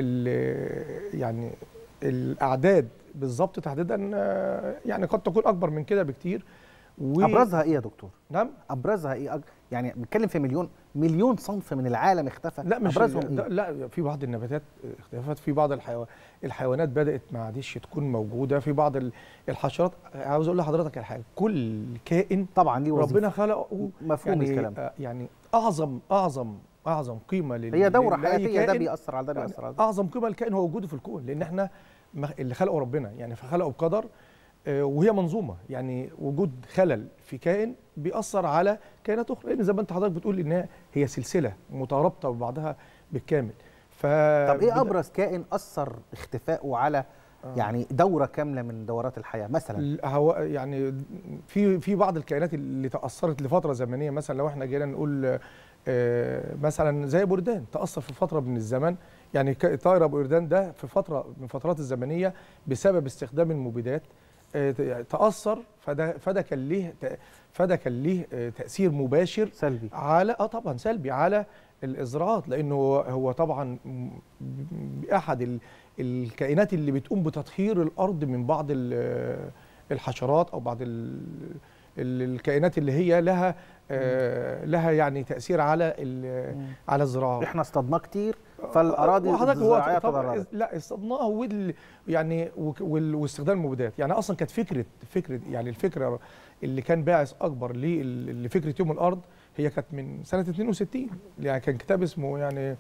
ال- يعني الاعداد بالظبط تحديدا آه، يعني قد تكون اكبر من كده بكتير و... ابرزها ايه يا دكتور نعم ابرزها ايه أج- يعني بنتكلم في مليون مليون صنف من العالم اختفى لا مش ابرزهم ده- ايه لا في بعض النباتات اختلفت في بعض الحيو... الحيوانات بدات ما عادش تكون موجوده في بعض ال- الحشرات عاوز اقول لحضرتك على حاجه كل كائن طبعا ليه وظيفة. ربنا خلقه مفهوم يعني الكلام. آه، يعني اعظم اعظم اعظم قيمه لل... هي دورة لأي حياتية، ده كائن. بيأثر على ده، يعني بيأثر على ده. اعظم قيمه للكائن هو وجوده في الكون لان احنا ما- اللي خلقه ربنا يعني فخلقه بقدر آه، وهي منظومه يعني وجود خلل في كائن بيأثر على كائنات اخرى لان زي ما انت حضرتك بتقول انها هي سلسله مترابطه ببعضها بالكامل ف طب ايه ابرز كائن اثر اختفائه على يعني دوره كامله من دورات الحياه مثلا هو يعني في في بعض الكائنات اللي تاثرت لفتره زمنيه مثلا لو احنا جينا نقول آه، مثلا زي بردان تاثر في فتره من الزمن يعني ك- طائر ابو قردان ده في فتره من فترات الزمنيه بسبب استخدام المبيدات آه، ت- تاثر فده فده كان ليه ت- فده كان ليه آه، تاثير مباشر سلبي على اه طبعا سلبي على الازراعات لانه هو- هو طبعا م- ب- احد ال الكائنات اللي بتقوم بتطهير الارض من بعض ال- الحشرات او بعض ال- ال- الكائنات اللي هي لها آه، لها يعني تاثير على ال- على الزراعه احنا اصطادناه كتير فالاراضي وحضرتك هو الزراعيه طبعا تضررت لا استضناها وال يعني وك- وال- واستخدام المبيدات يعني اصلا كانت فكره فكره يعني الفكره اللي كان باعث اكبر لل- لفكره يوم الارض هي كانت من سنه 62 يعني كان كتاب اسمه يعني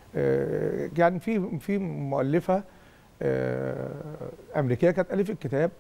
آه، يعني في في مؤلفه آه، امريكيه كانت الفت كتاب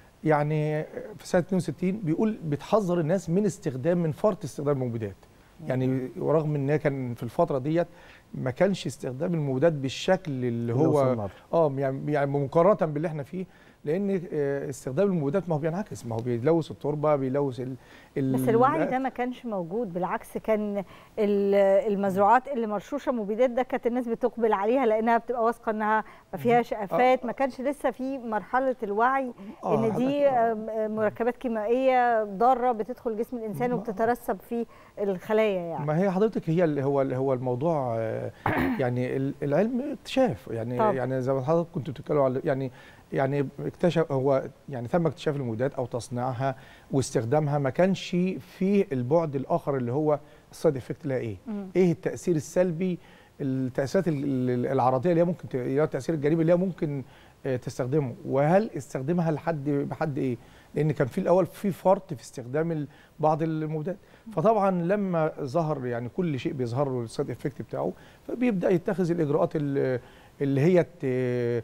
يعني في سنه 62 بيقول بتحذر الناس من استخدام من فرط استخدام المبيدات يعني ورغم ان هي كان في الفتره ديت ما كانش استخدام المبيدات بالشكل اللي اللي هو وصلنا له. اه يعني يعني مقارنه باللي احنا فيه لان آه، استخدام المبيدات ما هو بينعكس ما هو بيلوث التربه بيلوث ال ال- بس الوعي ده ما كانش موجود بالعكس كان ال- المزروعات اللي مرشوشه مبيدات ده كانت الناس بتقبل عليها لانها بتبقى واثقه انها ما فيهاش افات ما كانش لسه في مرحله الوعي آه، ان دي حضرتك- آم، آم، مركبات كيميائيه ضاره بتدخل جسم الانسان وبتترسب في الخلايا يعني ما هي حضرتك هي اللي هو اللي هو الموضوع آه، يعني ال- العلم اكتشاف يعني طبعا. يعني زي ما حضرتك كنتوا بتتكلموا على يعني يعني اكتشف هو يعني تم اكتشاف المبيدات او تصنيعها واستخدامها ما كانش فيه البعد الاخر اللي هو السايد افكت لها ايه؟ مم. ايه التاثير السلبي التاثيرات ال- ال- العرضيه اللي هي ممكن ت- اللي هو التاثير الجانبي اللي هي ممكن آه، تستخدمه وهل استخدمها لحد بحد ايه؟ لان كان في الاول في فرط في استخدام ال- بعض المبيدات فطبعا لما ظهر يعني كل شيء بيظهر له السايد افكت بتاعه فبيبدا يتخذ الاجراءات ال- اللي هي ت-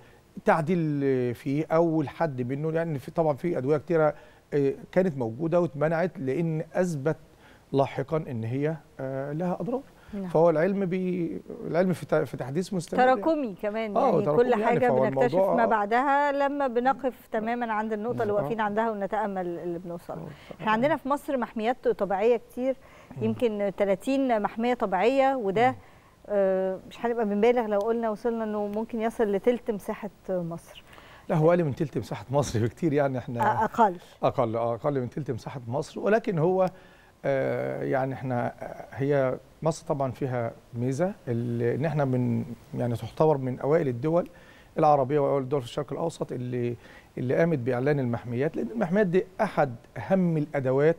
تعديل فيه او الحد منه لان في طبعا في ادويه كتيره آه، كانت موجوده واتمنعت لان اثبت لاحقا ان هي آه، لها اضرار نعم. فهو العلم بي العلم في ت- في تحديث مستمر يعني. تراكمي كمان آه، يعني تراكمي كل يعني، حاجه فهو بنكتشف الموضوع- ما بعدها لما بنقف تماما عند النقطه اللي آه. واقفين عندها ونتامل اللي بنوصل احنا عندنا في مصر محميات طبيعيه كتير يمكن 30 محميه طبيعيه وده آه، مش هنبقى بنبالغ لو قلنا وصلنا انه ممكن يصل لتلت مساحه مصر لا هو اقل من تلت مساحه مصر بكتير يعني احنا اقل اقل آه، اقل من تلت مساحه مصر ولكن هو آه، يعني احنا آه، هي مصر طبعا فيها ميزه ال- ان احنا من يعني تعتبر من اوائل الدول العربيه واوائل الدول في الشرق الاوسط اللي اللي قامت باعلان المحميات لان المحميات دي احد اهم الادوات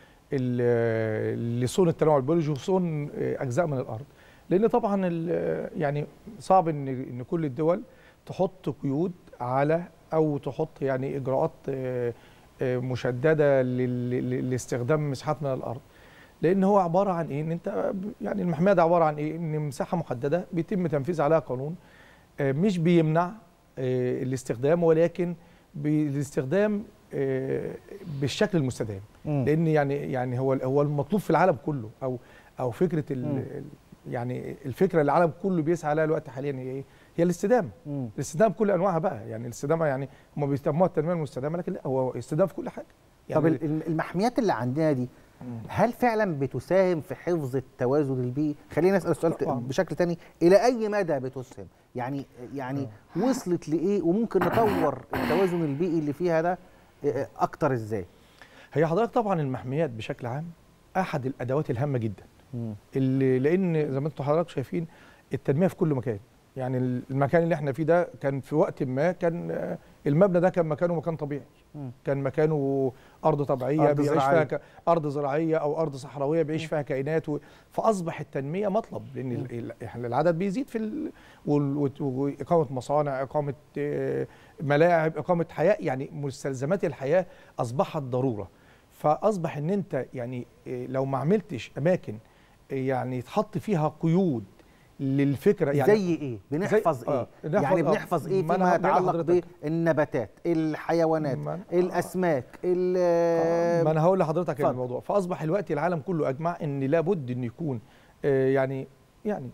ال- لصون التنوع البيولوجي وصون آه، اجزاء من الارض لان طبعا ال- يعني صعب ان ان كل الدول تحط قيود على او تحط يعني اجراءات آه، آه، مشدده لل- لل- لاستخدام مساحات من الارض لان هو عباره عن ايه ان انت ب- يعني المحميه ده عباره عن ايه ان مساحه محدده بيتم تنفيذ عليها قانون آه، مش بيمنع آه، الاستخدام ولكن بالاستخدام آه، بالشكل المستدام مم. لان يعني يعني هو هو المطلوب في العالم كله او او فكره ال مم. ال- يعني الفكره اللي العالم كله بيسعى لها الوقت حاليا هي ايه؟ هي الاستدامه مم. الاستدامه بكل انواعها بقى يعني الاستدامه يعني هم بيسموها التنميه المستدامه لكن لا هو استدامه في كل حاجه طب يعني ال- ال- المحميات اللي عندنا دي هل فعلا بتساهم في حفظ التوازن البيئي؟ خلينا نسال السؤال ت- طبعاً. بشكل تاني الى اي مدى بتسهم؟ يعني يعني وصلت لايه وممكن نطور التوازن البيئي اللي فيها ده آه، اكتر ازاي؟ هي حضرتك طبعا المحميات بشكل عام احد الادوات الهامه جدا مم. اللي لان زي ما انتم حضرتك شايفين التنميه في كل مكان يعني المكان اللي احنا فيه ده كان في وقت ما كان آه، المبنى ده كان مكانه مكان طبيعي مم. كان مكانه ارض طبيعيه أرض بيعيش زراعية. فيها ك... ارض زراعيه او ارض صحراويه بيعيش فيها كائنات و... فاصبح التنميه مطلب لان ال- ال- إحنا العدد بيزيد في ال... وال... وت- واقامه مصانع اقامه آه، ملاعب اقامه حياه يعني مستلزمات الحياه اصبحت ضروره فاصبح ان انت يعني آه، لو ما عملتش اماكن آه، يعني تحط فيها قيود للفكره يعني زي ايه؟ بنحفظ زي- ايه؟ آه، نحفظ- يعني آه، بنحفظ ايه ما أنا فيما هقول يتعلق لحضرتك. بالنباتات، الحيوانات، ما الاسماك، ال ما انا هقول لحضرتك اتفضل. الموضوع فاصبح الوقت العالم كله اجمع ان لابد ان يكون آه، يعني يعني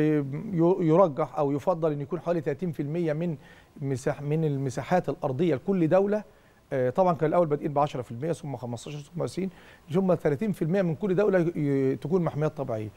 ب- يو- يرجح او يفضل ان يكون حوالي 30% من مساح من المساحات الارضيه لكل دوله آه، طبعا كان الاول بادئين ب 10% ثم 15 ثم 20 ثم 30% من كل دوله ي- تكون محميات طبيعيه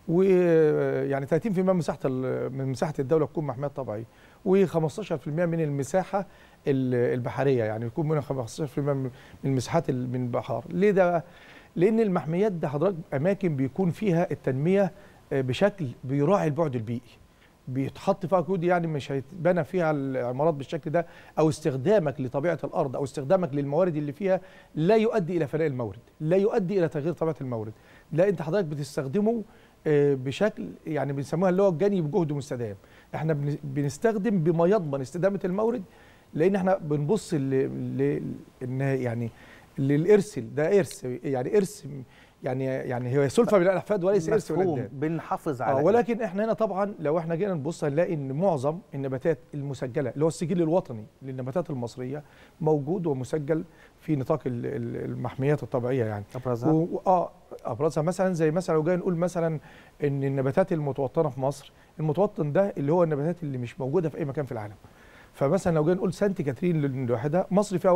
ويعني 30% من مساحه ال- من مساحه الدوله تكون محميات طبيعيه و15% من المساحه ال- البحريه يعني يكون منها 15% من من المساحات ال- من البحار ليه ده بقى؟ لان المحميات ده حضرتك اماكن بيكون فيها التنميه آه، بشكل بيراعي البعد البيئي بيتحط فيها قيود يعني مش هيتبنى فيها العمارات بالشكل ده او استخدامك لطبيعه الارض او استخدامك للموارد اللي فيها لا يؤدي الى فناء المورد لا يؤدي الى تغيير طبيعه المورد لا انت حضرتك بتستخدمه آه، بشكل يعني بنسموها اللي هو الجني بجهد مستدام احنا بن- بنستخدم بما يضمن استدامه المورد لان احنا بنبص ل ل- ان يعني للارث ده ارث يعني ارث يعني يعني هي سلفه من الاحفاد وليس ارث من مفهوم الأجداد. بنحافظ آه على إيه؟ ولكن احنا هنا طبعا لو احنا جينا نبص هنلاقي ان معظم النباتات المسجله اللي هو السجل الوطني للنباتات المصريه موجود ومسجل في نطاق ال- ال- المحميات الطبيعيه يعني أبرزها؟ و- و- اه ابرزها مثلا زي مثلا لو جينا نقول مثلا ان النباتات المتوطنه في مصر المتوطن ده اللي هو النباتات اللي مش موجوده في اي مكان في العالم فمثلا لو جينا نقول سانت كاترين لوحدها مصر فيها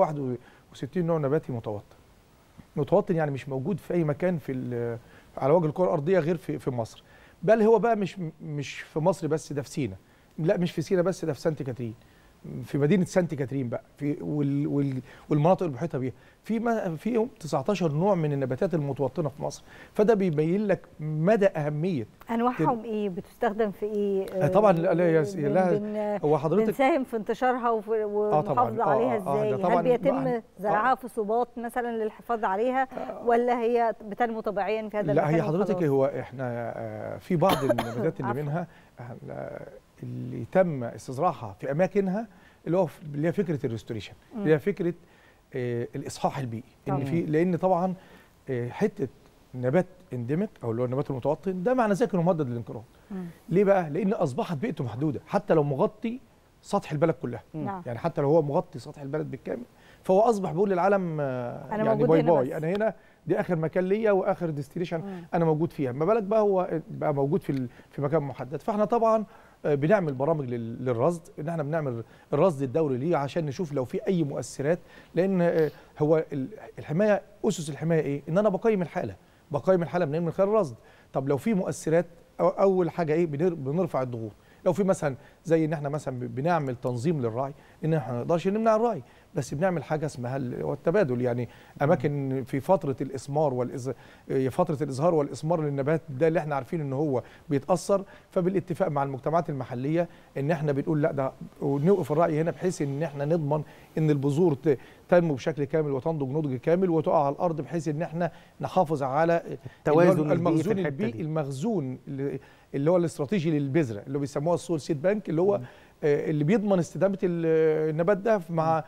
61 نوع نباتي متوطن متوطن يعني مش موجود في اي مكان في ال- على وجه الكره الارضيه غير في في مصر بل هو بقى مش مش في مصر بس ده في سينا لا مش في سينا بس ده في سانت كاترين في مدينه سانت كاترين بقى في وال وال والمناطق المحيطه بيها في ما فيهم 19 نوع من النباتات المتوطنه في مصر فده بيبين لك مدى اهميه انواعهم ايه بتستخدم في ايه آه، طبعا لا- لا، يا س- بن- لها- بن- هو حضرتك- بنساهم في انتشارها وفي- والمحافظه آه، عليها آه، آه، ازاي ده طبعاً هل بيتم بقى- زرعها في صوبات مثلا للحفاظ عليها ولا هي بتنمو طبيعيا في هذا لا هي المكان حضرتك وخلاص؟ هو احنا آه، في بعض النباتات اللي عفواً. منها آه، اللي تم استزراعها في اماكنها اللي هو في- اللي هي فكره الريستوريشن مم. اللي هي فكره آه، الاصحاح البيئي ان طبعاً. في لان طبعا آه، حته نبات انديميك او اللي هو النبات المتوطن ده معنى ذلك انه مهدد للانقراض مم. ليه بقى لان اصبحت بيئته محدوده حتى لو مغطي سطح البلد كلها نعم. يعني حتى لو هو مغطي سطح البلد بالكامل فهو اصبح بيقول للعالم آه، أنا يعني موجود باي هنا باي بس. انا هنا دي اخر مكان ليا واخر ديستنيشن مم. انا موجود فيها ما بالك بقى هو بقى موجود في ال- في مكان محدد فاحنا طبعا آه، بنعمل برامج لل- للرصد ان احنا بنعمل الرصد الدوري ليه عشان نشوف لو في اي مؤثرات لان آه، هو ال- الحمايه اسس الحمايه ايه ان انا بقيم الحاله بقيم الحاله منين من خلال الرصد طب لو في مؤثرات أو- اول حاجه ايه بنر- بنرفع الضغوط لو في مثلا زي ان احنا مثلا ب- بنعمل تنظيم للرعي ان احنا ما نقدرش نمنع الرعي بس بنعمل حاجه اسمها ال- هو التبادل يعني اماكن في فتره الاسمار والإز... آه، فتره الازهار والاسمار للنبات ده اللي احنا عارفين ان هو بيتاثر فبالاتفاق مع المجتمعات المحليه ان احنا بنقول لا ده ونوقف الرعي هنا بحيث ان احنا نضمن ان البذور ت- تنمو بشكل كامل وتنضج نضج كامل وتقع على الارض بحيث ان احنا نحافظ على التوازن اللي هو البيئي في المخزون الحتة البيئي دي. المخزون اللي اللي هو الاستراتيجي للبذره اللي هو بيسموها السول سيد بانك اللي هو آه، اللي بيضمن استدامه ال- النبات ده مع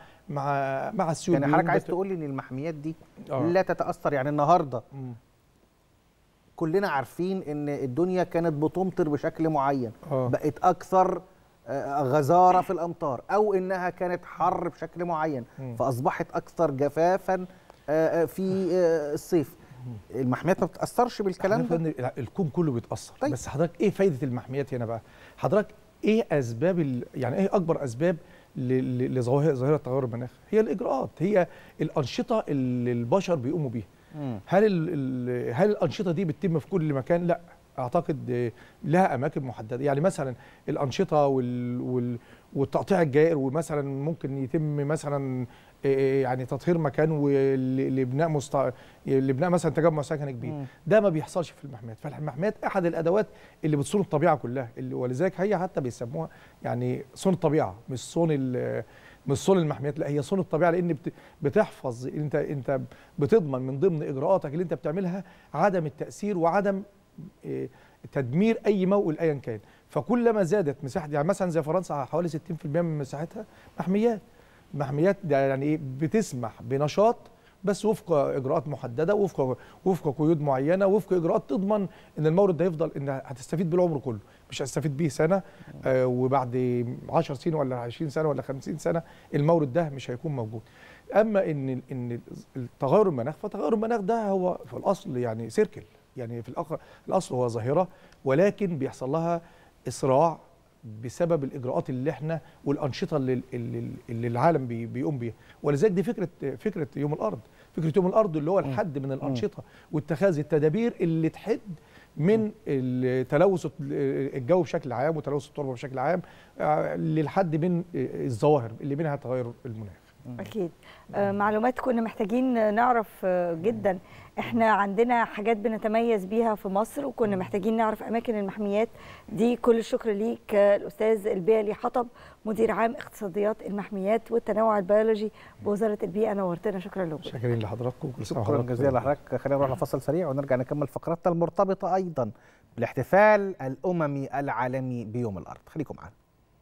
مع مع السيول يعني حضرتك عايز بت- تقول لي ان المحميات دي آه. لا تتاثر يعني النهارده مم. كلنا عارفين ان الدنيا كانت بتمطر بشكل معين آه. بقت اكثر آه، غزاره في الامطار او انها كانت حر بشكل معين مم. فاصبحت اكثر جفافا آه، آه، في آه، الصيف المحميات ما بتاثرش بالكلام احنا ده فن- الكون كله بيتاثر طيب. بس حضرتك ايه فايده المحميات هنا بقى حضرتك ايه اسباب ال... يعني ايه اكبر اسباب ل- ل- لظواهر ظاهره تغير المناخ هي الاجراءات هي الانشطه اللي البشر بيقوموا بيها مم. هل ال ال هل الانشطه دي بتتم في كل مكان لا اعتقد آه، لها اماكن محدده يعني مثلا الانشطه وال وال والتقطيع الجائر ومثلا ممكن يتم مثلا آه، يعني تطهير مكان ول- لبناء مست... لبناء مثلا تجمع سكني كبير مم. ده ما بيحصلش في المحميات فالمحميات احد الادوات اللي بتصون الطبيعه كلها اللي ولذلك هي حتى بيسموها يعني صون الطبيعه مش صون ال- مش صون المحميات لا هي صون الطبيعه لان بت- بتحفظ انت انت بتضمن من ضمن اجراءاتك اللي انت بتعملها عدم التاثير وعدم آه، تدمير اي موئل ايا كان فكلما زادت مساحه يعني مثلا زي فرنسا حوالي 60% من مساحتها محميات محميات ده يعني ايه بتسمح بنشاط بس وفق اجراءات محدده وفق وفق قيود معينه وفق اجراءات تضمن ان المورد ده يفضل ان هتستفيد بيه العمر كله مش هتستفيد بيه سنه آه وبعد 10 سنين ولا 20 سنه ولا 50 سنه المورد ده مش هيكون موجود اما ان ان التغير المناخ فتغير المناخ ده هو في الاصل يعني سيركل يعني في الأخ- الاصل هو ظاهره ولكن بيحصل لها اسراع بسبب الاجراءات اللي احنا والانشطه اللي, اللي, اللي العالم بي بيقوم بيها ولذلك دي فكره فكره يوم الارض فكره يوم الارض اللي هو الحد من الانشطه واتخاذ التدابير اللي تحد من التلوث الجو بشكل عام وتلوث التربه بشكل عام آه، للحد من الظواهر اللي منها تغير المناخ اكيد آه، معلومات كنا محتاجين نعرف آه، جدا احنا عندنا حاجات بنتميز بيها في مصر وكنا محتاجين نعرف اماكن المحميات دي كل الشكر ليك آه، الاستاذ البيلي حطب مدير عام اقتصاديات المحميات والتنوع البيولوجي بوزاره البيئه نورتنا شكرا لكم شاكرين لحضراتكم وكل سنه شكرا وحضراتكم جزيلا لحضرتك خلينا نروح لفصل سريع ونرجع نكمل فقراتنا المرتبطه ايضا بالاحتفال الاممي العالمي بيوم الارض خليكم معانا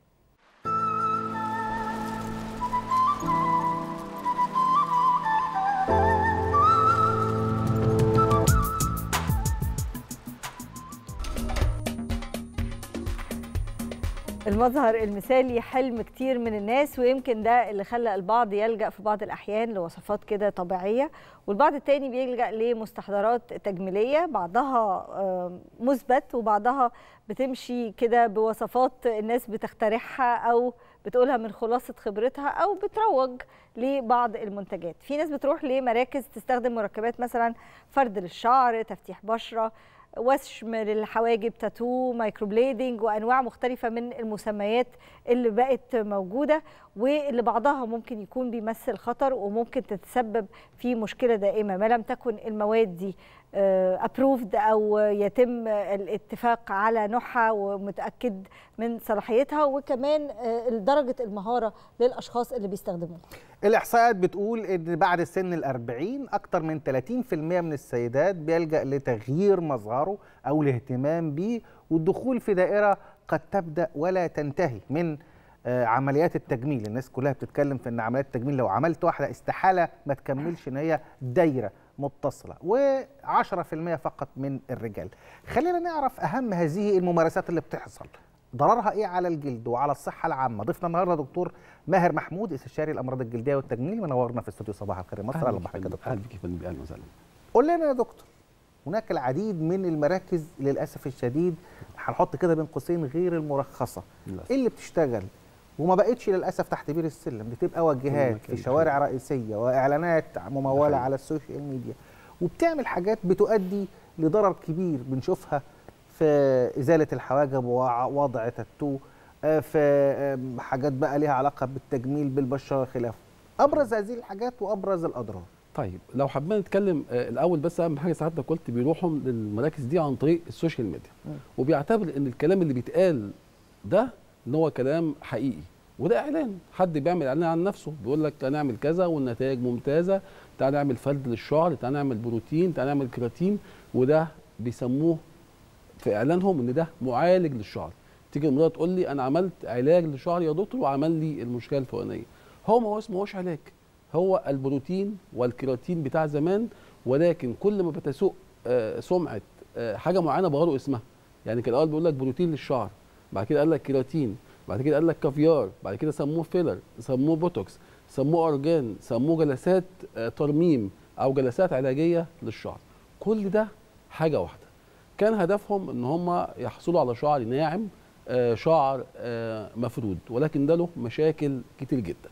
المظهر المثالي حلم كتير من الناس ويمكن ده اللي خلى البعض يلجأ في بعض الأحيان لوصفات كده طبيعية والبعض التاني بيلجأ لمستحضرات تجميلية بعضها آه، مثبت وبعضها بتمشي كده بوصفات الناس بتخترعها أو بتقولها من خلاصة خبرتها أو بتروج لبعض المنتجات في ناس بتروح لمراكز تستخدم مركبات مثلا فرد للشعر تفتيح بشرة وشم للحواجب تاتو مايكروبليدنج وانواع مختلفه من المسميات اللي بقت موجوده واللي بعضها ممكن يكون بيمثل خطر وممكن تتسبب في مشكله دائمه ما لم تكن المواد دي ابروفد او يتم الاتفاق على نوعها ومتاكد من صلاحيتها وكمان آه، درجه المهاره للاشخاص اللي بيستخدموها الإحصاءات بتقول إن بعد سن الأربعين أكتر من 30% من السيدات بيلجأ لتغيير مظهره أو الاهتمام بيه والدخول في دائرة قد تبدأ ولا تنتهي من آه، عمليات التجميل الناس كلها بتتكلم في ان عمليات التجميل لو عملت واحده استحاله ما تكملش ان هي دايره متصله و10% فقط من الرجال خلينا نعرف اهم هذه الممارسات اللي بتحصل ضررها ايه على الجلد وعلى الصحه العامه ضيفنا النهارده دكتور ماهر محمود استشاري الامراض الجلديه والتجميل منورنا في استوديو صباح الخير يا مصر اهلا بحضرتك يا دكتور اهلا بك يا فندم اهلا وسهلا قول لنا يا دكتور هناك العديد من المراكز للاسف الشديد هنحط كده بين قوسين غير المرخصه للأسف. اللي بتشتغل وما بقتش للاسف تحت بير السلم بتبقى واجهات مكان في شوارع رئيسيه واعلانات مموله على السوشيال ميديا وبتعمل حاجات بتؤدي لضرر كبير بنشوفها في ازاله الحواجب ووضع تاتو آه، في آم، حاجات بقى ليها علاقه بالتجميل بالبشره وخلافه ابرز هذه الحاجات وابرز الاضرار طيب لو حابين نتكلم آه، الاول بس اهم حاجه ساعتك قلت بيروحوا للمراكز دي عن طريق السوشيال ميديا وبيعتبر ان الكلام اللي بيتقال ده ان هو كلام حقيقي وده اعلان حد بيعمل اعلان عن نفسه بيقول لك هنعمل كذا والنتائج ممتازه تعال نعمل فرد للشعر تعال نعمل بروتين تعال نعمل كراتين وده بيسموه في اعلانهم ان ده معالج للشعر تيجي المراه تقول لي انا عملت علاج لشعري يا دكتور وعمل لي المشكله الفلانيه هو ما هو اسمه هوش علاج هو البروتين والكيراتين بتاع زمان ولكن كل ما بتسوق آه، سمعه آه، حاجه معينه بغيروا اسمها يعني كان الاول بيقول لك بروتين للشعر بعد كده قال لك كيراتين بعد كده قال لك كافيار بعد كده سموه فيلر سموه بوتوكس سموه ارجان سموه جلسات آه، ترميم او جلسات علاجيه للشعر كل ده حاجه واحده كان هدفهم ان هم يحصلوا على شعر ناعم آه، شعر آه، مفرود ولكن ده له مشاكل كتير جدا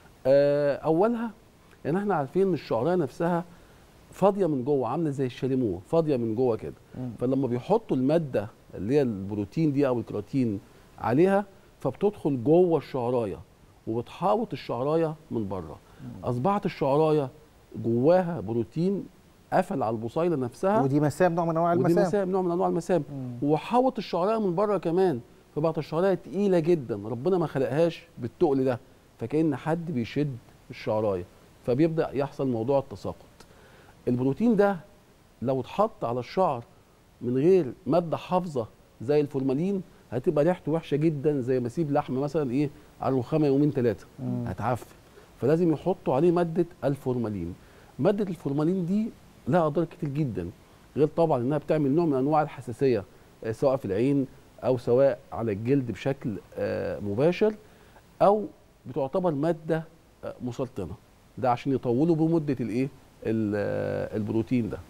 آه، اولها ان احنا عارفين ان الشعريه نفسها فاضيه من جوه عامله زي الشاليمو فاضيه من جوه كده فلما بيحطوا الماده اللي هي البروتين دي او الكراتين عليها فبتدخل جوه الشعرايه وبتحاوط الشعرايه من بره اصبحت الشعرايه جواها بروتين قفل على البصيله نفسها ودي مسام نوع من انواع ودي المسام مسام نوع من انواع المسام وحوط الشعرايه من بره كمان فبقت الشعرايه تقيله جدا ربنا ما خلقهاش بالتقل ده فكأن حد بيشد الشعرايه فبيبدا يحصل موضوع التساقط البروتين ده لو اتحط على الشعر من غير ماده حافظه زي الفورمالين هتبقى ريحته وحشه جدا زي ما اسيب لحم مثلا ايه على الرخامه يومين ثلاثه مم. هتعفن فلازم يحطوا عليه ماده الفورمالين ماده الفورمالين دي لها اضرار كتير جدا غير طبعا انها بتعمل نوع من انواع الحساسيه آه، سواء في العين او سواء على الجلد بشكل آه، مباشر او بتعتبر ماده آه، مسرطنه ده عشان يطولوا بمده الايه ال- آه، البروتين ده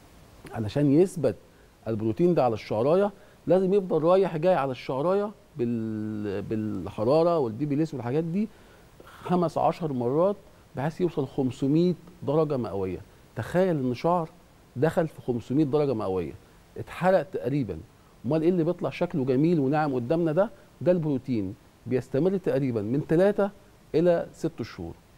علشان يثبت البروتين ده على الشعرايه لازم يفضل رايح جاي على الشعرايه بال... بالحراره والبيبي والحاجات دي خمس عشر مرات بحيث يوصل 500 درجه مئويه تخيل ان شعر دخل في 500 درجه مئويه اتحرق تقريبا امال ايه اللي بيطلع شكله جميل وناعم قدامنا ده ده البروتين بيستمر تقريبا من 3 الى 6 شهور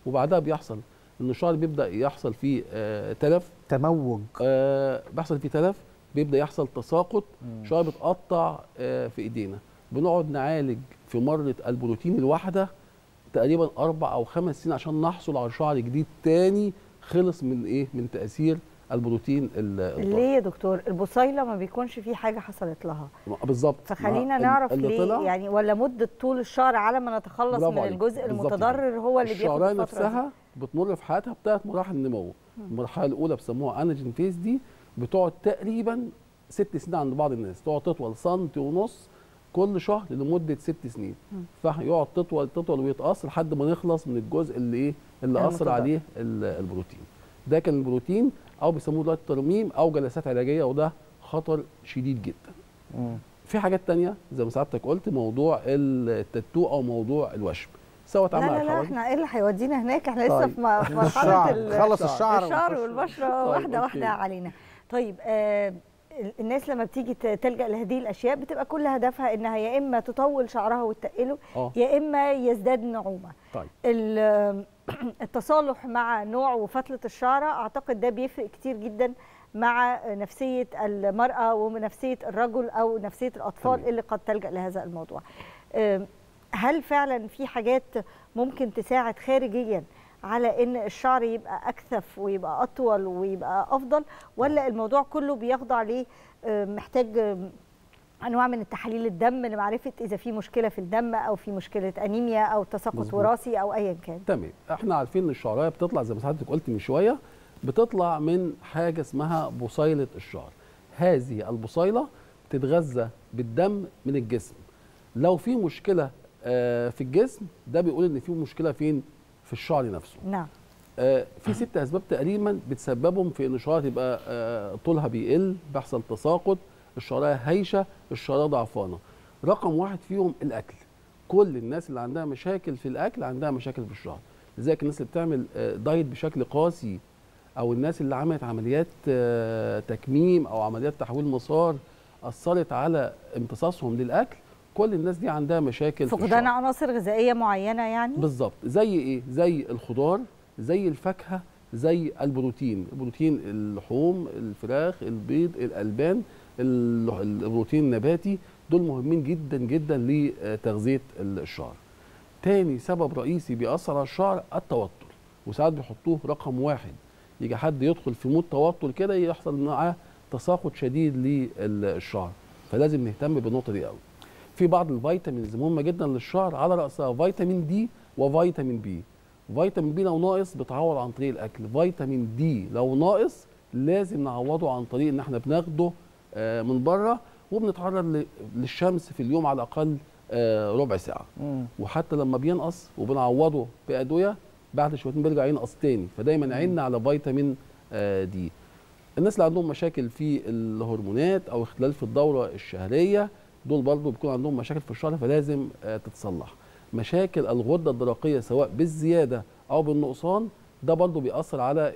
وبعدها بيحصل ان الشعر بيبدا يحصل فيه آه تلف تموج آه بيحصل فيه تلف بيبدا يحصل تساقط مم. شعر بتقطع آه في ايدينا بنقعد نعالج في مره البروتين الواحده تقريبا اربع او خمس سنين عشان نحصل على شعر جديد تاني خلص من ايه من تاثير البروتين ال- الضار. ليه يا دكتور البصيله ما بيكونش في حاجه حصلت لها بالظبط فخلينا مع ال- نعرف اللي ليه طلع يعني ولا مده طول الشهر على ما نتخلص برافو من عليك. الجزء بالظبط المتضرر هو اللي بياخد الشعرايه الفتره دي. نفسها بتمر في حياتها بثلاث مراحل نمو المرحله الاولى بيسموها انجين فيز دي بتقعد تقريبا ست سنين عند بعض الناس تقعد تطول سنتي ونص كل شهر لمده ست سنين فيقعد تطول تطول ويتقص لحد ما نخلص من الجزء اللي ايه اللي اثر المتضرر. عليه ال- البروتين ده كان البروتين او بيسموه دلوقتي ترميم او جلسات علاجيه وده خطر شديد جدا مم. في حاجات تانية زي ما سعادتك قلت موضوع التاتو او موضوع الوشم سواء لا اتعمل على لا لا الحواجب احنا ايه اللي هيودينا هناك احنا لسه طيب. في م- في مرحله الشعر. ال- خلص الشعر الشعر ونخش- والبشره طيب، واحده أوكي. واحده علينا طيب آه الناس لما بتيجي ت- تلجا لهذه الاشياء بتبقى كل هدفها انها يا اما تطول شعرها وتقله اه يا اما يزداد نعومه طيب ال- التصالح مع نوع وفتله الشعره اعتقد ده بيفرق كتير جدا مع نفسيه المراه ونفسيه الرجل او نفسيه الاطفال تمام. اللي قد تلجا لهذا الموضوع أم، هل فعلا في حاجات ممكن تساعد خارجيا على ان الشعر يبقى اكثف ويبقى اطول ويبقى افضل ولا الموضوع كله بيخضع ليه أم، محتاج أم، انواع من التحاليل الدم لمعرفه اذا في مشكله في الدم او في مشكله انيميا او تساقط مظبوط. وراثي او ايا كان تمام احنا عارفين ان الشعرايه بتطلع زي ما حضرتك قلت من شويه بتطلع من حاجه اسمها بصيله الشعر هذه البصيله بتتغذى بالدم من الجسم لو في مشكله آه، في الجسم ده بيقول ان في مشكله فين في الشعر نفسه نعم آه، في ست اسباب تقريبا بتسببهم في ان الشعرايه تبقى آه، طولها بيقل بيحصل تساقط الشعرايه هايشه الشعرايه ضعفانه رقم واحد فيهم الاكل كل الناس اللي عندها مشاكل في الاكل عندها مشاكل في الشعر لذلك الناس اللي بتعمل آه، دايت بشكل قاسي او الناس اللي عملت عمليات آه، تكميم او عمليات تحويل مسار اثرت على امتصاصهم للاكل كل الناس دي عندها مشاكل في الشعر فقدان عناصر غذائيه معينه يعني بالظبط زي ايه زي الخضار زي الفاكهه زي البروتين البروتين اللحوم الفراخ البيض الالبان ال- البروتين النباتي دول مهمين جدا جدا لتغذيه الشعر تاني سبب رئيسي بيأثر على الشعر التوتر وساعات بيحطوه رقم واحد يجي حد يدخل في مود توتر كده يحصل معاه تساقط شديد للشعر فلازم نهتم بالنقطه دي قوي في بعض الفيتامينز مهمه جدا للشعر على راسها فيتامين دي وفيتامين بي فيتامين بي لو ناقص بتعوض عن طريق الاكل فيتامين دي لو ناقص لازم نعوضه عن طريق ان احنا بناخده آه، من بره وبنتعرض ل- للشمس في اليوم على الاقل آه، ربع ساعه مم. وحتى لما بينقص وبنعوضه بادويه بعد شويتين بيرجع ينقص تاني فدايما عيننا على فيتامين آه، دي الناس اللي عندهم مشاكل في الهرمونات او اختلال في الدوره الشهريه دول برضو بيكون عندهم مشاكل في الشعر فلازم آه، تتصلح مشاكل الغده الدرقيه سواء بالزياده او بالنقصان ده برضو بيأثر على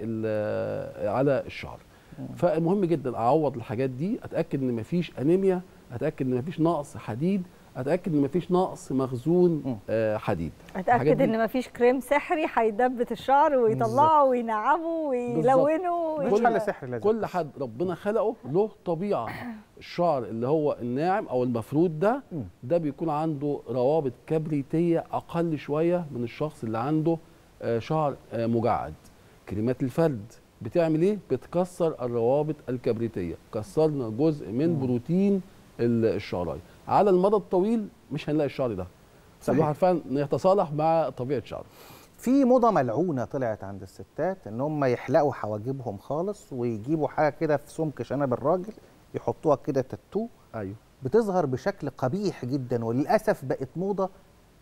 ال- على الشعر فمهم جدا اعوض الحاجات دي اتاكد ان مفيش انيميا اتاكد ان مفيش نقص حديد اتاكد ان مفيش نقص مخزون آه، حديد الحاجات اتاكد دي- ان مفيش كريم سحري هيدبت الشعر ويطلعه وينعمه ويلونه كل, كل حد ربنا خلقه له طبيعه الشعر اللي هو الناعم او المفرود ده ده بيكون عنده روابط كبريتيه اقل شويه من الشخص اللي عنده آه، شعر آه، مجعد كريمات الفرد بتعمل ايه بتكسر الروابط الكبريتيه كسرنا جزء من بروتين ال- الشعرايه على المدى الطويل مش هنلاقي الشعر ده صحيح. الواحد فعلا يتصالح مع طبيعه شعره في موضه ملعونه طلعت عند الستات ان هم يحلقوا حواجبهم خالص ويجيبوا حاجه كده في سمك شنب الراجل يحطوها كده تاتو ايوه بتظهر بشكل قبيح جدا وللاسف بقت موضه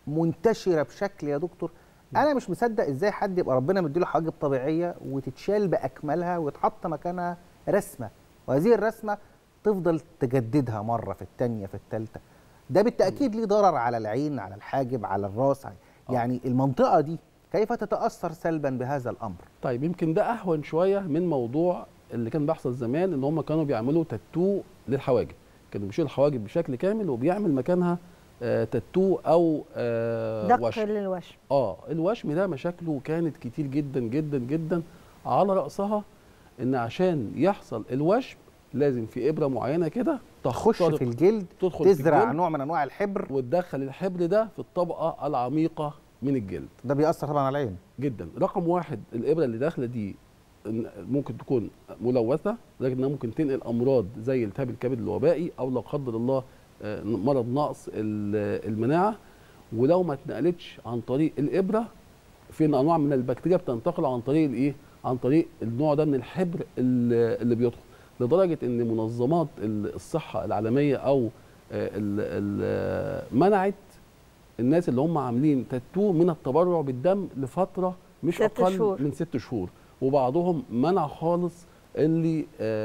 منتشره بشكل يا دكتور انا مش مصدق ازاي حد يبقى ربنا مديله حواجب طبيعيه وتتشال باكملها ويتحط مكانها رسمه وهذه الرسمه تفضل تجددها مره في الثانيه في الثالثه ده بالتاكيد ليه ضرر على العين على الحاجب على الراس يعني المنطقه دي كيف تتاثر سلبا بهذا الامر طيب يمكن ده اهون شويه من موضوع اللي كان بيحصل زمان ان هم كانوا بيعملوا تاتو للحواجب كانوا بيشيلوا الحواجب بشكل كامل وبيعمل مكانها آه تاتو او آه دق وشم للوشم اه الوشم ده مشاكله كانت كتير جدا جدا جدا على راسها ان عشان يحصل الوشم لازم في ابره معينه كده تخش تخترق- في الجلد تدخل تزرع في الجلد نوع من انواع الحبر وتدخل الحبر ده في الطبقه العميقه من الجلد ده بيأثر طبعا على العين جدا رقم واحد الابره اللي داخله دي إن ممكن تكون ملوثه لكنها ممكن تنقل امراض زي التهاب الكبد الوبائي او لا قدر الله آه، مرض نقص ال- المناعه ولو ما اتنقلتش عن طريق الابره في انواع من البكتيريا بتنتقل عن طريق الايه عن طريق النوع ده من الحبر اللي اللي بيدخل لدرجه ان منظمات ال- الصحه العالميه او آه، ال- ال- منعت الناس اللي هم عاملين تاتو من التبرع بالدم لفتره مش ست اقل شهور. من ست شهور وبعضهم منع خالص اللي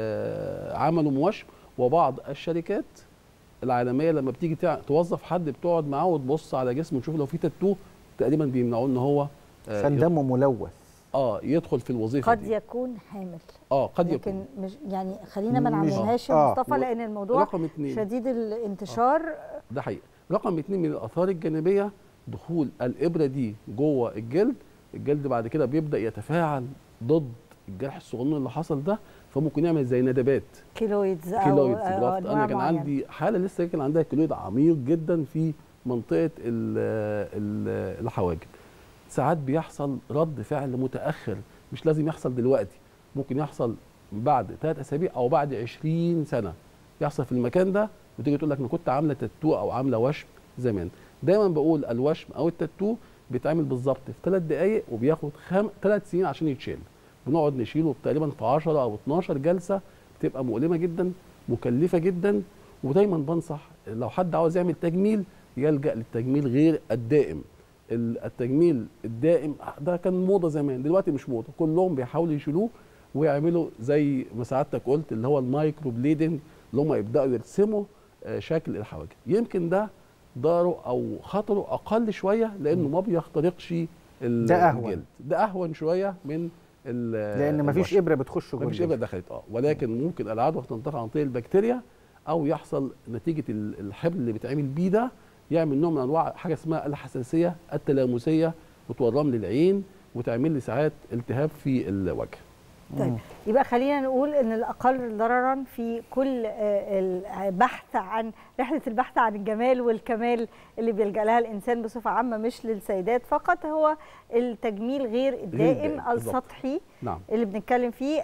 آه عملوا موشم وبعض الشركات العالميه لما بتيجي تع- توظف حد بتقعد معاه وتبص على جسمه تشوف لو في تاتو تقريبا بيمنعوه ان هو آه عشان يد- دمه ملوث اه يدخل في الوظيفه قد دي يكون حامل اه قد لكن يكون مش يعني خلينا ما مش- نعملهاش يا آه. مصطفى لان الموضوع رقم اتنين. شديد الانتشار ده حقيقي رقم اتنين من الاثار الجانبيه دخول الابره دي جوه الجلد الجلد بعد كده بيبدا يتفاعل ضد الجرح الصغنن اللي حصل ده فممكن يعمل زي ندبات كيلويدز او كيلويدز آه، جرافت أنواع انا كان معينة. عندي حاله لسه كان عندها كيلويد عميق جدا في منطقه ال ال الحواجب ساعات بيحصل رد فعل متاخر مش لازم يحصل دلوقتي ممكن يحصل بعد ثلاث اسابيع او بعد 20 سنه يحصل في المكان ده وتيجي تقول لك انا كنت عامله تاتو او عامله وشم زمان دايما بقول الوشم او التاتو بيتعمل بالظبط في ثلاث دقائق وبياخد خم... ثلاث سنين عشان يتشال بنقعد نشيله تقريبا في 10 او 12 جلسه بتبقى مؤلمه جدا مكلفه جدا ودايما بنصح لو حد عاوز يعمل تجميل يلجا للتجميل غير الدائم ال- التجميل الدائم ده كان موضه زمان دلوقتي مش موضه كلهم بيحاولوا يشيلوه ويعملوا زي ما سعادتك قلت اللي هو المايكرو بليدنج اللي هم يبداوا يرسموا آه، شكل الحواجب يمكن ده ضرره او خطره اقل شويه لانه ما بيخترقش ال- ده أهون. الجلد ده اهون شويه من ال- لان مفيش الوشم. ابره بتخش جوه مفيش الجلد. ابره دخلت اه ولكن ممكن العدوى تنتقل عن طريق البكتيريا او يحصل نتيجه ال- الحبل اللي بيتعمل بيه ده يعمل نوع من انواع حاجه اسمها الحساسيه التلامسيه وتورم للعين وتعمل لي ساعات التهاب في الوجه طيب يبقى خلينا نقول ان الاقل ضررا في كل آه، البحث عن رحله البحث عن الجمال والكمال اللي بيلجا لها الانسان بصفه عامه مش للسيدات فقط هو التجميل غير الدائم الدائم، بالظبط. السطحي نعم اللي بنتكلم فيه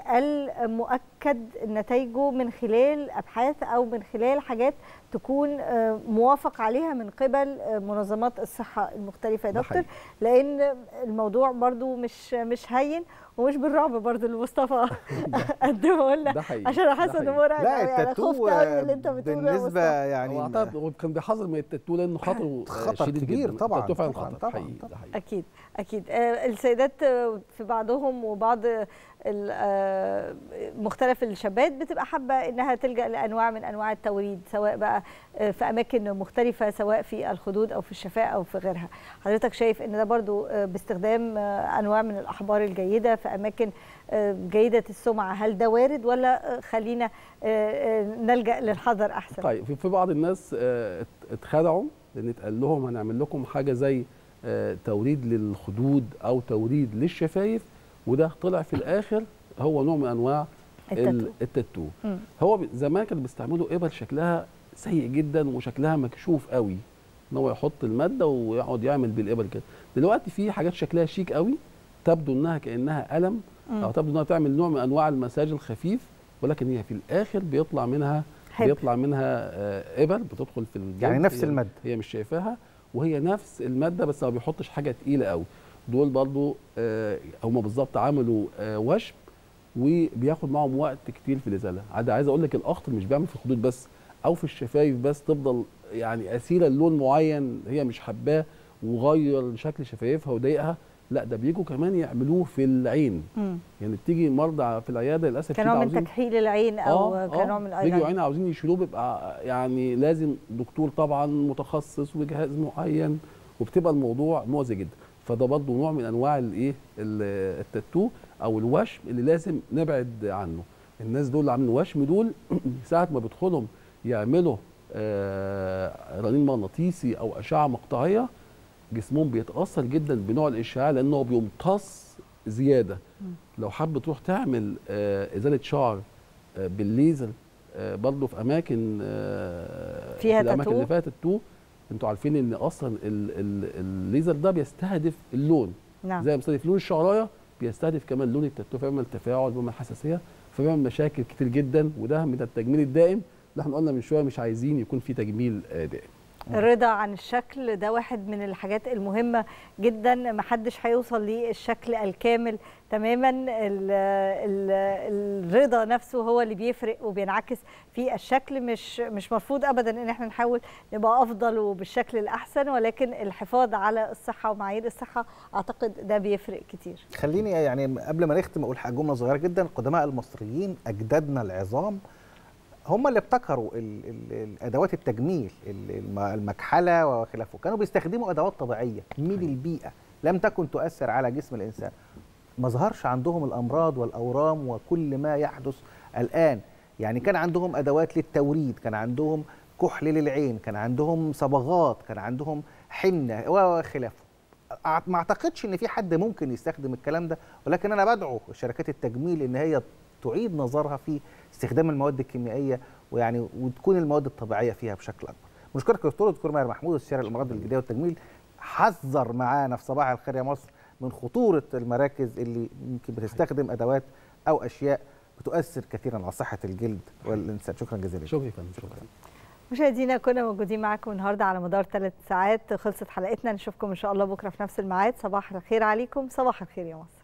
المؤكد نتائجه من خلال ابحاث او من خلال حاجات تكون آه، موافق عليها من قبل آه، منظمات الصحه المختلفه يا ده دكتور حقيقي. لان الموضوع برضو مش مش هين ومش بالرعب برضو اللي مصطفى قد ما قلنا ده حقيقي. عشان ده حاسه انه حقيقي. مرعب لا أوي، يعني التاتو خفت قوي من اللي انت بتقوله يا بالنسبه مصطفى. يعني هو أعتقد هو كان بيحذر من التاتو لانه خطره آه، خطر شديد كبير جدا طبعاً، التاتو فعلا طبعاً، خطر طبعاً، حقيقي ده حقيقي اكيد اكيد آه، السيدات آه، في بعضهم وبعض ال- آه، مختلف الشابات بتبقى حابه انها تلجا لانواع من انواع التوريد سواء بقى آه، في اماكن مختلفه سواء في الخدود او في الشفاء او في غيرها حضرتك شايف ان ده برضو آه، باستخدام آه، انواع من الاحبار الجيده في اماكن آه، جيده السمعه هل ده وارد ولا آه، خلينا آه، آه، نلجا للحذر احسن طيب في- في بعض الناس آه، ات- اتخدعوا لان اتقال لهم هنعمل لكم حاجه زي آه، توريد للخدود او توريد للشفايف وده طلع في الاخر هو نوع من انواع ال- التاتو. التاتو مم. هو ب- زمان كانوا بيستعملوا ابر شكلها سيء جدا وشكلها مكشوف قوي ان هو يحط الماده ويقعد يعمل بالابر كده دلوقتي في حاجات شكلها شيك قوي تبدو انها كانها قلم مم. او تبدو انها تعمل نوع من انواع المساج الخفيف ولكن هي في الاخر بيطلع منها حبر. بيطلع منها آه، ابر بتدخل في الجلد يعني نفس هي- المادة. هي مش شايفاها وهي نفس الماده بس ما بيحطش حاجه تقيله قوي دول برضو آه، هم بالظبط عملوا آه، وشم وبياخد معهم وقت كتير في الازاله عاد عايز اقول لك الاخطر مش بيعمل في الخدود بس او في الشفايف بس تفضل يعني اسيره لون معين هي مش حباه وغير شكل شفايفها وضايقها لا ده بيجوا كمان يعملوه في العين مم. يعني بتيجي مرضى في العياده للاسف كنوع كده من عاوزين- تكحيل العين او آه، كنوع آه، من بيجوا الايلاين عين عاوزين يشيلوه بيبقى يعني لازم دكتور طبعا متخصص وجهاز معين وبتبقى الموضوع مؤذي جدا فده برضه نوع من انواع الايه ال- التاتو او الوشم اللي لازم نبعد عنه الناس دول اللي عاملين وشم دول ساعه ما بيدخلهم يعملوا آه، رنين مغناطيسي او اشعه مقطعيه جسمهم بيتاثر جدا بنوع الاشعاع لانه بيمتص زياده لو حابه تروح تعمل آه، ازاله شعر آه، بالليزر آه، برضه في اماكن آه، فيها في الاماكن تاتو؟ اللي فيها تاتو انتوا عارفين ان اصلا ال- ال- الليزر ده بيستهدف اللون نعم. زي ما بيستهدف لون الشعرايه بيستهدف كمان لون التاتو فبيعمل تفاعل بيعمل حساسيه فبيعمل مشاكل كتير جدا وده من التجميل الدائم اللي احنا قلنا من شويه مش عايزين يكون في تجميل آه، دائم الرضا عن الشكل ده واحد من الحاجات المهمة جدا محدش هيوصل للشكل الكامل تماما ال ال الرضا نفسه هو اللي بيفرق وبينعكس في الشكل مش مش مفروض ابدا ان احنا نحاول نبقى افضل وبالشكل الاحسن ولكن الحفاظ على الصحة ومعايير الصحة اعتقد ده بيفرق كتير خليني يعني قبل ما نختم اقول حاجه جمله صغيره جدا القدماء المصريين اجدادنا العظام هم اللي ابتكروا ال ال الادوات التجميل ال- الم- المكحله وخلافه كانوا بيستخدموا ادوات طبيعيه من البيئه لم تكن تؤثر على جسم الانسان ما ظهرش عندهم الامراض والاورام وكل ما يحدث الان يعني كان عندهم ادوات للتوريد كان عندهم كحل للعين كان عندهم صبغات كان عندهم حنه وخلافه أع- ما اعتقدش ان في حد ممكن يستخدم الكلام ده ولكن انا بدعو شركات التجميل ان هي تعيد نظرها في استخدام المواد الكيميائيه ويعني وتكون المواد الطبيعيه فيها بشكل اكبر. مشكورك يا دكتور دكتور ماهر محمود استشاري الامراض الجلديه والتجميل حذر معانا في صباح الخير يا مصر من خطوره المراكز اللي يمكن بتستخدم ادوات او اشياء بتؤثر كثيرا على صحه الجلد والانسان شكرا جزيلا شكرا يا فندم شكرا مشاهدينا كنا موجودين معاكم النهارده على مدار ثلاث ساعات خلصت حلقتنا نشوفكم ان شاء الله بكره في نفس الميعاد صباح الخير عليكم صباح الخير يا مصر